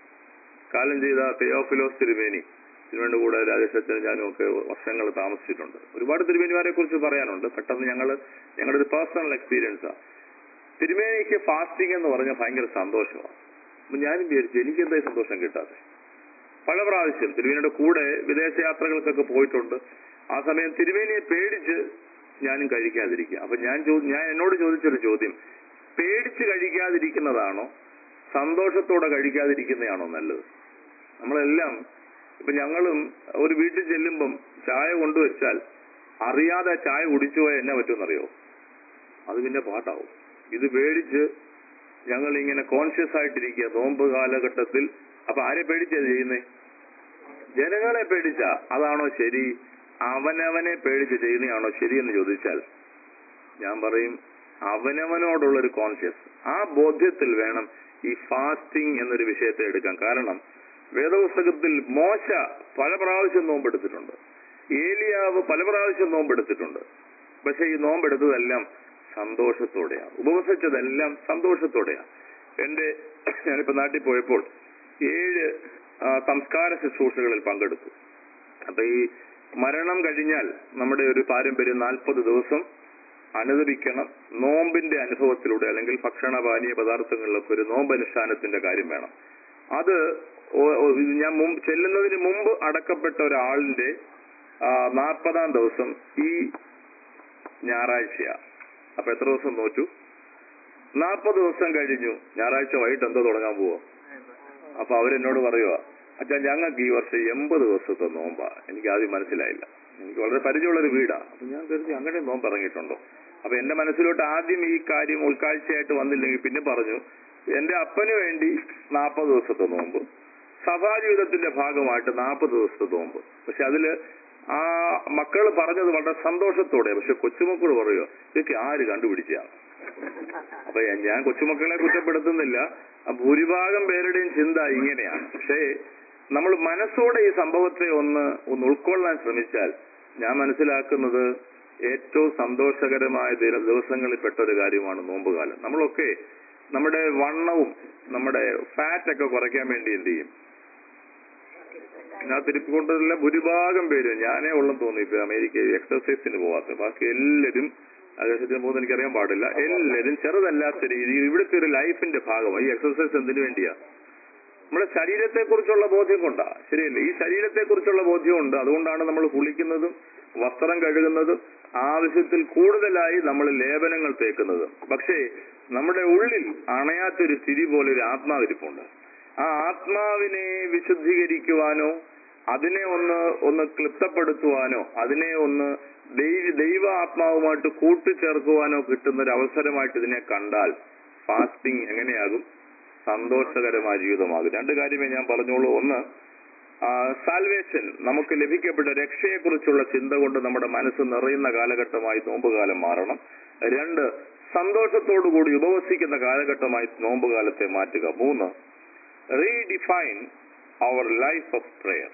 കാലം ചെയ്ത തെയോഫിലോസ് തിരുമേനി തിരുവേണ്ട കൂടെ രാജേഷത്തിനും ഞാനും ഒക്കെ വർഷങ്ങൾ താമസിച്ചിട്ടുണ്ട് ഒരുപാട് തിരുമേനിമാരെ കുറിച്ച് പറയാനുണ്ട് പെട്ടെന്ന് ഞങ്ങൾ ഞങ്ങളുടെ ഒരു പേഴ്സണൽ എക്സ്പീരിയൻസാണ് തിരുമേനിക്ക് ഫാസ്റ്റിംഗ് എന്ന് പറഞ്ഞാൽ ഭയങ്കര സന്തോഷമാണ് അപ്പൊ ഞാനും വിചാരിച്ചു എനിക്ക് എന്താ ഈ സന്തോഷം കിട്ടാതെ പല പ്രാവശ്യം തിരുമേനിയുടെ കൂടെ വിദേശ യാത്രകൾക്കൊക്കെ പോയിട്ടുണ്ട് ആ സമയം തിരുമേനിയെ പേടിച്ച് ഞാനും കഴിക്കാതിരിക്കുക അപ്പൊ ഞാൻ ചോ- ഞാൻ എന്നോട് ചോദിച്ചൊരു ചോദ്യം പേടിച്ച് കഴിക്കാതിരിക്കുന്നതാണോ സന്തോഷത്തോടെ കഴിക്കാതിരിക്കുന്നതാണോ നല്ലത് നമ്മളെല്ലാം ഇപ്പൊ ഞങ്ങളും ഒരു വീട്ടിൽ ചെല്ലുമ്പം ചായ കൊണ്ടുവച്ചാൽ അറിയാതെ ചായ കുടിച്ചു പോയാൽ എന്നാ പറ്റുമെന്നറിയോ അത് പിന്നെ പാട്ടാവും ഇത് പേടിച്ച് ഞങ്ങൾ ഇങ്ങനെ കോൺഷ്യസ് ആയിട്ടിരിക്കുക നോമ്പ് കാലഘട്ടത്തിൽ അപ്പൊ ആരെ പേടിച്ചാ ചെയ്യുന്നേ ജനങ്ങളെ പേടിച്ച അതാണോ ശരി അവനവനെ പേടിച്ച് ചെയ്യുന്നതാണോ ശരിയെന്ന് ചോദിച്ചാൽ ഞാൻ പറയും അവനവനോടുള്ള ഒരു കോൺഷ്യസ് ആ ബോധ്യത്തിൽ വേണം ഈ ഫാസ്റ്റിംഗ് എന്നൊരു വിഷയത്തെ എടുക്കാൻ കാരണം വേദപുസ്തകത്തിൽ മോശ പല പ്രാവശ്യം നോമ്പെടുത്തിട്ടുണ്ട് ഏലിയാവ് പല പ്രാവശ്യം നോമ്പെടുത്തിട്ടുണ്ട് പക്ഷെ ഈ നോമ്പെടുത്തതെല്ലാം സന്തോഷത്തോടെയാണ് ഉപവസിച്ചതെല്ലാം സന്തോഷത്തോടെയാണ് എന്റെ ഞാനിപ്പോ നാട്ടിൽ പോയപ്പോൾ ഏഴ് ആ, സംസ്കാര ശുശ്രൂഷകളിൽ പങ്കെടുത്തു അപ്പൊ ഈ മരണം കഴിഞ്ഞാൽ നമ്മുടെ ഒരു പാരമ്പര്യം നാൽപ്പത് ദിവസം അനുദപിക്കണം നോമ്പിന്റെ അനുഭവത്തിലൂടെ അല്ലെങ്കിൽ ഭക്ഷണ പാനീയ പദാർത്ഥങ്ങളിലൊക്കെ ഒരു നോമ്പ് അനുഷ്ഠാനത്തിന്റെ കാര്യം വേണം അത് ഓ- ഓ- ഇത് ഞാൻ മുമ്പ് ചെല്ലുന്നതിന് മുമ്പ് അടക്കപ്പെട്ട ഒരാളിന്റെ നാൽപ്പതാം ദിവസം ഈ ഞായറാഴ്ചയാ അപ്പൊ എത്ര ദിവസം നോറ്റു നാൽപ്പത് ദിവസം കഴിഞ്ഞു ഞായറാഴ്ച വൈകിട്ട് എന്തോ തുടങ്ങാൻ പോവാ അപ്പൊ അവരെന്നോട് പറയുക അച്ഛാ ഞങ്ങൾക്ക് ഈ വർഷം എൺപത് ദിവസത്തെ നോമ്പാ എനിക്ക് ആദ്യം മനസ്സിലായില്ല എനിക്ക് വളരെ പരിചയമുള്ള ഒരു വീടാ അപ്പൊ ഞാൻ കരുതി അങ്ങനെ നോമ്പ് ഇറങ്ങിയിട്ടുണ്ടോ അപ്പൊ എന്റെ മനസ്സിലോട്ട് ആദ്യം ഈ കാര്യം ഉൾക്കാഴ്ചയായിട്ട് വന്നില്ലെങ്കിൽ പിന്നെ പറഞ്ഞു എന്റെ അപ്പന് വേണ്ടി നാൽപ്പത് ദിവസത്തെ നോമ്പ് സഭാജീവിതത്തിന്റെ ഭാഗമായിട്ട് നാൽപ്പത് ദിവസത്തെ നോമ്പ് പക്ഷെ അതില് ആ മക്കൾ പറഞ്ഞത് വളരെ സന്തോഷത്തോടെ പക്ഷെ കൊച്ചുമക്കൾ പറയുക ഇതൊക്കെ ആര് കണ്ടുപിടിച്ചാണ് അപ്പൊ ഞാൻ കൊച്ചുമക്കളെ കുറ്റപ്പെടുത്തുന്നില്ല ആ ഭൂരിഭാഗം പേരുടെയും ചിന്ത ഇങ്ങനെയാണ് പക്ഷേ നമ്മൾ മനസ്സോടെ ഈ സംഭവത്തെ ഒന്ന് ഒന്ന് ഉൾക്കൊള്ളാൻ ശ്രമിച്ചാൽ ഞാൻ മനസ്സിലാക്കുന്നത് ഏറ്റവും സന്തോഷകരമായ ദിന ദിവസങ്ങളിൽ പെട്ട ഒരു കാര്യമാണ് നോമ്പുകാലം നമ്മളൊക്കെ നമ്മുടെ വണ്ണവും നമ്മുടെ ഫാറ്റ് ഒക്കെ കുറയ്ക്കാൻ വേണ്ടി എന്ത് ചെയ്യും ഞാൻ തിരുപ്പിക്കൊണ്ടുള്ള ഭൂരിഭാഗം പേര് ഞാനേ ഉള്ളെന്ന് തോന്നി ഇപ്പൊ അമേരിക്കയിൽ എക്സർസൈസിന് പോവാത്ത ബാക്കി എല്ലാവരും ആകാശത്തിന് പോകുന്ന എനിക്കറിയാൻ പാടില്ല എല്ലാവരും ചെറുതല്ലാത്ത രീതിയിൽ ഇവിടുത്തെ ഒരു ലൈഫിന്റെ ഭാഗമായി ഈ എക്സർസൈസ് എന്തിനു വേണ്ടിയാ നമ്മുടെ ശരീരത്തെ കുറിച്ചുള്ള ബോധ്യം കൊണ്ടാ ശരിയല്ലേ ഈ ശരീരത്തെ കുറിച്ചുള്ള ബോധ്യമുണ്ട് അതുകൊണ്ടാണ് നമ്മൾ കുളിക്കുന്നതും വസ്ത്രം കഴുകുന്നതും ആവശ്യത്തിൽ കൂടുതലായി നമ്മൾ ലേപനങ്ങൾ തേക്കുന്നതും പക്ഷേ നമ്മുടെ ഉള്ളിൽ അണയാത്തൊരു സ്ഥിതി പോലെ ഒരു ആത്മാവിരിപ്പുണ്ട് ആ ആത്മാവിനെ വിശുദ്ധീകരിക്കുവാനോ അതിനെ ഒന്ന് ഒന്ന് ക്ലിപ്തപ്പെടുത്തുവാനോ അതിനെ ഒന്ന് ദൈവ ദൈവ ആത്മാവുമായിട്ട് കൂട്ടിച്ചേർക്കുവാനോ കിട്ടുന്ന ഒരു അവസരമായിട്ട് ഇതിനെ കണ്ടാൽ ഫാസ്റ്റിംഗ് എങ്ങനെയാകും സന്തോഷകരമായ ജീവിതമാകും രണ്ട് കാര്യമേ ഞാൻ പറഞ്ഞോളൂ ഒന്ന് സാൽവേഷൻ നമുക്ക് ലഭിക്കപ്പെട്ട രക്ഷയെക്കുറിച്ചുള്ള ചിന്ത കൊണ്ട് നമ്മുടെ മനസ്സ് നിറയുന്ന കാലഘട്ടമായി നോമ്പുകാലം മാറണം രണ്ട് സന്തോഷത്തോടുകൂടി ഉപവസിക്കുന്ന കാലഘട്ടമായി നോമ്പുകാലത്തെ മാറ്റുക മൂന്ന് redefine our life of prayer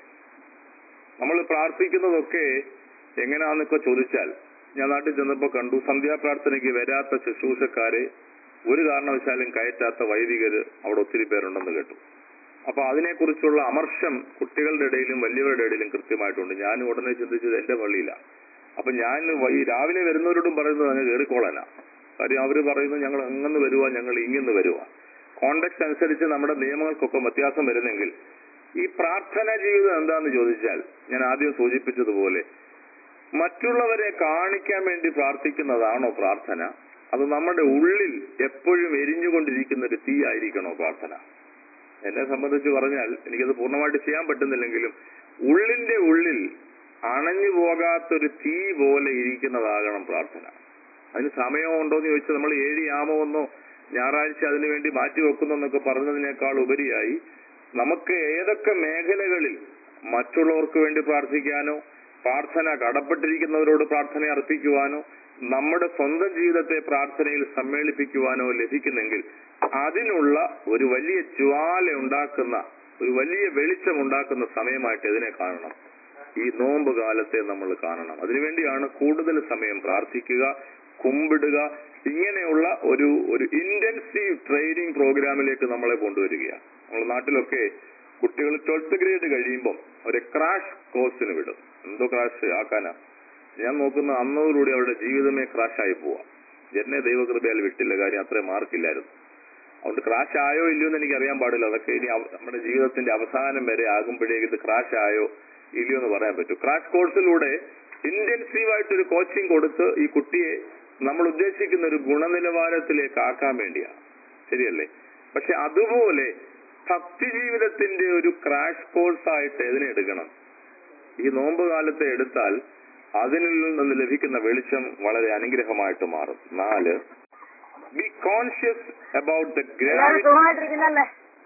നമ്മൾ പ്രാർത്ഥിക്കുന്നതൊക്കെ എങ്ങനെയാണെന്നൊക്കെ ചോദിച്ചാൽ ഞാൻ നാട്ടിൽ ചെന്നപ്പോ കണ്ടു സന്ധ്യാപ്രാർത്ഥനയ്ക്ക് വരാത്ത ശുശ്രൂഷക്കാരെ ഒരു കാരണവശാലും കയറ്റാത്ത വൈദികര് അവിടെ ഒത്തിരി പേരുണ്ടെന്ന് കേട്ടു അപ്പൊ അതിനെക്കുറിച്ചുള്ള അമർഷം കുട്ടികളുടെ ഇടയിലും വലിയവരുടെ ഇടയിലും കൃത്യമായിട്ടുണ്ട് ഞാൻ ഉടനെ ചിന്തിച്ചത് എന്റെ പള്ളിയിലാണ് അപ്പൊ ഞാൻ ഈ രാവിലെ വരുന്നവരോടും പറയുന്നത് അങ്ങ് കയറിക്കോളാനാ കാര്യം അവര് പറയുന്നത് ഞങ്ങൾ അങ്ങനെ വരുവാ ഞങ്ങൾ ഇങ്ങനെ വരുവാ കോണ്ടക്സ്റ്റ് അനുസരിച്ച് നമ്മുടെ നിയമങ്ങൾക്കൊക്കെ വ്യത്യാസം വരുന്നെങ്കിൽ ഈ പ്രാർത്ഥന ജീവിതം എന്താന്ന് ചോദിച്ചാൽ ഞാൻ ആദ്യം സൂചിപ്പിച്ചതുപോലെ മറ്റുള്ളവരെ കാണിക്കാൻ വേണ്ടി പ്രാർത്ഥിക്കുന്നതാണോ പ്രാർത്ഥന അത് നമ്മുടെ ഉള്ളിൽ എപ്പോഴും എരിഞ്ഞുകൊണ്ടിരിക്കുന്ന ഒരു തീ ആയിരിക്കണോ പ്രാർത്ഥന എന്നെ സംബന്ധിച്ച് പറഞ്ഞാൽ എനിക്കത് പൂർണ്ണമായിട്ട് ചെയ്യാൻ പറ്റുന്നില്ലെങ്കിലും ഉള്ളിന്റെ ഉള്ളിൽ അണഞ്ഞു പോകാത്തൊരു തീ പോലെ ഇരിക്കുന്നതാകണം പ്രാർത്ഥന അതിന് സമയമുണ്ടോ എന്ന് ചോദിച്ചാൽ നമ്മൾ ഏഴ് യാമമെന്നോ ഞായറാഴ്ച അതിനു വേണ്ടി മാറ്റി വെക്കുന്നു എന്നൊക്കെ പറഞ്ഞതിനേക്കാൾ ഉപരിയായി നമുക്ക് ഏതൊക്കെ മേഖലകളിൽ മറ്റുള്ളവർക്ക് വേണ്ടി പ്രാർത്ഥിക്കാനോ പ്രാർത്ഥന കടപ്പെട്ടിരിക്കുന്നവരോട് പ്രാർത്ഥന അർപ്പിക്കുവാനോ നമ്മുടെ സ്വന്തം ജീവിതത്തെ പ്രാർത്ഥനയിൽ സമ്മേളിപ്പിക്കുവാനോ ലഭിക്കുന്നെങ്കിൽ അതിനുള്ള ഒരു വലിയ ജ്വാല ഉണ്ടാക്കുന്ന ഒരു വലിയ വെളിച്ചം ഉണ്ടാക്കുന്ന സമയമായിട്ട് ഇതിനെ കാണണം ഈ നോമ്പ് കാലത്തെ നമ്മൾ കാണണം അതിനുവേണ്ടിയാണ് കൂടുതൽ സമയം പ്രാർത്ഥിക്കുക കുമ്പിടുക ഇങ്ങനെയുള്ള ഒരു ഒരു ഇന്റൻസീവ് ട്രെയിനിങ് പ്രോഗ്രാമിലേക്ക് നമ്മളെ കൊണ്ടുവരികയാണ് നമ്മുടെ നാട്ടിലൊക്കെ കുട്ടികൾ ട്വൽത്ത് ഗ്രേഡ് കഴിയുമ്പം അവരെ ക്രാഷ് കോഴ്സിന് വിടും എന്തോ ക്രാഷ് ആക്കാനാ ഞാൻ നോക്കുന്ന അന്നോടുകൂടി അവരുടെ ജീവിതമേ ക്രാഷായി പോവാം എന്നെ ദൈവകൃപയാൽ വിട്ടില്ല കാര്യം അത്രയും മാർക്കില്ലായിരുന്നു അതുകൊണ്ട് ക്രാഷ് ആയോ ഇല്ലയോ എന്ന് എനിക്ക് അറിയാൻ പാടില്ല അതൊക്കെ ഇനി അവ- നമ്മുടെ ജീവിതത്തിന്റെ അവസാനം വരെ ആകുമ്പോഴേക്ക് ഇത് ക്രാഷ് ആയോ ഇല്ലയോ എന്ന് പറയാൻ പറ്റും ക്രാഷ് കോഴ്സിലൂടെ ഇന്റൻസീവായിട്ട് ഒരു കോച്ചിങ് കൊടുത്ത് ഈ കുട്ടിയെ നമ്മൾ ഉദ്ദേശിക്കുന്ന ഒരു ഗുണനിലവാരത്തിലേക്ക് ആക്കാൻ വേണ്ടിയാണ് ശരിയല്ലേ പക്ഷെ അതുപോലെ ഭക്തി ജീവിതത്തിന്റെ ഒരു ക്രാഷ് കോഴ്സ് ആയിട്ട് എതിനെ എടുക്കണം ഈ നോമ്പ് കാലത്തെ എടുത്താൽ അതിൽ നിന്ന് ലഭിക്കുന്ന വെളിച്ചം വളരെ അനുഗ്രഹമായിട്ട് മാറും നാല് be conscious about the gravity സുഖമായിട്ടിരിക്കുന്നല്ലേ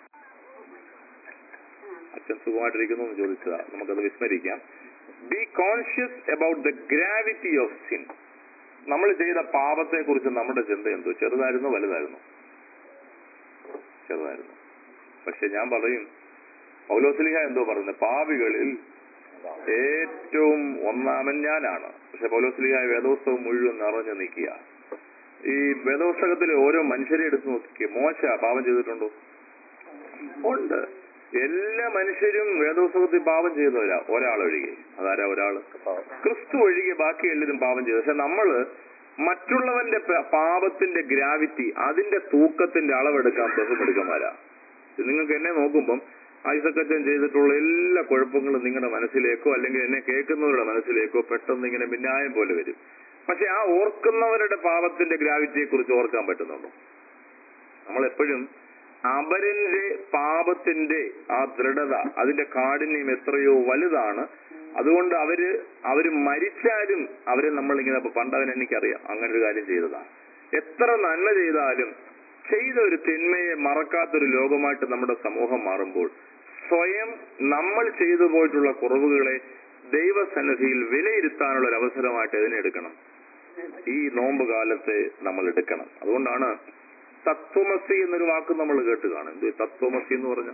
അച്ഛൻ സുഖമായിട്ടിരിക്കുന്നു എന്ന് ചോദിച്ചതാ നമുക്കത് വിസ്മരിക്കാം be conscious about the gravity of sin നമ്മൾ ചെയ്ത പാപത്തെ കുറിച്ച് നമ്മുടെ ചിന്ത എന്തോ ചെറുതായിരുന്നോ വലുതായിരുന്നോ ചെറുതായിരുന്നു പക്ഷെ ഞാൻ പറയും പൗലോസ്ലിഹ എന്തോ പറയുന്നത് പാപികളിൽ ഏറ്റവും ഒന്നാമൻ ഞാനാണ് പക്ഷെ പൗലോസ്ലിഹ വേദോത്സവം മുഴുവൻ നിറഞ്ഞു നിൽക്കുക ഈ വേദോത്സവത്തിലെ ഓരോ മനുഷ്യരെ എടുത്ത് നോക്കിക്കേ മോശ പാപം ചെയ്തിട്ടുണ്ടോ ഉണ്ട് എല്ലാ മനുഷ്യരും വേദോത്സവത്തിൽ പാപം ചെയ്തവരാ ഒരാളൊഴികെ അതാരാ ഒരാള് ക്രിസ്തു ഒഴികെ ബാക്കി എല്ലാവരും പാപം ചെയ്തു പക്ഷെ നമ്മള് മറ്റുള്ളവന്റെ പ- പാപത്തിന്റെ ഗ്രാവിറ്റി അതിന്റെ തൂക്കത്തിന്റെ അളവെടുക്കാൻ ബഹുമെടുക്കന്മാരാ നിങ്ങൾക്ക് എന്നെ നോക്കുമ്പം ഐസക്കച്ചൻ ചെയ്തിട്ടുള്ള എല്ലാ കുഴപ്പങ്ങളും നിങ്ങളുടെ മനസ്സിലേക്കോ അല്ലെങ്കിൽ എന്നെ കേൾക്കുന്നവരുടെ മനസ്സിലേക്കോ പെട്ടെന്ന് ഇങ്ങനെ മിന്നായം പോലെ വരും പക്ഷെ ആ ഓർക്കുന്നവരുടെ പാപത്തിന്റെ ഗ്രാവിറ്റിയെ കുറിച്ച് ഓർക്കാൻ പറ്റുന്നുണ്ടോ നമ്മൾ എപ്പോഴും അവരന്റെ പാപത്തിന്റെ ആ ദൃഢത അതിന്റെ കാഠിന്യം എത്രയോ വലുതാണ് അതുകൊണ്ട് അവര് അവര് മരിച്ചാലും അവരെ നമ്മളിങ്ങനെ ഇപ്പൊ പണ്ടവൻ എനിക്കറിയാം അങ്ങനെ ഒരു കാര്യം ചെയ്തതാണ് എത്ര നന്മ ചെയ്താലും ചെയ്ത ഒരു തിന്മയെ മറക്കാത്തൊരു ലോകമായിട്ട് നമ്മുടെ സമൂഹം മാറുമ്പോൾ സ്വയം നമ്മൾ ചെയ്തു പോയിട്ടുള്ള കുറവുകളെ ദൈവസന്നിധിയിൽ വിലയിരുത്താനുള്ള ഒരു അവസരമായിട്ട് ഇതിനെ എടുക്കണം ഈ നോമ്പ് കാലത്തെ നമ്മൾ എടുക്കണം അതുകൊണ്ടാണ് തത്വമസി എന്നൊരു വാക്ക് നമ്മൾ കേട്ട് കാണും എന്ത് തത്വമസി എന്ന് പറഞ്ഞ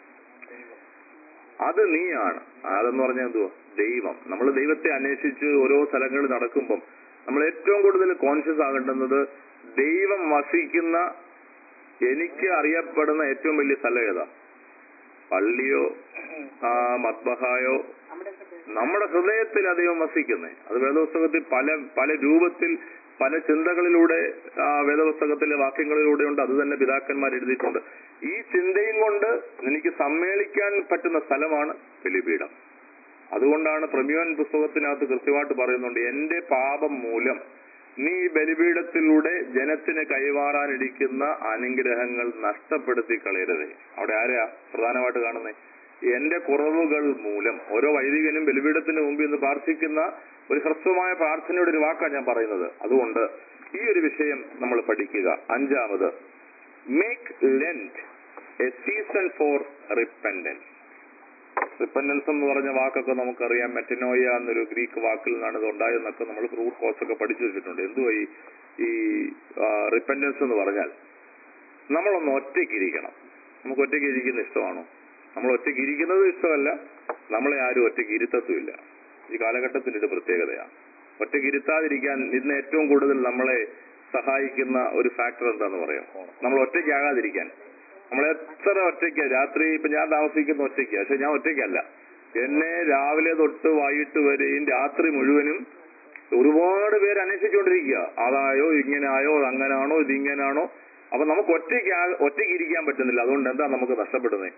അത് നീയാണ് അതെന്ന് പറഞ്ഞാൽ എന്തുവാ ദൈവം നമ്മൾ ദൈവത്തെ അന്വേഷിച്ച് ഓരോ സ്ഥലങ്ങളിൽ നടക്കുമ്പം നമ്മൾ ഏറ്റവും കൂടുതൽ കോൺഷ്യസ് ആകേണ്ടുന്നത് ദൈവം വസിക്കുന്ന എനിക്ക് അറിയപ്പെടുന്ന ഏറ്റവും വലിയ സ്ഥലം ഏതാ പള്ളിയോ ആ മദ്ബഹായോ നമ്മുടെ ഹൃദയത്തിൽ ദൈവം വസിക്കുന്നേ അത് വേദപുസ്തകത്തിൽ പല പല രൂപത്തിൽ പല ചിന്തകളിലൂടെ ആ വേദപുസ്തകത്തിലെ വാക്യങ്ങളിലൂടെ ഉണ്ട് അത് തന്നെ പിതാക്കന്മാർ എഴുതിയിട്ടുണ്ട് ഈ ചിന്തയും കൊണ്ട് എനിക്ക് സമ്മേളിക്കാൻ പറ്റുന്ന സ്ഥലമാണ് ബലിപീഠം അതുകൊണ്ടാണ് പ്രമ്യോൻ പുസ്തകത്തിനകത്ത് കൃത്യമായിട്ട് പറയുന്നുണ്ട് എന്റെ പാപം മൂലം നീ ബലിപീഠത്തിലൂടെ ജനത്തിന് കൈമാറാനിരിക്കുന്ന അനുഗ്രഹങ്ങൾ നഷ്ടപ്പെടുത്തി കളയരുതേ അവിടെ ആരെയാ പ്രധാനമായിട്ട് കാണുന്നേ എന്റെ കുറവുകൾ മൂലം ഓരോ വൈദികനും ബലിപീഠത്തിന് മുമ്പിൽ നിന്ന് പ്രാർത്ഥിക്കുന്ന ഒരു ഹ്രസ്വമായ പ്രാർത്ഥനയുടെ ഒരു വാക്കാണ് ഞാൻ പറയുന്നത് അതുകൊണ്ട് ഈ ഒരു വിഷയം നമ്മൾ പഠിക്കുക അഞ്ചാമത് make Lent a season for repentance repentance എന്ന് പറഞ്ഞ വാക്കൊക്കെ നമുക്കറിയാം മെറ്റനോയ എന്നൊരു ഗ്രീക്ക് വാക്കിൽ നിന്നാണ് ഇത് ഉണ്ടായതെന്നൊക്കെ നമ്മൾ റൂട്ട് കോഴ്സ് ഒക്കെ പഠിച്ചു വെച്ചിട്ടുണ്ട് എന്തുവാ ഈ ഈ റിപ്പൻഡൻസ് എന്ന് പറഞ്ഞാൽ നമ്മളൊന്ന് ഒറ്റയ്ക്ക് ഇരിക്കണം നമുക്ക് ഒറ്റയ്ക്ക് ഇരിക്കുന്ന ഇഷ്ടമാണോ നമ്മൾ ഒറ്റയ്ക്ക് ഇരിക്കുന്നത് ഇഷ്ടമല്ല നമ്മളെ ആരും ഒറ്റയ്ക്ക് ഇരുത്തത്തുമില്ല ഈ കാലഘട്ടത്തിന്റെ ഒരു പ്രത്യേകതയാണ് ഒറ്റയ്ക്ക് ഇരുത്താതിരിക്കാൻ ഇന്ന് ഏറ്റവും കൂടുതൽ നമ്മളെ സഹായിക്കുന്ന ഒരു ഫാക്ടർ എന്താന്ന് പറയാം നമ്മൾ ഒറ്റയ്ക്കാകാതിരിക്കാൻ നമ്മൾ എത്ര ഒറ്റയ്ക്ക് രാത്രി ഇപ്പൊ ഞാൻ താമസിക്കുന്ന ഒറ്റയ്ക്ക് പക്ഷെ ഞാൻ ഒറ്റയ്ക്കല്ല എന്നെ രാവിലെ തൊട്ട് വൈകിട്ട് വരെയും രാത്രി മുഴുവനും ഒരുപാട് പേര് അന്വേഷിച്ചുകൊണ്ടിരിക്കുക അതായോ ഇങ്ങനായോ അങ്ങനാണോ ഇതിങ്ങനാണോ അപ്പൊ നമുക്ക് ഒറ്റയ്ക്ക് ഒറ്റയ്ക്ക് ഇരിക്കാൻ പറ്റുന്നില്ല അതുകൊണ്ട് എന്താ നമുക്ക് നഷ്ടപ്പെടുന്നത്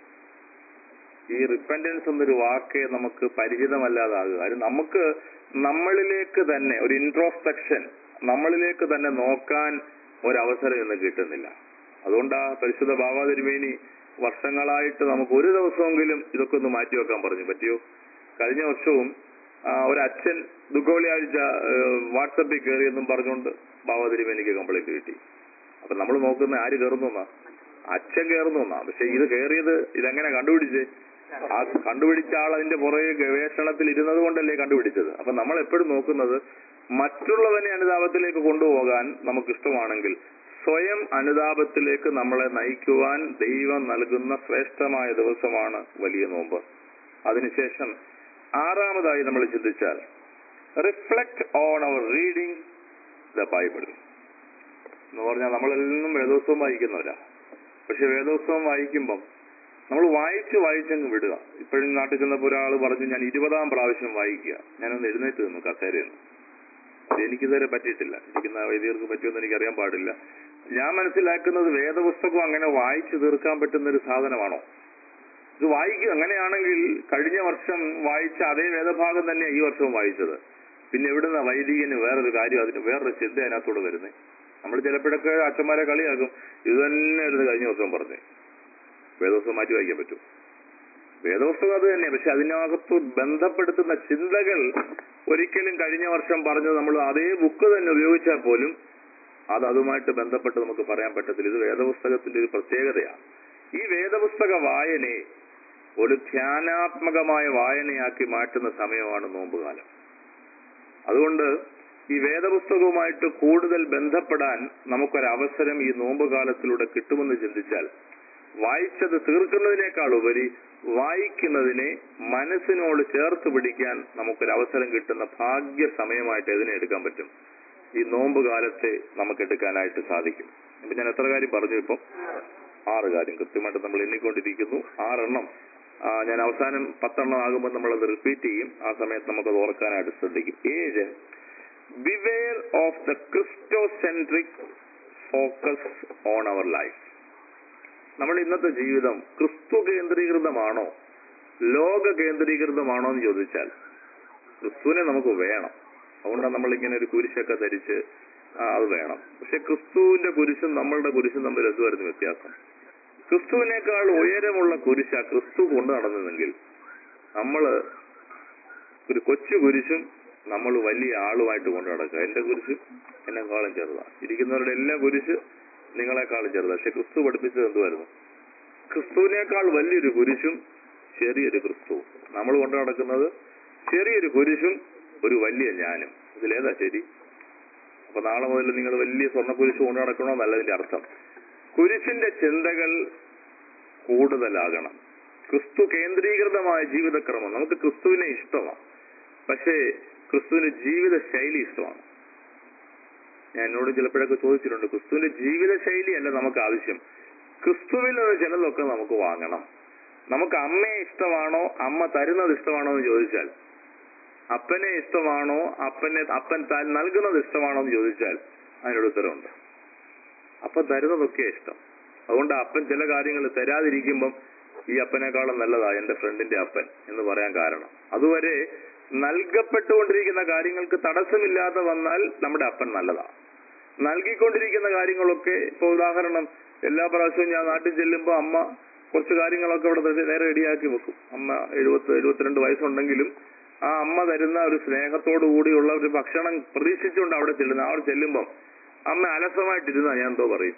ഈ റിപ്പൻഡൻസ് എന്നൊരു വാക്ക് നമുക്ക് പരിചിതമല്ലാതാകുക അത് നമുക്ക് നമ്മളിലേക്ക് തന്നെ ഒരു ഇൻട്രോസ്പെക്ഷൻ നമ്മളിലേക്ക് തന്നെ നോക്കാൻ ഒരവസരം ഇന്ന് കിട്ടുന്നില്ല അതുകൊണ്ടാ പരിശുദ്ധ ബാബാ തിരുമേനി വർഷങ്ങളായിട്ട് നമുക്ക് ഒരു ദിവസമെങ്കിലും ഇതൊക്കെ ഒന്ന് മാറ്റി വെക്കാൻ പറഞ്ഞു പറ്റിയോ കഴിഞ്ഞ വർഷവും ആ, ഒരു അച്ഛൻ ദുഃഖവെള്ളിയാഴ്ച വാട്സപ്പിൽ കയറിയെന്നും പറഞ്ഞുകൊണ്ട് ബാബാ തിരുമേനിക്ക് കംപ്ലൈന്റ് കിട്ടി അപ്പൊ നമ്മൾ നോക്കുന്ന ആര് കയറുന്ന അച്ഛൻ കയറുന്ന പക്ഷെ ഇത് കയറിയത് ഇതെങ്ങനെ കണ്ടുപിടിച്ചേ ആ കണ്ടുപിടിച്ച ആൾ അതിന്റെ പുറകെ ഗവേഷണത്തിൽ ഇരുന്നത് കൊണ്ടല്ലേ കണ്ടുപിടിച്ചത് അപ്പൊ നമ്മൾ എപ്പോഴും നോക്കുന്നത് മറ്റുള്ളവനെ അനുതാപത്തിലേക്ക് കൊണ്ടുപോകാൻ നമുക്ക് ഇഷ്ടമാണെങ്കിൽ സ്വയം അനുതാപത്തിലേക്ക് നമ്മളെ നയിക്കുവാൻ ദൈവം നൽകുന്ന ശ്രേഷ്ഠമായ ദിവസമാണ് വലിയ നോമ്പ് അതിനുശേഷം ആറാമതായി നമ്മൾ ചിന്തിച്ചാൽ reflect on our reading the Bible എന്ന് പറഞ്ഞാൽ നമ്മളെല്ലാം വേദോത്സവം വായിക്കുന്നവരാ പക്ഷെ വേദോത്സവം വായിക്കുമ്പം നമ്മൾ വായിച്ച് വായിച്ചങ്ങ് വിടുക ഇപ്പോഴും നാട്ടിൽ ചെന്നപ്പോൾ ഒരാൾ പറഞ്ഞു ഞാൻ ഇരുപതാം പ്രാവശ്യം വായിക്കുക ഞാനൊന്ന് എഴുന്നേറ്റ് നിന്നു കസേരയെന്ന് അത് എനിക്കിതുവരെ പറ്റിയിട്ടില്ല ഇരിക്കുന്ന വൈദികർക്ക് പറ്റുമെന്ന് എനിക്കറിയാൻ പാടില്ല ഞാൻ മനസ്സിലാക്കുന്നത് വേദപുസ്തകം അങ്ങനെ വായിച്ചു തീർക്കാൻ പറ്റുന്ന ഒരു സാധനമാണോ ഇത് വായിക്കുക അങ്ങനെയാണെങ്കിൽ കഴിഞ്ഞ വർഷം വായിച്ച അതേ വേദഭാഗം തന്നെ ഈ വർഷവും വായിച്ചത് പിന്നെ എവിടുന്ന വൈദികന് വേറൊരു കാര്യം അതിന് വേറൊരു ചിന്ത അതിനകത്തോട് വരുന്നത് നമ്മൾ ചിലപ്പോഴൊക്കെ അച്ഛന്മാരെ കളിയാക്കും ഇത് തന്നെ ആയിരുന്നു കഴിഞ്ഞ ദിവസം പറഞ്ഞേ വേദപുസ്തകം മാറ്റി വായിക്കാൻ പറ്റും വേദപുസ്തകം അത് തന്നെ പക്ഷെ അതിനകത്ത് ബന്ധപ്പെടുത്തുന്ന ചിന്തകൾ ഒരിക്കലും കഴിഞ്ഞ വർഷം പറഞ്ഞത് നമ്മൾ അതേ ബുക്ക് തന്നെ ഉപയോഗിച്ചാൽ പോലും അത് അതുമായിട്ട് ബന്ധപ്പെട്ട് നമുക്ക് പറയാൻ പറ്റത്തില്ല ഇത് വേദപുസ്തകത്തിന്റെ ഒരു പ്രത്യേകതയാണ് ഈ വേദപുസ്തക വായനയെ ഒരു ധ്യാനാത്മകമായ വായനയാക്കി മാറ്റുന്ന സമയമാണ് നോമ്പുകാലം അതുകൊണ്ട് ഈ വേദപുസ്തകവുമായിട്ട് കൂടുതൽ ബന്ധപ്പെടാൻ നമുക്കൊരവസരം ഈ നോമ്പ് കാലത്തിലൂടെ കിട്ടുമെന്ന് ചിന്തിച്ചാൽ വായിച്ചത് തീർക്കുന്നതിനേക്കാൾ ഉപരി വായിക്കുന്നതിനെ മനസ്സിനോട് ചേർത്ത് പിടിക്കാൻ നമുക്കൊരവസരം കിട്ടുന്ന ഭാഗ്യ സമയമായിട്ട് ഇതിനെ എടുക്കാൻ പറ്റും ഈ നോമ്പ് കാലത്തെ നമുക്ക് എടുക്കാനായിട്ട് സാധിക്കും ഇപ്പൊ ഞാൻ എത്ര കാര്യം പറഞ്ഞു ഇപ്പം ആറ് കാര്യം കൃത്യമായിട്ട് നമ്മൾ എണ്ണിക്കൊണ്ടിരിക്കുന്നു ആറെണ്ണം ആ, ഞാൻ അവസാനം പത്തെണ്ണം ആകുമ്പോൾ നമ്മളത് റിപ്പീറ്റ് ചെയ്യും ആ സമയത്ത് നമുക്കത് ഓർക്കാനായിട്ട് ശ്രദ്ധിക്കും ഏഴ് beware of the Christocentric focus on our life നമ്മൾ ഇന്നത്തെ ജീവിതം ക്രിസ്തു കേന്ദ്രീകൃതമാണോ ലോക കേന്ദ്രീകൃതമാണോ എന്ന് ചോദിച്ചാൽ ക്രിസ്തുവിനെ നമുക്ക് വേണം അതുകൊണ്ടാണ് നമ്മൾ ഇങ്ങനെ ഒരു കുരിശൊക്കെ ധരിച്ച് ആ, അത് വേണം പക്ഷെ ക്രിസ്തുവിന്റെ കുരിശും നമ്മളുടെ കുരിശും തമ്മിൽ എന്തുവായിരുന്നു വ്യത്യാസം ക്രിസ്തുവിനേക്കാൾ ഉയരമുള്ള കുരിശ ക്രിസ്തു കൊണ്ടു നടന്നതെങ്കിൽ നമ്മള് ഒരു കൊച്ചു കുരിശും നമ്മൾ വലിയ ആളുമായിട്ട് കൊണ്ടു നടക്കുക എന്റെ കുരിശ് എന്നെക്കാളും ചെറുതാണ് ഇരിക്കുന്നവരുടെ എല്ലാ കുരിശ് നിങ്ങളെക്കാളും ചെറുതാണ് പക്ഷെ ക്രിസ്തു പഠിപ്പിച്ചത് എന്തുവായിരുന്നു ക്രിസ്തുവിനേക്കാൾ വലിയൊരു കുരിശും ചെറിയൊരു ക്രിസ്തുവും നമ്മൾ കൊണ്ടു നടക്കുന്നത് ചെറിയൊരു കുരിശും ഒരു വലിയ ഞാനും ഇതിലേതാ ശരി അപ്പൊ നാളെ മുതൽ നിങ്ങൾ വലിയ സ്വർണ്ണ കുരിശ് കൊണ്ടു നടക്കണമെന്നല്ല ഇതിന്റെ അർത്ഥം കുരിശിന്റെ ചിന്തകൾ കൂടുതലാകണം ക്രിസ്തു കേന്ദ്രീകൃതമായ ജീവിതക്രമം നമുക്ക് ക്രിസ്തുവിനെ ഇഷ്ടമാണ് പക്ഷേ ക്രിസ്തുവിന്റെ ജീവിത ശൈലി ഇഷ്ടമാണ് ഞാൻ എന്നോട് ചിലപ്പോഴൊക്കെ ചോദിച്ചിട്ടുണ്ട് ക്രിസ്തുവിന്റെ ജീവിത ശൈലിയല്ല നമുക്ക് ആവശ്യം ക്രിസ്തുവിൽ നിന്ന് ചിലതൊക്കെ നമുക്ക് വാങ്ങണം നമുക്ക് അമ്മയെ ഇഷ്ടമാണോ അമ്മ തരുന്നത് ഇഷ്ടമാണോ എന്ന് ചോദിച്ചാൽ അപ്പനെ ഇഷ്ടമാണോ അപ്പനെ അപ്പൻ താൻ നൽകുന്നത് ഇഷ്ടമാണോ എന്ന് ചോദിച്ചാൽ അതിനൊരു ഉത്തരവുണ്ട് അപ്പൻ തരുന്നതൊക്കെ ഇഷ്ടം അതുകൊണ്ട് അപ്പൻ ചില കാര്യങ്ങൾ തരാതിരിക്കുമ്പം ഈ അപ്പനേക്കാളും നല്ലതാ എന്റെ ഫ്രണ്ടിന്റെ അപ്പൻ എന്ന് പറയാൻ കാരണം അതുവരെ നൽകപ്പെട്ടുകൊണ്ടിരിക്കുന്ന കാര്യങ്ങൾക്ക് തടസ്സമില്ലാതെ വന്നാൽ നമ്മുടെ അപ്പൻ നല്ലതാ നൽകിക്കൊണ്ടിരിക്കുന്ന കാര്യങ്ങളൊക്കെ ഇപ്പൊ ഉദാഹരണം എല്ലാ പ്രാവശ്യവും ഞാൻ നാട്ടിൽ ചെല്ലുമ്പോൾ അമ്മ കുറച്ച് കാര്യങ്ങളൊക്കെ ഇവിടെ തെ- നേരെ റെഡിയാക്കി വെക്കും അമ്മ എഴുപത്തി എഴുപത്തിരണ്ട് വയസ്സുണ്ടെങ്കിലും ആ അമ്മ തരുന്ന ഒരു സ്നേഹത്തോടു കൂടിയുള്ള ഒരു ഭക്ഷണം പ്രതീക്ഷിച്ചുകൊണ്ട് അവിടെ ചെല്ലുന്നത് അവിടെ ചെല്ലുമ്പം അമ്മ അലസമായിട്ടിരുന്നാ ഞാൻ എന്തോ പറയും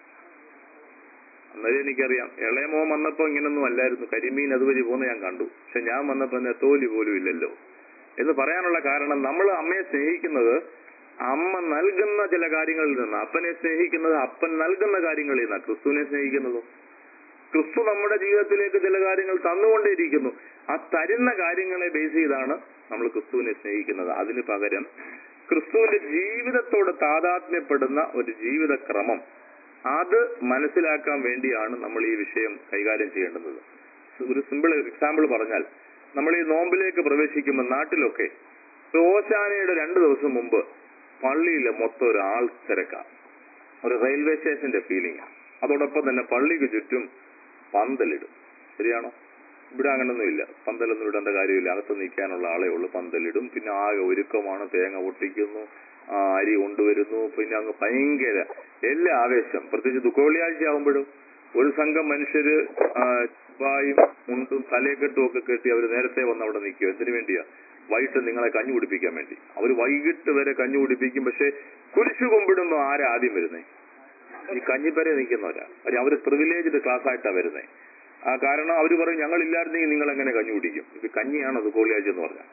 അന്നേരം എനിക്കറിയാം ഇളയമോ വന്നപ്പോ ഇങ്ങനൊന്നും അല്ലായിരുന്നു കരിമീൻ അതുവഴി പോകുന്ന ഞാൻ കണ്ടു പക്ഷെ ഞാൻ വന്നപ്പോ നെത്തോലി പോലും ഇല്ലല്ലോ എന്ന് പറയാനുള്ള കാരണം നമ്മൾ അമ്മയെ സ്നേഹിക്കുന്നത് അമ്മ നൽകുന്ന ചില കാര്യങ്ങളിൽ നിന്ന് അപ്പനെ സ്നേഹിക്കുന്നത് അപ്പൻ നൽകുന്ന കാര്യങ്ങളിൽ നിന്നാണ് ക്രിസ്തുവിനെ സ്നേഹിക്കുന്നതോ ക്രിസ്തു നമ്മുടെ ജീവിതത്തിലേക്ക് ചില കാര്യങ്ങൾ തന്നുകൊണ്ടേയിരിക്കുന്നു ആ തരുന്ന കാര്യങ്ങളെ ബേസ് ചെയ്താണ് നമ്മൾ ക്രിസ്തുവിനെ സ്നേഹിക്കുന്നത് അതിന് പകരം ക്രിസ്തുവിന്റെ ജീവിതത്തോട് താതാത്മ്യപ്പെടുന്ന ഒരു ജീവിതക്രമം അത് മനസ്സിലാക്കാൻ വേണ്ടിയാണ് നമ്മൾ ഈ വിഷയം കൈകാര്യം ചെയ്യേണ്ടത് ഒരു സിമ്പിൾ എക്സാമ്പിൾ പറഞ്ഞാൽ നമ്മൾ ഈ നോമ്പിലേക്ക് പ്രവേശിക്കുമ്പോൾ നാട്ടിലൊക്കെ ഓശാനയുടെ രണ്ടു ദിവസം മുമ്പ് പള്ളിയിലെ മൊത്തം ഒരു ആൾ തിരക്കാണ് ഒരു റെയിൽവേ സ്റ്റേഷന്റെ ഫീലിംഗ് അതോടൊപ്പം തന്നെ പള്ളിക്ക് ചുറ്റും പന്തലിടും ശരിയാണോ ഇവിടെ അങ്ങനൊന്നും ഇല്ല പന്തലൊന്നും ഇടേണ്ട കാര്യമില്ല അകത്ത് നിൽക്കാനുള്ള ആളെ ഉള്ളൂ പന്തലിടും പിന്നെ ആകെ ഒരുക്കമാണ് തേങ്ങ പൊട്ടിക്കുന്നു ആ, അരി കൊണ്ടുവരുന്നു പിന്നെ അങ്ങ് ഭയങ്കര എല്ലാ ആവേശം പ്രത്യേകിച്ച് ദുഃഖവെള്ളിയാഴ്ച ആകുമ്പോഴും ഒരു സംഘം മനുഷ്യര് ആ, വായും മുണ്ടും തലയെക്കെട്ടും ഒക്കെ കെട്ടി അവർ നേരത്തെ വന്ന് അവിടെ നിൽക്കും എന്തിനു വേണ്ടിയാ വൈകിട്ട് നിങ്ങളെ കഞ്ഞി കുടിപ്പിക്കാൻ വേണ്ടി അവർ വൈകിട്ട് വരെ കഞ്ഞി കുടിപ്പിക്കും പക്ഷെ കുരിശു കുമ്പിടുമ്പോ ആരാ ആദ്യം വരുന്നേ ഈ കഞ്ഞിപ്പരെ നിൽക്കുന്നവരാ കാര്യം അവര് പ്രിവിലേജ്ഡ് ക്ലാസ് ആയിട്ടാ വരുന്നേ ആ കാരണം അവര് പറയും ഞങ്ങൾ ഇല്ലായിരുന്നെങ്കിൽ നിങ്ങൾ എങ്ങനെ കഞ്ഞി കുടിക്കും ഇത് കഞ്ഞിയാണോ ഇത് കോളിയാഴ്ച എന്ന് പറഞ്ഞ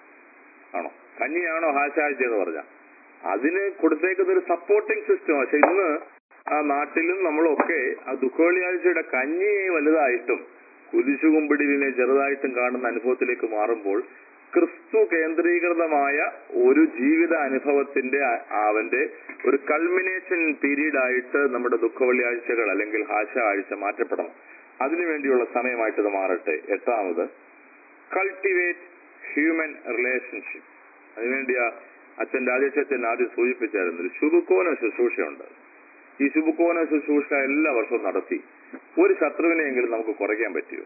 ആണോ കഞ്ഞിയാണോ ഹാശാഴ്ച എന്ന് പറഞ്ഞ അതിന് കൊടുത്തേക്കുന്ന ഒരു സപ്പോർട്ടിംഗ് സിസ്റ്റം പക്ഷെ ഇന്ന് ആ നാട്ടിലും നമ്മളൊക്കെ ആ ദുഃഖവെള്ളിയാഴ്ചയുടെ കഞ്ഞിയെ വലുതായിട്ടും കുരിശുകുമ്പിടിലിനെ ചെറുതായിട്ടും കാണുന്ന അനുഭവത്തിലേക്ക് മാറുമ്പോൾ ക്രിസ്തു കേന്ദ്രീകൃതമായ ഒരു ജീവിത അനുഭവത്തിന്റെ ആ- അവന്റെ ഒരു കൾമിനേഷൻ പീരീഡ് ആയിട്ട് നമ്മുടെ ദുഃഖവെള്ളിയാഴ്ചകൾ അല്ലെങ്കിൽ ഹാശ ആഴ്ച മാറ്റപ്പെടണം അതിനുവേണ്ടിയുള്ള സമയമായിട്ട് ഇത് മാറട്ടെ എട്ടാമത് കൾട്ടിവേറ്റ് ഹ്യൂമൻ റിലേഷൻഷിപ്പ് അതിനുവേണ്ടി ആ അച്ഛൻ രാജേഷ് ആദ്യം സൂചിപ്പിച്ചായിരുന്നു ഒരു ശുഭക്കോന ശുശ്രൂഷയുണ്ട് ഈ ശുഭക്കോന ശുശ്രൂഷ എല്ലാ വർഷവും നടത്തി ഒരു ശത്രുവിനെയെങ്കിലും നമുക്ക് കുറയ്ക്കാൻ പറ്റുമോ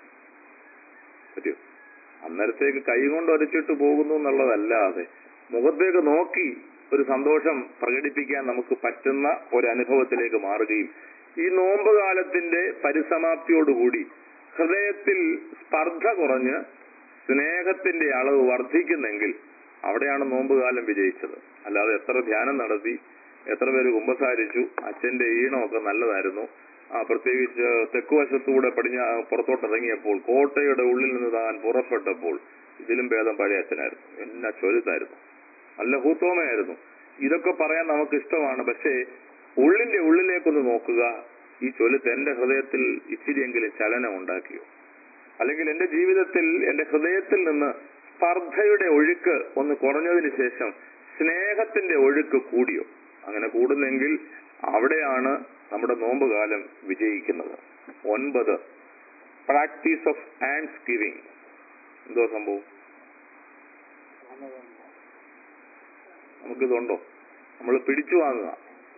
പറ്റുമോ അന്നേരത്തേക്ക് കൈകൊണ്ട് ഒരച്ചിട്ട് പോകുന്നു എന്നുള്ളതല്ലാതെ മുഖത്തേക്ക് നോക്കി ഒരു സന്തോഷം പ്രകടിപ്പിക്കാൻ നമുക്ക് പറ്റുന്ന ഒരു അനുഭവത്തിലേക്ക് മാറുകയും ഈ നോമ്പ് കാലത്തിന്റെ പരിസമാപ്തിയോടുകൂടി ഹൃദയത്തിൽ സ്പർദ്ധ കുറഞ്ഞ് സ്നേഹത്തിന്റെ അളവ് വർദ്ധിക്കുന്നെങ്കിൽ അവിടെയാണ് നോമ്പ് കാലം വിജയിച്ചത് അല്ലാതെ എത്ര ധ്യാനം നടത്തി എത്ര പേര് കുമ്പസാരിച്ചു അച്ഛന്റെ ഈണമൊക്കെ നല്ലതായിരുന്നു ആ പ്രത്യേകിച്ച് തെക്കുവശത്തൂടെ പടിഞ്ഞ പുറത്തോട്ടിറങ്ങിയപ്പോൾ കോട്ടയുടെ ഉള്ളിൽ നിന്ന് താൻ പുറപ്പെട്ടപ്പോൾ ഇതിലും ഭേദം പഴയ അച്ഛനായിരുന്നു എന്നാ ചൊരുത്തായിരുന്നു നല്ല ഹൂത്തോമയായിരുന്നു ഇതൊക്കെ പറയാൻ നമുക്ക് ഇഷ്ടമാണ് പക്ഷേ ഉള്ളിന്റെ ഉള്ളിലേക്കൊന്ന് നോക്കുക ഈ ചൊല്ലുത്ത് എന്റെ ഹൃദയത്തിൽ ഇച്ചിരിയെങ്കിലും ചലനം ഉണ്ടാക്കിയോ അല്ലെങ്കിൽ എന്റെ ജീവിതത്തിൽ എന്റെ ഹൃദയത്തിൽ നിന്ന് സ്പർദ്ധയുടെ ഒഴുക്ക് ഒന്ന് കുറഞ്ഞതിന് ശേഷം സ്നേഹത്തിന്റെ ഒഴുക്ക് കൂടിയോ അങ്ങനെ കൂടുന്നെങ്കിൽ അവിടെയാണ് നമ്മുടെ നോമ്പുകാലം വിജയിക്കുന്നത് ഒൻപത് പ്രാക്ടീസ് ഓഫ് ആൻഡ്സ് ഗിവിംഗ് എന്തോ സംഭവം നമുക്കിതുണ്ടോ നമ്മൾ പിടിച്ചു വാങ്ങുക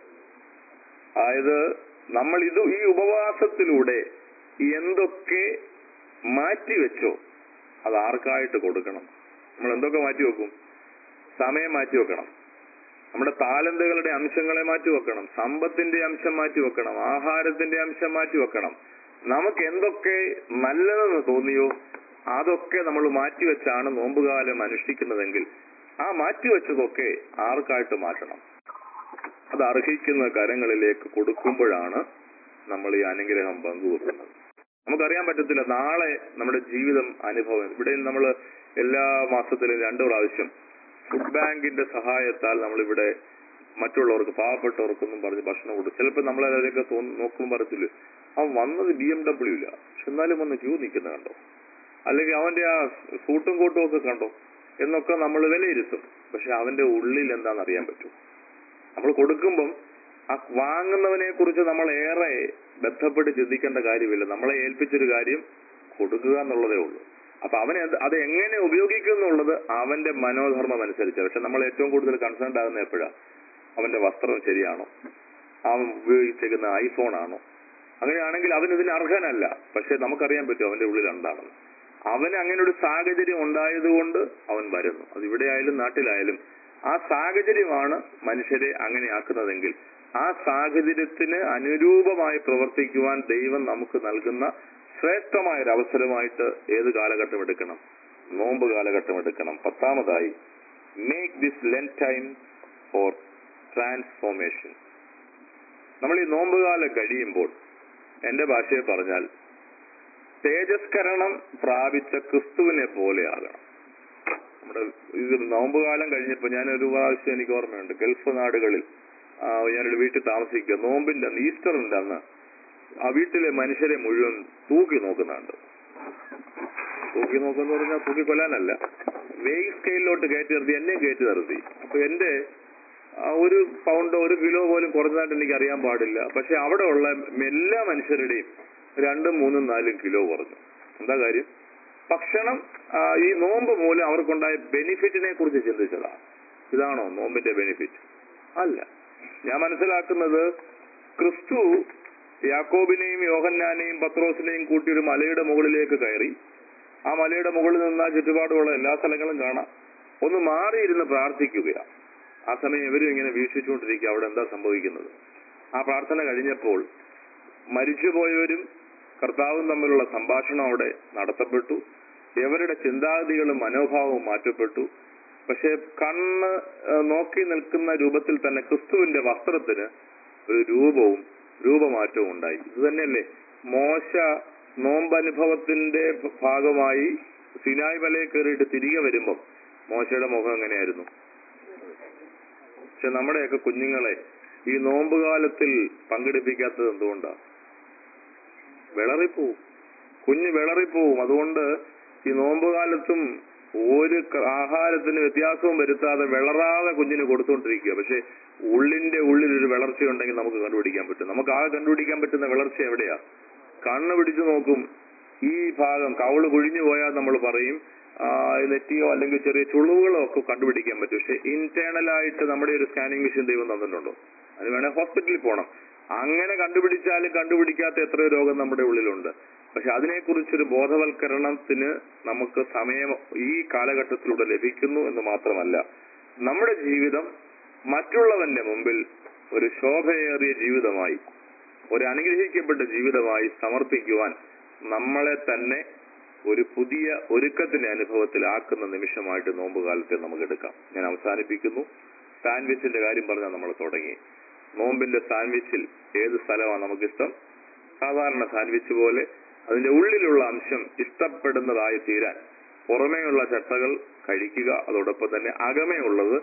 അതായത് നമ്മൾ ഇത് ഈ ഉപവാസത്തിലൂടെ എന്തൊക്കെ മാറ്റിവെച്ചോ അത് ആർക്കായിട്ട് കൊടുക്കണം നമ്മൾ എന്തൊക്കെ മാറ്റി വെക്കും സമയം മാറ്റി വെക്കണം നമ്മുടെ താലന്തുകളുടെ അംശങ്ങളെ മാറ്റി വെക്കണം സമ്പത്തിന്റെ അംശം മാറ്റി വെക്കണം ആഹാരത്തിന്റെ അംശം മാറ്റി വെക്കണം നമുക്ക് എന്തൊക്കെ നല്ലതെന്ന് തോന്നിയോ അതൊക്കെ നമ്മൾ മാറ്റിവെച്ചാണ് നോമ്പുകാലം അനുഷ്ഠിക്കുന്നതെങ്കിൽ ആ മാറ്റിവെച്ചതൊക്കെ ആർക്കായിട്ട് മാറ്റണം അത് അർഹിക്കുന്ന കരങ്ങളിലേക്ക് കൊടുക്കുമ്പോഴാണ് നമ്മൾ ഈ അനുഗ്രഹം പങ്കുവെക്കുന്നത് നമുക്കറിയാൻ പറ്റത്തില്ല നാളെ നമ്മുടെ ജീവിതം അനുഭവം ഇവിടെ നമ്മൾ എല്ലാ മാസത്തിലും രണ്ടു പ്രാവശ്യം ഫുഡ് ബാങ്കിന്റെ സഹായത്താൽ നമ്മളിവിടെ മറ്റുള്ളവർക്ക് പാവപ്പെട്ടവർക്കൊന്നും പറഞ്ഞ് ഭക്ഷണം കൊടുക്കും ചിലപ്പോൾ നമ്മളതിനൊക്കെ നോക്കുമ്പോൾ പറയത്തില്ല അവൻ വന്നത് ബി എം ഡബ്ല്യു ഇല്ല പക്ഷെ എന്നാലും വന്ന് ക്യൂ നിൽക്കുന്ന കണ്ടോ അല്ലെങ്കിൽ അവന്റെ ആ സൂട്ടും കോട്ടും ഒക്കെ കണ്ടോ എന്നൊക്കെ നമ്മൾ വിലയിരുത്തും പക്ഷെ അവന്റെ ഉള്ളിൽ എന്താണെന്ന് അറിയാൻ പറ്റും നമ്മൾ കൊടുക്കുമ്പം ആ വാങ്ങുന്നവനെ കുറിച്ച് നമ്മൾ ഏറെ ബന്ധപ്പെട്ട് ചിന്തിക്കേണ്ട കാര്യമില്ല നമ്മളെ ഏൽപ്പിച്ചൊരു കാര്യം കൊടുക്കുക എന്നുള്ളതേ ഉള്ളൂ അപ്പൊ അവനെ അത് അത് എങ്ങനെ ഉപയോഗിക്കും എന്നുള്ളത് അവന്റെ മനോധർമ്മം അനുസരിച്ച് പക്ഷെ നമ്മൾ ഏറ്റവും കൂടുതൽ കൺസേൺ ആകുന്ന എപ്പോഴാ അവന്റെ വസ്ത്രം ശരിയാണോ അവൻ ഉപയോഗിച്ചേക്കുന്ന ഐഫോൺ ആണോ അങ്ങനെയാണെങ്കിൽ അവൻ ഇതിന് അർഹനല്ല പക്ഷെ നമുക്കറിയാൻ പറ്റും അവന്റെ ഉള്ളിൽ എന്താണെന്ന് അവന് അങ്ങനെ ഒരു സാഹചര്യം ഉണ്ടായതുകൊണ്ട് അവൻ വരുന്നു അത് ഇവിടെ ആയാലും നാട്ടിലായാലും ആ സാഹചര്യമാണ് മനുഷ്യരെ അങ്ങനെയാക്കുന്നതെങ്കിൽ ആ സാഹചര്യത്തിന് അനുരൂപമായി പ്രവർത്തിക്കുവാൻ ദൈവം നമുക്ക് നൽകുന്ന ശ്രേഷ്ഠമായ ഒരു അവസരമായിട്ട് ഏത് കാലഘട്ടം എടുക്കണം നോമ്പ് കാലഘട്ടം എടുക്കണം പത്താമതായി make this Lent time for transformation നമ്മൾ ഈ നോമ്പുകാലം കഴിയുമ്പോൾ എന്റെ ഭാഷയിൽ പറഞ്ഞാൽ തേജസ്കരണം പ്രാപിച്ച ക്രിസ്തുവിനെ പോലെയാകണം നമ്മുടെ ഇത് നോമ്പുകാലം കഴിഞ്ഞപ്പോൾ ഞാൻ ഒരു പ്രാവശ്യം എനിക്ക് ഓർമ്മയുണ്ട് ഗൾഫ് നാടുകളിൽ ആ, ഞാനൊരു വീട്ടിൽ താമസിക്കുക നോമ്പിന്റെ അന്ന് ഈസ്റ്ററിന്റെ അന്ന് ആ വീട്ടിലെ മനുഷ്യരെ മുഴുവൻ തൂക്കി നോക്കുന്നുണ്ട് തൂക്കി നോക്കുന്ന പറഞ്ഞാൽ തൂക്കി കൊല്ലാനല്ല വെയിറ്റ് സ്കെയിലോട്ട് കയറ്റി നിർത്തി എന്നെയും കയറ്റി നിർത്തി അപ്പൊ എന്റെ ആ, ഒരു പൗണ്ടോ ഒരു കിലോ പോലും കുറഞ്ഞതായിട്ട് എനിക്ക് അറിയാൻ പാടില്ല പക്ഷെ അവിടെ ഉള്ള എല്ലാ മനുഷ്യരുടെയും രണ്ടും മൂന്നും നാലും കിലോ കുറഞ്ഞു എന്താ കാര്യം ഭക്ഷണം ആ, ഈ നോമ്പ് മൂലം അവർക്കുണ്ടായ ബെനിഫിറ്റിനെ കുറിച്ച് ചിന്തിച്ചതാ ഇതാണോ നോമ്പിന്റെ ബെനിഫിറ്റ് അല്ല ഞാൻ മനസ്സിലാക്കുന്നത് ക്രിസ്തു യാക്കോബിനെയും യോഹന്നാനെയും പത്രോസിനെയും കൂട്ടി ഒരു മലയുടെ മുകളിലേക്ക് കയറി ആ മലയുടെ മുകളിൽ നിന്ന് ആ ചുറ്റുപാടുമുള്ള എല്ലാ സ്ഥലങ്ങളും കാണാം ഒന്ന് മാറിയിരുന്ന് പ്രാർത്ഥിക്കുകയാണ് ആ സമയം ഇവരും ഇങ്ങനെ വീക്ഷിച്ചുകൊണ്ടിരിക്കുക അവിടെ എന്താ സംഭവിക്കുന്നത് ആ പ്രാർത്ഥന കഴിഞ്ഞപ്പോൾ മരിച്ചുപോയവരും കർത്താവും തമ്മിലുള്ള സംഭാഷണം അവിടെ നടത്തപ്പെട്ടു ഇവരുടെ ചിന്താഗതികളും മനോഭാവവും മാറ്റപ്പെട്ടു പക്ഷെ കണ്ണ് ആ, നോക്കി നിൽക്കുന്ന രൂപത്തിൽ തന്നെ ക്രിസ്തുവിന്റെ വസ്ത്രത്തിന് ഒരു രൂപവും രൂപമാറ്റവും ഉണ്ടായി ഇത് തന്നെയല്ലേ മോശ നോമ്പനുഭവത്തിന്റെ ഭാഗമായി സിനായ് മലയിൽ കയറിയിട്ട് തിരികെ വരുമ്പം മോശയുടെ മുഖം എങ്ങനെയായിരുന്നു പക്ഷെ നമ്മുടെയൊക്കെ കുഞ്ഞുങ്ങളെ ഈ നോമ്പുകാലത്തിൽ പങ്കെടുപ്പിക്കാത്തത് എന്തുകൊണ്ടാ വിളറിപ്പോവും കുഞ്ഞ് വിളറിപ്പോവും അതുകൊണ്ട് ഈ നോമ്പുകാലത്തും ഒരു ക- ആഹാരത്തിന് വ്യത്യാസവും വരുത്താതെ വിളറാതെ കുഞ്ഞിന് കൊടുത്തുകൊണ്ടിരിക്കുക പക്ഷെ ഉള്ളിന്റെ ഉള്ളിൽ ഒരു വിളർച്ചയുണ്ടെങ്കിൽ നമുക്ക് കണ്ടുപിടിക്കാൻ പറ്റും നമുക്ക് ആകെ കണ്ടുപിടിക്കാൻ പറ്റുന്ന വിളർച്ച എവിടെയാ കണ്ണ് പിടിച്ചു നോക്കും ഈ ഭാഗം കവള് കുഴിഞ്ഞു പോയാൽ നമ്മൾ പറയും ആ, നെറ്റിയോ അല്ലെങ്കിൽ ചെറിയ ചുളിവുകളോ ഒക്കെ കണ്ടുപിടിക്കാൻ പറ്റും പക്ഷെ ഇന്റേണൽ ആയിട്ട് നമ്മുടെ ഒരു സ്കാനിങ് മെഷീൻ ദൈവം തന്നിട്ടുണ്ടോ അത് വേണേൽ ഹോസ്പിറ്റലിൽ പോകണം അങ്ങനെ കണ്ടുപിടിച്ചാലും കണ്ടുപിടിക്കാത്ത എത്രയോ രോഗം നമ്മുടെ ഉള്ളിലുണ്ട് പക്ഷെ അതിനെക്കുറിച്ചൊരു ബോധവൽക്കരണത്തിന് നമുക്ക് സമയം ഈ കാലഘട്ടത്തിലൂടെ ലഭിക്കുന്നു എന്ന് മാത്രമല്ല നമ്മുടെ ജീവിതം മറ്റുള്ളവന്റെ മുമ്പിൽ ഒരു ശോഭയേറിയ ജീവിതമായി ഒരു അനുഗ്രഹിക്കപ്പെട്ട ജീവിതമായി സമർപ്പിക്കുവാൻ നമ്മളെ തന്നെ ഒരു പുതിയ ഒരുക്കത്തിന്റെ അനുഭവത്തിലാക്കുന്ന നിമിഷമായിട്ട് നോമ്പുകാലത്തെ നമുക്ക് എടുക്കാം ഞാൻ അവസാനിപ്പിക്കുന്നു സാൻഡ്വിച്ചിന്റെ കാര്യം പറഞ്ഞാൽ നമ്മൾ തുടങ്ങി നോമ്പിന്റെ സാൻഡ്വിച്ചിൽ ഏത് സ്ഥലമാണ് നമുക്കിഷ്ടം സാധാരണ സാൻഡ്വിച്ച് പോലെ അതിന്റെ ഉള്ളിലുള്ള അംശം ഇഷ്ടപ്പെടുന്നതായി തീരാൻ പുറമേയുള്ള ചട്ടകൾ കഴിക്കുക അതോടൊപ്പം തന്നെ അകമേ ഉള്ളത്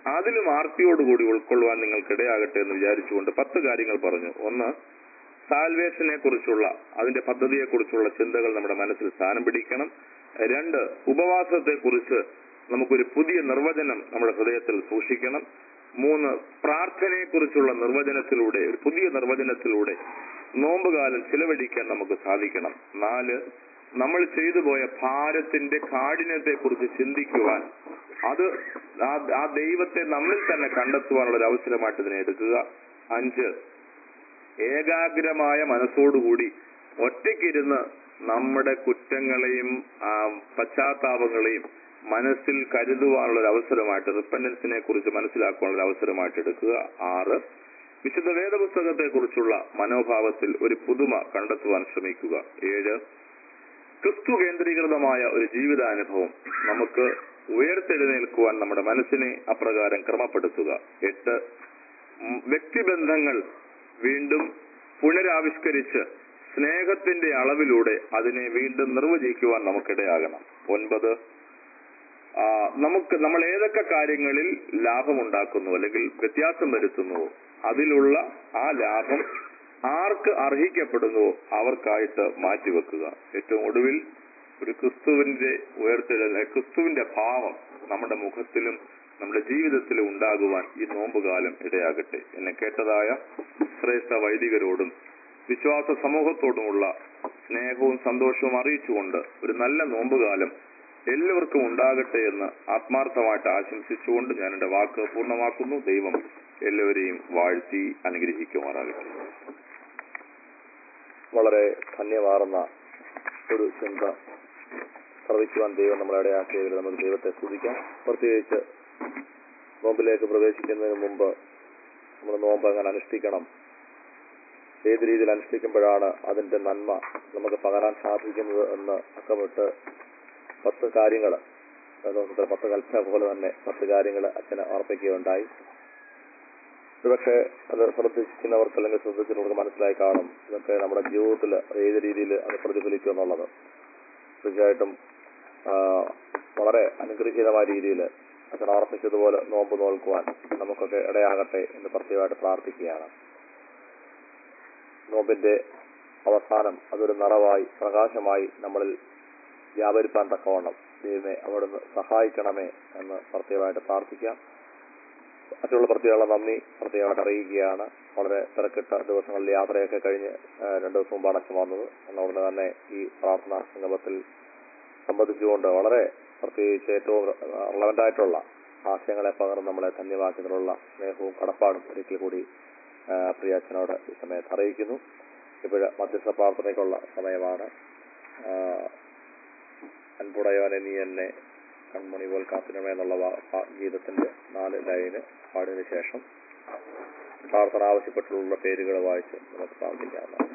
അതിലും ആർത്തിയോടുകൂടി ഉൾക്കൊള്ളുവാൻ നിങ്ങൾക്കിടയാകട്ടെ എന്ന് വിചാരിച്ചുകൊണ്ട് പത്ത് കാര്യങ്ങൾ പറഞ്ഞു ഒന്ന് സാൽവേഷനെ കുറിച്ചുള്ള അതിന്റെ പദ്ധതിയെ കുറിച്ചുള്ള ചിന്തകൾ നമ്മുടെ മനസ്സിൽ സ്ഥാനം പിടിക്കണം രണ്ട് ഉപവാസത്തെ കുറിച്ച് നമുക്കൊരു പുതിയ നിർവചനം നമ്മുടെ ഹൃദയത്തിൽ സൂക്ഷിക്കണം മൂന്ന് പ്രാർത്ഥനയെ കുറിച്ചുള്ള നിർവചനത്തിലൂടെ ഒരു പുതിയ നിർവചനത്തിലൂടെ നോമ്പുകാലം ചിലവഴിക്കാൻ നമുക്ക് സാധിക്കണം നാല് നമ്മൾ ചെയ്തു പോയ ഭാരത്തിന്റെ കാഠിന്യത്തെ കുറിച്ച് ചിന്തിക്കുവാൻ അത് ആ- ആ ദൈവത്തെ നമ്മിൽ തന്നെ കണ്ടെത്തുവാനുള്ള ഒരു അവസരമായിട്ട് ഇതിനെ എടുക്കുക അഞ്ച് ഏകാഗ്രമായ മനസ്സോടുകൂടി ഒറ്റയ്ക്കിരുന്ന് നമ്മുടെ കുറ്റങ്ങളെയും ആ, പശ്ചാത്താപങ്ങളെയും മനസ്സിൽ കരുതുവാനുള്ള ഒരു അവസരമായിട്ട് റിപ്പൻഡൻസിനെ കുറിച്ച് മനസ്സിലാക്കുവാനുള്ള ഒരു അവസരമായിട്ട് എടുക്കുക ആറ് വിശുദ്ധ വേദപുസ്തകത്തെ കുറിച്ചുള്ള മനോഭാവത്തിൽ ഒരു പുതുമ കണ്ടെത്തുവാൻ ശ്രമിക്കുക ഏഴ് ക്രിസ്തു കേന്ദ്രീകൃതമായ ഒരു ജീവിതാനുഭവം നമുക്ക് ഉയർത്തെഴുന്നേൽക്കുവാൻ നമ്മുടെ മനസ്സിനെ അപ്രകാരം ക്രമപ്പെടുത്തുക എട്ട് ഉം, വ്യക്തിബന്ധങ്ങൾ വീണ്ടും പുനരാവിഷ്കരിച്ച് സ്നേഹത്തിന്റെ അളവിലൂടെ അതിനെ വീണ്ടും നിർവചിക്കുവാൻ നമുക്കിടയാകണം ഒൻപത് ആ, നമുക്ക് നമ്മൾ ഏതൊക്കെ കാര്യങ്ങളിൽ ലാഭമുണ്ടാക്കുന്നു അല്ലെങ്കിൽ വ്യത്യാസം വരുത്തുന്നുവോ അതിലുള്ള ആ ലാഭം ആർക്ക് അർഹിക്കപ്പെടുന്നുവോ അവർക്കായിട്ട് മാറ്റിവെക്കുക ഏറ്റവും ഒടുവിൽ ഒരു ക്രിസ്തുവിന്റെ ഉയർത്തെഴുന്ന ക്രിസ്തുവിന്റെ ഭാവം നമ്മുടെ മുഖത്തിലും നമ്മുടെ ജീവിതത്തിലും ഉണ്ടാകുവാൻ ഈ നോമ്പുകാലം ഇടയാകട്ടെ എന്നെ കേട്ടതായ ശ്രേഷ്ഠ വൈദികരോടും വിശ്വാസ സമൂഹത്തോടുമുള്ള സ്നേഹവും സന്തോഷവും അറിയിച്ചുകൊണ്ട് ഒരു നല്ല നോമ്പുകാലം എല്ലാവർക്കും ഉണ്ടാകട്ടെ എന്ന് ആത്മാർത്ഥമായിട്ട് ആശംസിച്ചുകൊണ്ട് ഞാൻ എന്റെ വാക്ക് പൂർണ്ണമാക്കുന്നു ദൈവം എല്ലാവരെയും വാഴ്ത്തി അനുഗ്രഹിക്കുമാറാകട്ടെ വളരെ ധന്യമാർന്ന ഒരു ചിന്ത ശ്രവിക്കുവാൻ ദൈവം നമ്മളെ ഇടയാക്കിയതിൽ നമുക്ക് ദൈവത്തെ സ്തുതിക്കാം പ്രത്യേകിച്ച് നോമ്പിലേക്ക് പ്രവേശിക്കുന്നതിന് മുമ്പ് നമ്മൾ നോമ്പ് എങ്ങനെ അനുഷ്ഠിക്കണം ഏത് രീതിയിൽ അനുഷ്ഠിക്കുമ്പോഴാണ് അതിന്റെ നന്മ നമുക്ക് പകരാൻ സാധിക്കുന്നത് എന്ന് അക്കമിട്ട് പത്ത് കാര്യങ്ങൾ പത്ത് കൽപ്പന പോലെ തന്നെ പത്ത് കാര്യങ്ങൾ അച്ഛന് ഓർപ്പിക്കുകയുണ്ടായി ഒരുപക്ഷെ അത് ശ്രദ്ധിക്കുന്നവർക്ക് അല്ലെങ്കിൽ ശ്രദ്ധിക്കുന്നവർക്ക് മനസ്സിലായി കാണും ഇതൊക്കെ നമ്മുടെ ജീവിതത്തിൽ ഏത് രീതിയിൽ അത് പ്രതിഫലിക്കും എന്നുള്ളത് തീർച്ചയായിട്ടും ആ, വളരെ അനുഗ്രഹീതമായ രീതിയിൽ അച്ഛൻ ഓർപ്പിച്ചതുപോലെ നോമ്പ് നോൽക്കുവാൻ നമുക്കൊക്കെ ഇടയാകട്ടെ എന്ന് പ്രത്യേകമായിട്ട് പ്രാർത്ഥിക്കുകയാണ് നോമ്പിന്റെ അവസാനം അതൊരു നിറവായി പ്രകാശമായി നമ്മളിൽ വ്യാപരിപ്പാൻ തക്കവണ്ണം ദൈവമേ അവിടുന്ന് സഹായിക്കണമേ എന്ന് പ്രത്യേകമായിട്ട് പ്രാർത്ഥിക്കാം മറ്റുള്ള പ്രത്യേക നന്ദി പ്രത്യേകമായിട്ട് അറിയിക്കുകയാണ് വളരെ തിരക്കിട്ട ദിവസങ്ങളിൽ യാത്രയൊക്കെ കഴിഞ്ഞ് ആ, രണ്ടു ദിവസം മുമ്പാണ് അച്ഛൻ വന്നത് അതുകൊണ്ട് തന്നെ ഈ പ്രാർത്ഥനാ സംഗമത്തിൽ സംബന്ധിച്ചുകൊണ്ട് വളരെ പ്രത്യേകിച്ച് ഏറ്റവും റെലവൻ്റ് ആയിട്ടുള്ള ആശയങ്ങളെ പകർന്ന് നമ്മളെ ധന്യവാക്കിയതിനുള്ള സ്നേഹവും കടപ്പാടും ഒരിക്കൽ കൂടി ആ, പ്രിയ അച്ഛനോട് ഈ സമയത്ത് അറിയിക്കുന്നു ഇപ്പോൾ മധ്യസ്ഥ പ്രാർത്ഥനയ്ക്കുള്ള സമയമാണ് ആ, അൻപുടയോനെ നീ എന്നെ കൺമണി പോൽ കാത്തിനമേ എന്നുള്ള വാ- ആ ഗീതത്തിന്റെ നാല് ലൈന് പാടിയതിനു ശേഷം പ്രാർത്ഥന ആവശ്യപ്പെട്ടുള്ള പേരുകൾ വായിച്ച് നമുക്ക് പ്രാർത്ഥിക്കാവുന്നതാണ്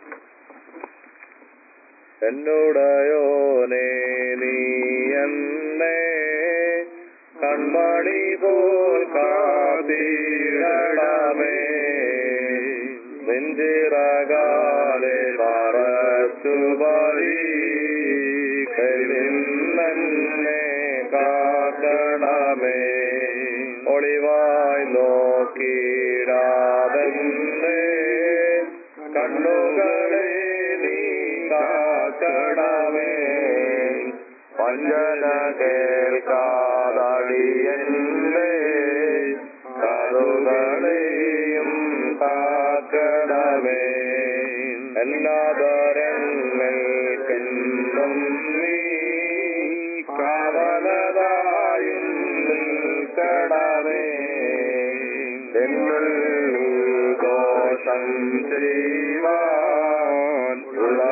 എന്നോടയോനെ നീ എന്നെ കൺമണി പോൽ കാത്തിടണമേ നെഞ്ചിറകാലെ പറച്ചു പറി കരുന്നെ കാക്കണമേ ഒളിവായി നോക്കിടാതെന്നെ കണ്ണുകളെ നീ കാക്കണമേ വഞ്ചന കേൾക്കാതടിയന്റെ കറുകളെയും കാക്കണമേ എല്ലാതരങ്ങൾക്കെന്നും നീ കാവലതായും നിൽക്കണമേ എന്നുള്ളിൽ ദോഷം ചെയ്യുവാൻ ഉള്ള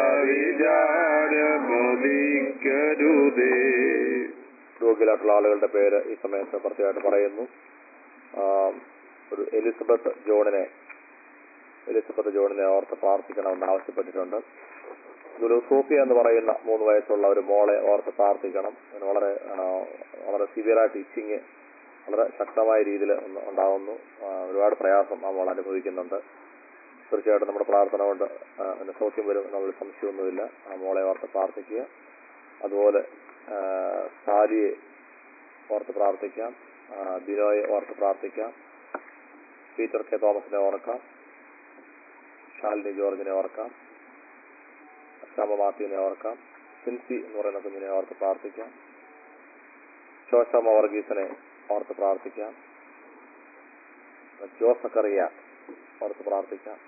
വിചാരമൊതിക്കരുതേ രോഗികളായിട്ടുള്ള ആളുകളുടെ പേര് ഈ സമയത്ത് പ്രത്യേകമായിട്ട് പറയുന്നു ആ, ഒരു എലിസബത്ത് ജോണിനെ എലിസബത്ത് ജോണിനെ ഓർത്ത് പ്രാർത്ഥിക്കണമെന്ന് ആവശ്യപ്പെട്ടിട്ടുണ്ട് ഒരു സോഫിയ എന്ന് പറയുന്ന മൂന്ന് വയസ്സുള്ള ഒരു മോളെ ഓർത്ത് പ്രാർത്ഥിക്കണം അതിന് വളരെ ആ, വളരെ സിവിയറായിട്ട് ഇച്ചിങ് വളരെ ശക്തമായ രീതിയിൽ ഉണ്ടാകുന്നു ആ, ഒരുപാട് പ്രയാസം ആ മോൾ അനുഭവിക്കുന്നുണ്ട് തീർച്ചയായിട്ടും നമ്മുടെ പ്രാർത്ഥന കൊണ്ട് ആ, അതിന് സൗഖ്യം വരും എന്നുള്ള സംശയമൊന്നുമില്ല ആ മോളെ ഓർത്ത് പ്രാർത്ഥിക്കുക അതുപോലെ ആ, സാരിയെ ഓർത്ത് പ്രാർത്ഥിക്കാം ആ, ബിനോയെ ഓർത്ത് പ്രാർത്ഥിക്കാം പീറ്റർ കെ തോമസിനെ ഓർക്കാം ഷാലിനി ജോർജിനെ ഓർക്കാം ശ്യാമ മാത്യുവിനെ ഓർക്കാം സിൻസി എന്ന് പറയുന്ന കുഞ്ഞിനെ ഓർത്ത് പ്രാർത്ഥിക്കാം ശോശാമ വർഗീസിനെ ഓർത്ത് പ്രാർത്ഥിക്കാം ജോസക്കറിയ ഓർത്ത് പ്രാർത്ഥിക്കാം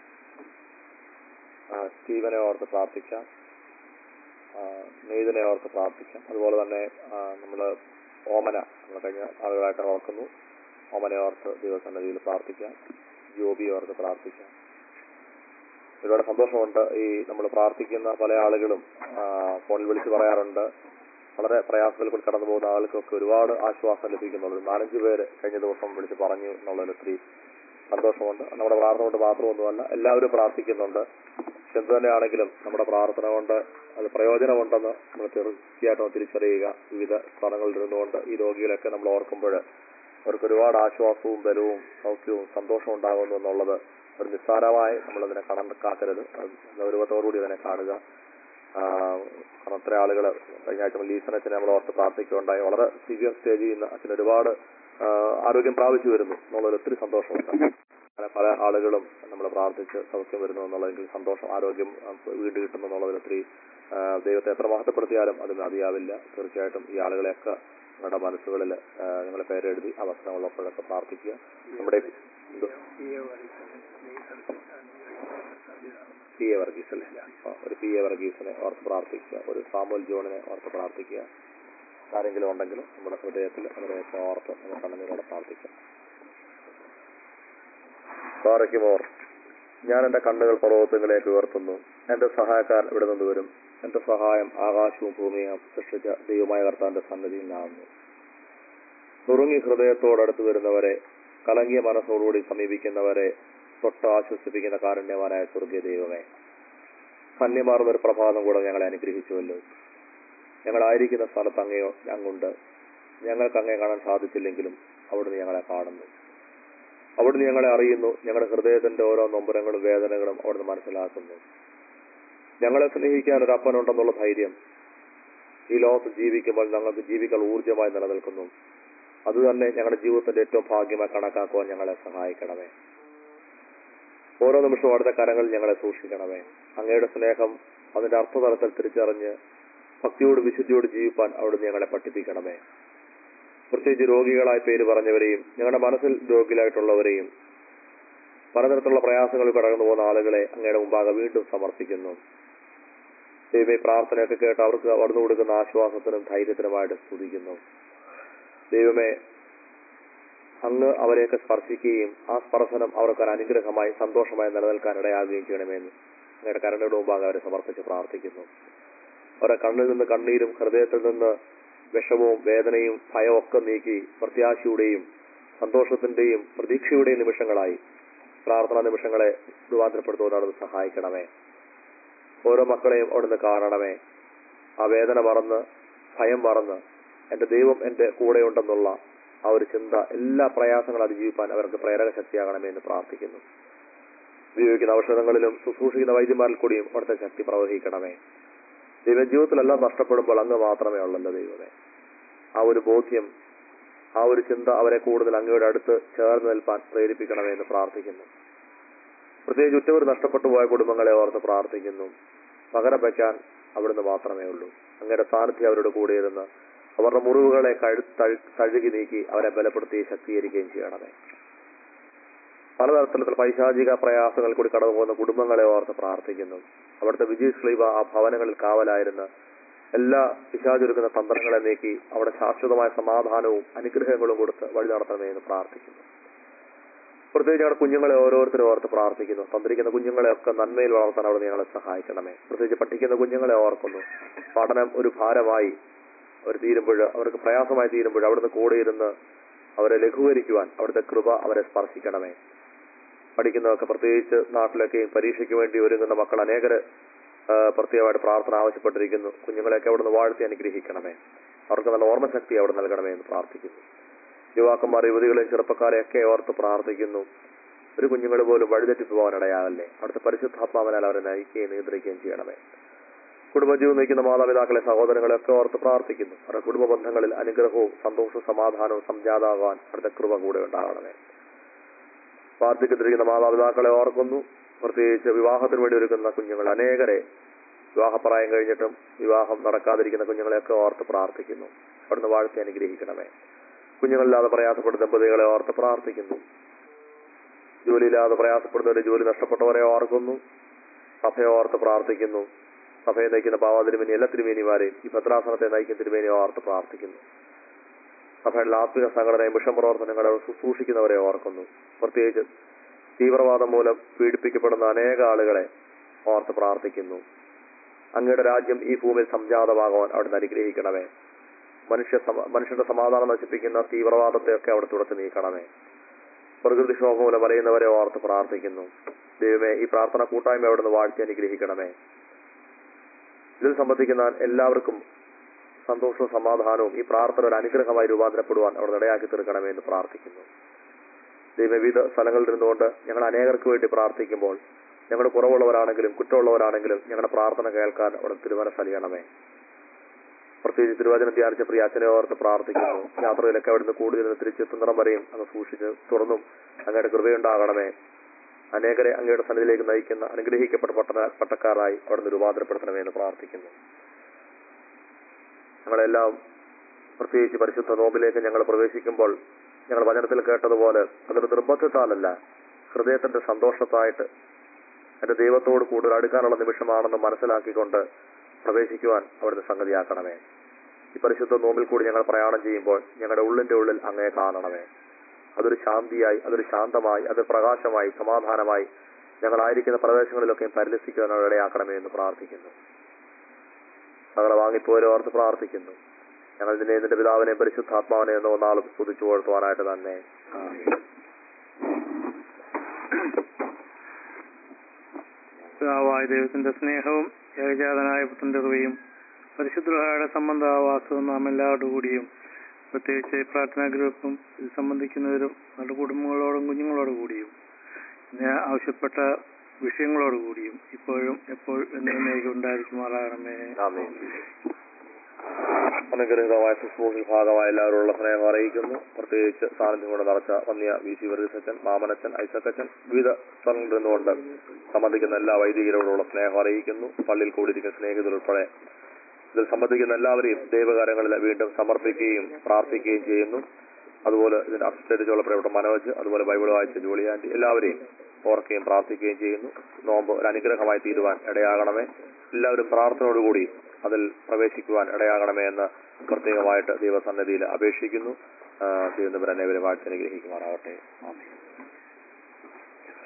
ആ, സ്റ്റീവനെ ഓർത്ത് പ്രാർത്ഥിക്കാം ആ, നെയ്തിനെ ഓർത്ത് പ്രാർത്ഥിക്കാം അതുപോലെ തന്നെ നമ്മൾ ഓമന നമ്മൾ കഴിഞ്ഞ ആളുകളായിട്ട് ഓർക്കുന്നു ഓമനെ ഓർത്ത് ദൈവസന്നിധിയിൽ പ്രാർത്ഥിക്കാം ജോബി ഓർത്ത് പ്രാർത്ഥിക്കാം ഒരുപാട് സന്തോഷമുണ്ട് ഈ നമ്മൾ പ്രാർത്ഥിക്കുന്ന പല ആളുകളും ആ, ഫോണിൽ വിളിച്ച് പറയാറുണ്ട് വളരെ പ്രയാസത്തിൽ കൂടി കടന്നു പോകുന്ന ആൾക്കൊക്കെ ഒരുപാട് ആശ്വാസം ലഭിക്കുന്നുള്ളൂ നാലഞ്ച് പേര് കഴിഞ്ഞ ദിവസം വിളിച്ച് പറഞ്ഞു എന്നുള്ളതിൽ ഒത്തിരി സന്തോഷമുണ്ട് നമ്മുടെ പ്രാർത്ഥന കൊണ്ട് മാത്രമൊന്നുമല്ല എല്ലാവരും പ്രാർത്ഥിക്കുന്നുണ്ട് പക്ഷെ എന്ത് തന്നെയാണെങ്കിലും നമ്മുടെ പ്രാർത്ഥന കൊണ്ട് അത് പ്രയോജനമുണ്ടെന്ന് നമ്മൾ തീർച്ചയായിട്ടും തിരിച്ചറിയുക വിവിധ സ്ഥലങ്ങളിൽ ഇരുന്നുകൊണ്ട് ഈ രോഗികളെയൊക്കെ നമ്മൾ ഓർക്കുമ്പോൾ അവർക്ക് ഒരുപാട് ആശ്വാസവും ബലവും സൗഖ്യവും സന്തോഷവും ഉണ്ടാകുന്നു എന്നുള്ളത് ഒരു നിസ്സാരമായി നമ്മളതിനെ കണക്കാക്കരുത് അത് ഗൗരവത്തോടുകൂടി അതിനെ കാണുക ആ, കാരണം അത്ര ആളുകൾ കഴിഞ്ഞ ആഴ്ച ലീസൺ അച്ഛനെ നമ്മൾ ഓർത്ത് പ്രാർത്ഥിക്കുകയുണ്ടായി വളരെ സിവിയർ സ്റ്റേജിൽ നിന്ന് അച്ഛൻ ഒരുപാട് ആ, ആരോഗ്യം പ്രാപിച്ചു വരുന്നു എന്നുള്ളതിൽ ഒത്തിരി സന്തോഷമുണ്ട് അങ്ങനെ പല ആളുകളും നമ്മൾ പ്രാർത്ഥിച്ച് സൗഖ്യം വരുന്നു എന്നുള്ളതിൽ സന്തോഷം ആരോഗ്യം ആ, വീണ്ടും കിട്ടുന്നു എന്നുള്ളതിൽ ഒത്തിരി ആ, ദൈവത്തെ എത്ര മഹത്വപ്പെടുത്തിയാലും അതിൽ മതിയാവില്ല തീർച്ചയായിട്ടും ഈ ആളുകളെയൊക്കെ നിങ്ങളുടെ മനസ്സുകളിൽ ആ, നിങ്ങളെ പേരെഴുതി അവസരമുള്ളപ്പോഴൊക്കെ പ്രാർത്ഥിക്കുക നമ്മുടെ എന്തോ? പി എ വർഗീസ് അല്ലേ ആ, ഒരു പി എ വർഗീസിനെ ഓർത്ത് പ്രാർത്ഥിക്കുക ഒരു സാമുൽ ജോണിനെ ഓർത്ത് പ്രാർത്ഥിക്കുക ആരെങ്കിലും ഉണ്ടെങ്കിൽ നമ്മുടെ ഹൃദയത്തിൽ അവരെയൊക്കെ ഓർത്ത് നമ്മൾ കണ്ണുനീരോടെ പ്രാർത്ഥിക്കാം പാറയ്ക്കുമോർ ഞാൻ എന്റെ കണ്ണുകൾ പർവ്വതങ്ങളിലേക്ക് ഉയർത്തുന്നു എന്റെ സഹായക്കാരൻ ഇവിടെ നിന്ന് വരും എന്റെ സഹായം ആകാശവും ഭൂമിയും സൃഷ്ടിച്ച ദൈവമായ കർത്താന്റെ സന്നിധിയിൽ നിന്നാകുന്നു നുറുങ്ങി ഹൃദയത്തോടടുത്ത് വരുന്നവരെ കലങ്ങിയ മനസ്സോടുകൂടി സമീപിക്കുന്നവരെ തൊട്ട് ആശ്വസിപ്പിക്കുന്ന കാരുണ്യവാനായ സ്വർഗീയ ദൈവമേ ധന്യമാർന്ന ഒരു പ്രഭാതം കൂടെ ഞങ്ങളെ അനുഗ്രഹിച്ചുവല്ലോ ഞങ്ങളായിരിക്കുന്ന സ്ഥലത്ത് അങ്ങയോ അങ്ങുണ്ട് ഞങ്ങൾക്ക് അങ്ങേ കാണാൻ സാധിച്ചില്ലെങ്കിലും അവിടുന്ന് ഞങ്ങളെ കാണുന്നു അവിടുന്ന് ഞങ്ങളെ അറിയുന്നു ഞങ്ങളുടെ ഹൃദയത്തിന്റെ ഓരോ നൊമ്പരങ്ങളും വേദനകളും അവിടുന്ന് മനസ്സിലാക്കുന്നു ഞങ്ങളെ സ്നേഹിക്കാൻ ഒരു അപ്പനുണ്ടെന്നുള്ള ധൈര്യം ഈ ലോകത്ത് ജീവിക്കുമ്പോൾ ഞങ്ങൾക്ക് ജീവിക്കാൻ ഊർജ്ജമായി നിലനിൽക്കുന്നു അതുതന്നെ ഞങ്ങളുടെ ജീവിതത്തിന്റെ ഏറ്റവും ഭാഗ്യമായി കണക്കാക്കുവാൻ ഞങ്ങളെ സഹായിക്കണമേ ഓരോ നിമിഷവും അടുത്ത കരങ്ങളിൽ ഞങ്ങളെ സൂക്ഷിക്കണമേ അങ്ങയുടെ സ്നേഹം അതിന്റെ അർത്ഥതലത്തിൽ തിരിച്ചറിഞ്ഞ് ഭക്തിയോട് വിശുദ്ധിയോട് ജീവിപ്പാൻ അവിടുന്ന് ഞങ്ങളെ പഠിപ്പിക്കണമേ പ്രത്യേകിച്ച് രോഗികളായി പേര് പറഞ്ഞവരെയും ഞങ്ങളുടെ മനസ്സിൽ രോഗികളായിട്ടുള്ളവരെയും പലതരത്തിലുള്ള പ്രയാസങ്ങളിൽ കടന്നു പോകുന്ന ആളുകളെ അങ്ങയുടെ മുമ്പാകെ വീണ്ടും സമർപ്പിക്കുന്നു ദൈവമേ പ്രാർത്ഥനയൊക്കെ കേട്ട് അവർക്ക് അവിടുന്ന് കൊടുക്കുന്ന ആശ്വാസത്തിനും ധൈര്യത്തിനുമായിട്ട് സ്തുതിക്കുന്നു ദൈവമേ അങ്ങ് അവരെയൊക്കെ സ്പർശിക്കുകയും ആ സ്പർശനം അവർക്ക് ഒരു അനുഗ്രഹമായി സന്തോഷമായി നിലനിൽക്കാൻ ഇടയാകുകയും ചെയ്യണമെന്ന് അങ്ങയുടെ കരുണയുടെ മുമ്പാകെ അവരെ സമർപ്പിച്ച് പ്രാർത്ഥിക്കുന്നു അവരുടെ കണ്ണിൽ നിന്ന് കണ്ണീരും ഹൃദയത്തിൽ നിന്ന് വിഷമവും വേദനയും ഭയവും ഒക്കെ നീക്കി പ്രത്യാശയുടെയും സന്തോഷത്തിന്റെയും പ്രതീക്ഷയുടെയും നിമിഷങ്ങളായി പ്രാർത്ഥനാ നിമിഷങ്ങളെ രൂപാന്തരപ്പെടുത്തുവാൻ അവിടുന്ന് സഹായിക്കണമേ ഓരോ മക്കളെയും അവിടുന്ന് കാണണമേ ആ വേദന മറന്ന് ഭയം മറന്ന് എന്റെ ദൈവം എന്റെ കൂടെയുണ്ടെന്നുള്ള ആ ഒരു ചിന്ത എല്ലാ പ്രയാസങ്ങളും അതിജീവിപ്പാൻ അവർക്ക് പ്രേരക ശക്തിയാകണമേ എന്ന് പ്രാർത്ഥിക്കുന്നു ഉപയോഗിക്കുന്ന ഔഷധങ്ങളിലും ശുശ്രൂഷിക്കുന്ന വൈദ്യന്മാരിൽ കൂടിയും അവിടുത്തെ ശക്തി പ്രവഹിക്കണമേ ദൈവ ജീവിതത്തിലെല്ലാം നഷ്ടപ്പെടുമ്പോൾ അങ്ങ് മാത്രമേ ഉള്ളല്ലോ ദൈവമേ ആ ഒരു ബോധ്യം ആ ഒരു ചിന്ത അവരെ കൂടുതൽ അങ്ങയുടെ അടുത്ത് ചേർന്ന് നിൽപ്പാൻ പ്രേരിപ്പിക്കണമേ എന്ന് പ്രാർത്ഥിക്കുന്നു പ്രത്യേകിച്ച് ഉറ്റവർ നഷ്ടപ്പെട്ടു പോയ കുടുംബങ്ങളെ ഓർത്ത് പ്രാർത്ഥിക്കുന്നു പകരം വയ്ക്കാൻ അവിടുന്ന് മാത്രമേ ഉള്ളൂ അങ്ങയുടെ സാന്നിധ്യം അവരുടെ കൂടെ ഇരുന്ന് അവരുടെ മുറിവുകളെ കഴു തഴു- തഴുകി നീക്കി അവരെ ബലപ്പെടുത്തി ശക്തീകരിക്കുകയും ചെയ്യണമേ പലതരത്തിലുള്ള പൈശാചിക പ്രയാസങ്ങൾ കൂടി കടന്നു പോകുന്ന കുടുംബങ്ങളെ ഓർത്ത് പ്രാർത്ഥിക്കുന്നു അവിടുത്തെ വിജയ് സ്ലീവ ആ ഭവനങ്ങളിൽ കാവലായിരുന്ന് എല്ലാ പിശാചൊരുക്കുന്ന തന്ത്രങ്ങളെ നീക്കി അവിടെ ശാശ്വതമായ സമാധാനവും അനുഗ്രഹങ്ങളും കൊടുത്ത് വഴി നടത്തണമേ എന്ന് പ്രാർത്ഥിക്കുന്നു പ്രത്യേകിച്ച് ഞങ്ങളുടെ കുഞ്ഞുങ്ങളെ ഓരോരുത്തരും ഓർത്ത് പ്രാർത്ഥിക്കുന്നു തന്ത്രിക്കുന്ന കുഞ്ഞുങ്ങളെ ഒക്കെ നന്മയിൽ വളർത്താൻ അവിടെ ഞങ്ങളെ സഹായിക്കണമേ പ്രത്യേകിച്ച് പഠിക്കുന്ന കുഞ്ഞുങ്ങളെ ഓർക്കുന്നു പഠനം ഒരു ഭാരമായി അവർ തീരുമ്പോൾ അവർക്ക് പ്രയാസമായി തീരുമ്പോൾ അവിടുന്ന് കൂടെ ഇരുന്ന് അവരെ ലഘൂകരിക്കുവാൻ അവിടുത്തെ കൃപ അവരെ സ്പർശിക്കണമേ പഠിക്കുന്നതൊക്കെ പ്രത്യേകിച്ച് നാട്ടിലൊക്കെയും പരീക്ഷയ്ക്ക് വേണ്ടി ഒരുങ്ങുന്ന മക്കൾ അനേകര് ആ, പ്രത്യേകമായിട്ട് പ്രാർത്ഥന ആവശ്യപ്പെട്ടിരിക്കുന്നു കുഞ്ഞുങ്ങളെയൊക്കെ അവിടുന്ന് വാഴ്ത്തി അനുഗ്രഹിക്കണമേ അവർക്ക് നല്ല ഓർമ്മശക്തി അവിടെ നൽകണമേ എന്ന് പ്രാർത്ഥിക്കുന്നു യുവാക്കന്മാർ യുവതികളെയും ചെറുപ്പക്കാരെയൊക്കെ ഓർത്ത് പ്രാർത്ഥിക്കുന്നു ഒരു കുഞ്ഞുങ്ങൾ പോലും വഴിതെറ്റി പോകാൻ ഇടയാകല്ലേ അവിടുത്തെ പരിശുദ്ധാത്മാവിനാൽ അവരെ നയിക്കുകയും നിയന്ത്രിക്കുകയും ചെയ്യണമേ കുടുംബജീവൻ നയിക്കുന്ന മാതാപിതാക്കളെ സഹോദരങ്ങളെ ഒക്കെ ഓർത്ത് പ്രാർത്ഥിക്കുന്നു അവരുടെ കുടുംബ ബന്ധങ്ങളിൽ അനുഗ്രഹവും സന്തോഷവും സമാധാനവും സംജാതാകാൻ അവിടുത്തെ കൃപ കൂടെ ഉണ്ടാകണമേ പ്രാർത്ഥിക്കത്തിരിക്കുന്ന മാതാപിതാക്കളെ ഓർക്കുന്നു പ്രത്യേകിച്ച് വിവാഹത്തിന് വേണ്ടി ഒരുക്കുന്ന കുഞ്ഞുങ്ങൾ അനേകരെ വിവാഹപ്രായം കഴിഞ്ഞിട്ടും വിവാഹം നടക്കാതിരിക്കുന്ന കുഞ്ഞുങ്ങളെയൊക്കെ ഓർത്ത് പ്രാർത്ഥിക്കുന്നു അവിടുന്ന് വാഴ്ത്തി അനുഗ്രഹിക്കണമേ കുഞ്ഞുങ്ങളില്ലാതെ പ്രയാസപ്പെടുന്ന ദമ്പതികളെ ഓർത്ത് പ്രാർത്ഥിക്കുന്നു ജോലിയില്ലാതെ പ്രയാസപ്പെടുന്നവരെ ജോലി നഷ്ടപ്പെട്ടവരെ ഓർക്കുന്നു സഭയെ ഓർത്ത് പ്രാർത്ഥിക്കുന്നു സഭയെ നയിക്കുന്ന പാവാതിരുമേനി എല്ലാ തിരുമേനിമാരെയും ഈ ഭദ്രാസനത്തെ നയിക്കുന്ന തിരുമേനി ഓർത്ത് പ്രാർത്ഥിക്കുന്നു സഭയുടെ ആത്മിക സംഘടനയും മിഷൻ പ്രവർത്തനങ്ങളെ ശുശ്രൂഷിക്കുന്നവരെ ഓർക്കുന്നു പ്രത്യേകിച്ച് തീവ്രവാദം മൂലം പീഡിപ്പിക്കപ്പെടുന്ന അനേക ആളുകളെ ഓർത്ത് പ്രാർത്ഥിക്കുന്നു അങ്ങയുടെ രാജ്യം ഈ ഭൂമിയിൽ സംജാതമാകുവാൻ അവിടുന്ന് അനുഗ്രഹിക്കണമേ മനുഷ്യ സമ- മനുഷ്യന്റെ സമാധാനം നശിപ്പിക്കുന്ന തീവ്രവാദത്തെയൊക്കെ അവിടെ തുടച്ചു നീക്കണമേ പ്രകൃതിക്ഷോഭം മൂലം വലയുന്നവരെ ഓർത്ത് പ്രാർത്ഥിക്കുന്നു ദൈവമേ ഈ പ്രാർത്ഥന കൂട്ടായ്മ അവിടുന്ന് വാഴ്ത്തി അനുഗ്രഹിക്കണമേ ഇതിൽ സംബന്ധിക്കുന്ന എല്ലാവർക്കും സന്തോഷവും സമാധാനവും ഈ പ്രാർത്ഥന ഒരു അനുഗ്രഹമായി രൂപാന്തരപ്പെടുവാൻ അവിടെ ഇടയാക്കി തീർക്കണമേ എന്ന് പ്രാർത്ഥിക്കുന്നു ദൈവം വിവിധ സ്ഥലങ്ങളിൽ ഇരുന്നുകൊണ്ട് ഞങ്ങൾ അനേകർക്ക് വേണ്ടി പ്രാർത്ഥിക്കുമ്പോൾ ഞങ്ങൾ കുറവുള്ളവരാണെങ്കിലും കുറ്റമുള്ളവരാണെങ്കിലും ഞങ്ങളുടെ പ്രാർത്ഥന കേൾക്കാൻ അവിടെ തിരുമനസ്സലിയണമേ പ്രത്യേകിച്ച് തിരുവചനം ധ്യാനിച്ച പ്രിയ അച്ഛനെ ഓർത്ത് പ്രാർത്ഥിക്കുന്നു യാത്രയിലൊക്കെ അവിടുന്ന് കൂടുതൽ തിരിച്ചെത്തുന്നിടം വരെയും അങ്ങ് സൂക്ഷിച്ച് തുറന്നും അങ്ങയുടെ കൃപയുണ്ടാകണമേ അനേകരെ അങ്ങയുടെ സന്നിധിയിലേക്ക് നയിക്കുന്ന അനുഗ്രഹിക്കപ്പെട്ട പട്ടണ പട്ടക്കാരായി അവിടുന്ന് രൂപാന്തരപ്പെടുത്തണമേ എന്ന് പ്രാർത്ഥിക്കുന്നു ഞങ്ങളെല്ലാം പ്രത്യേകിച്ച് പരിശുദ്ധ നോമ്പിലേക്ക് ഞങ്ങൾ പ്രവേശിക്കുമ്പോൾ ഞങ്ങൾ വചനത്തിൽ കേട്ടതുപോലെ അതൊരു നിർബന്ധത്താലല്ല ഹൃദയത്തിന്റെ സന്തോഷത്തായിട്ട് എന്റെ ദൈവത്തോട് കൂടുതൽ അടുക്കാനുള്ള നിമിഷമാണെന്ന് മനസ്സിലാക്കിക്കൊണ്ട് പ്രവേശിക്കുവാൻ അവിടുന്ന് സംഗതിയാക്കണമേ ഈ പരിശുദ്ധ നോമ്പിൽ കൂടി ഞങ്ങൾ പ്രയാണം ചെയ്യുമ്പോൾ ഞങ്ങളുടെ ഉള്ളിന്റെ ഉള്ളിൽ അങ്ങേ കാണണമേ അതൊരു ശാന്തിയായി അതൊരു ശാന്തമായി അതൊരു പ്രകാശമായി സമാധാനമായി ഞങ്ങളായിരിക്കുന്ന പ്രദേശങ്ങളിലൊക്കെ പരിലസിക്കുവാൻ ഇടയാക്കണമേ എന്ന് പ്രാർത്ഥിക്കുന്നു സകല വാങ്ങിപ്പോരെ ഓർത്ത് പ്രാർത്ഥിക്കുന്നു ഞങ്ങൾ ഇതിനെ ഇതിന്റെ പിതാവിനെ പരിശുദ്ധാത്മാവിനെ എന്ന് ഒന്നാളും സ്തുതിച്ചു കൊടുത്തുവാനായിട്ട് തന്നെ പിതാവായ ദൈവത്തിന്റെ സ്നേഹവും ഏകജാതനായ പുത്രന്റെ കൃപയും പരിശുദ്ധയുടെ സംബന്ധവാസവും നാം എല്ലാവരുടെ കൂടിയും പ്രത്യേകിച്ച് ഈ പ്രാർത്ഥനാ ഗ്രൂപ്പും ഇത് സംബന്ധിക്കുന്നവരും അവരുടെ കുടുംബങ്ങളോടും കുഞ്ഞുങ്ങളോടും കൂടിയും പിന്നെ ആവശ്യപ്പെട്ട വിഷയങ്ങളോട് കൂടിയും ഇപ്പോഴും എപ്പോഴും എന്നേക്കും ഉണ്ടായിരിക്കുമാറാകണമേ ആമേൻ അനുഗ്രഹീതമായ ശുശ്രൂഷയിൽ ഭാഗമായ എല്ലാവരോടുള്ള സ്നേഹം അറിയിക്കുന്നു പ്രത്യേകിച്ച് സാന്നിധ്യം കൊണ്ട് നിറച്ച വന്യ വി സി വർഗീസച്ചൻ മാമനച്ചൻ ഐസക്കച്ചൻ വിവിധ സ്ഥലങ്ങളിൽ നിന്നുകൊണ്ട് സംബന്ധിക്കുന്ന എല്ലാ വൈദികരോടുള്ള സ്നേഹം അറിയിക്കുന്നു പള്ളിയിൽ കൂടിയിരിക്കുന്ന സ്നേഹിതരുൾപ്പെടെ ഇതിൽ സംബന്ധിക്കുന്ന എല്ലാവരെയും ദൈവകാര്യങ്ങളിൽ വീണ്ടും സമർപ്പിക്കുകയും പ്രാർത്ഥിക്കുകയും ചെയ്യുന്നു അതുപോലെ ഇതിന്റെ അസിസ്റ്റന്റ് ചോളപ്രിയപ്പെട്ട മനോജ് അതുപോലെ ബൈബിൾ വായിച്ച ജോളിയാൻറ്റി എല്ലാവരെയും ഓർക്കുകയും പ്രാർത്ഥിക്കുകയും ചെയ്യുന്നു നോമ്പ് ഒരു അനുഗ്രഹമായി തീരുവാൻ ഇടയാകണമേ എല്ലാവരും പ്രാർത്ഥനയോടുകൂടി അതിൽ പ്രവേശിക്കുവാൻ ഇടയാകണമേ എന്ന് പ്രത്യേകമായിട്ട് ദൈവസന്നിധിയിൽ അപേക്ഷിക്കുന്നു ആ, ദൈവം തമ്പുരാനെ ഇവരെ വാഴ്ത്തി അനുഗ്രഹിക്കുമാറാവട്ടെ ആമേൻ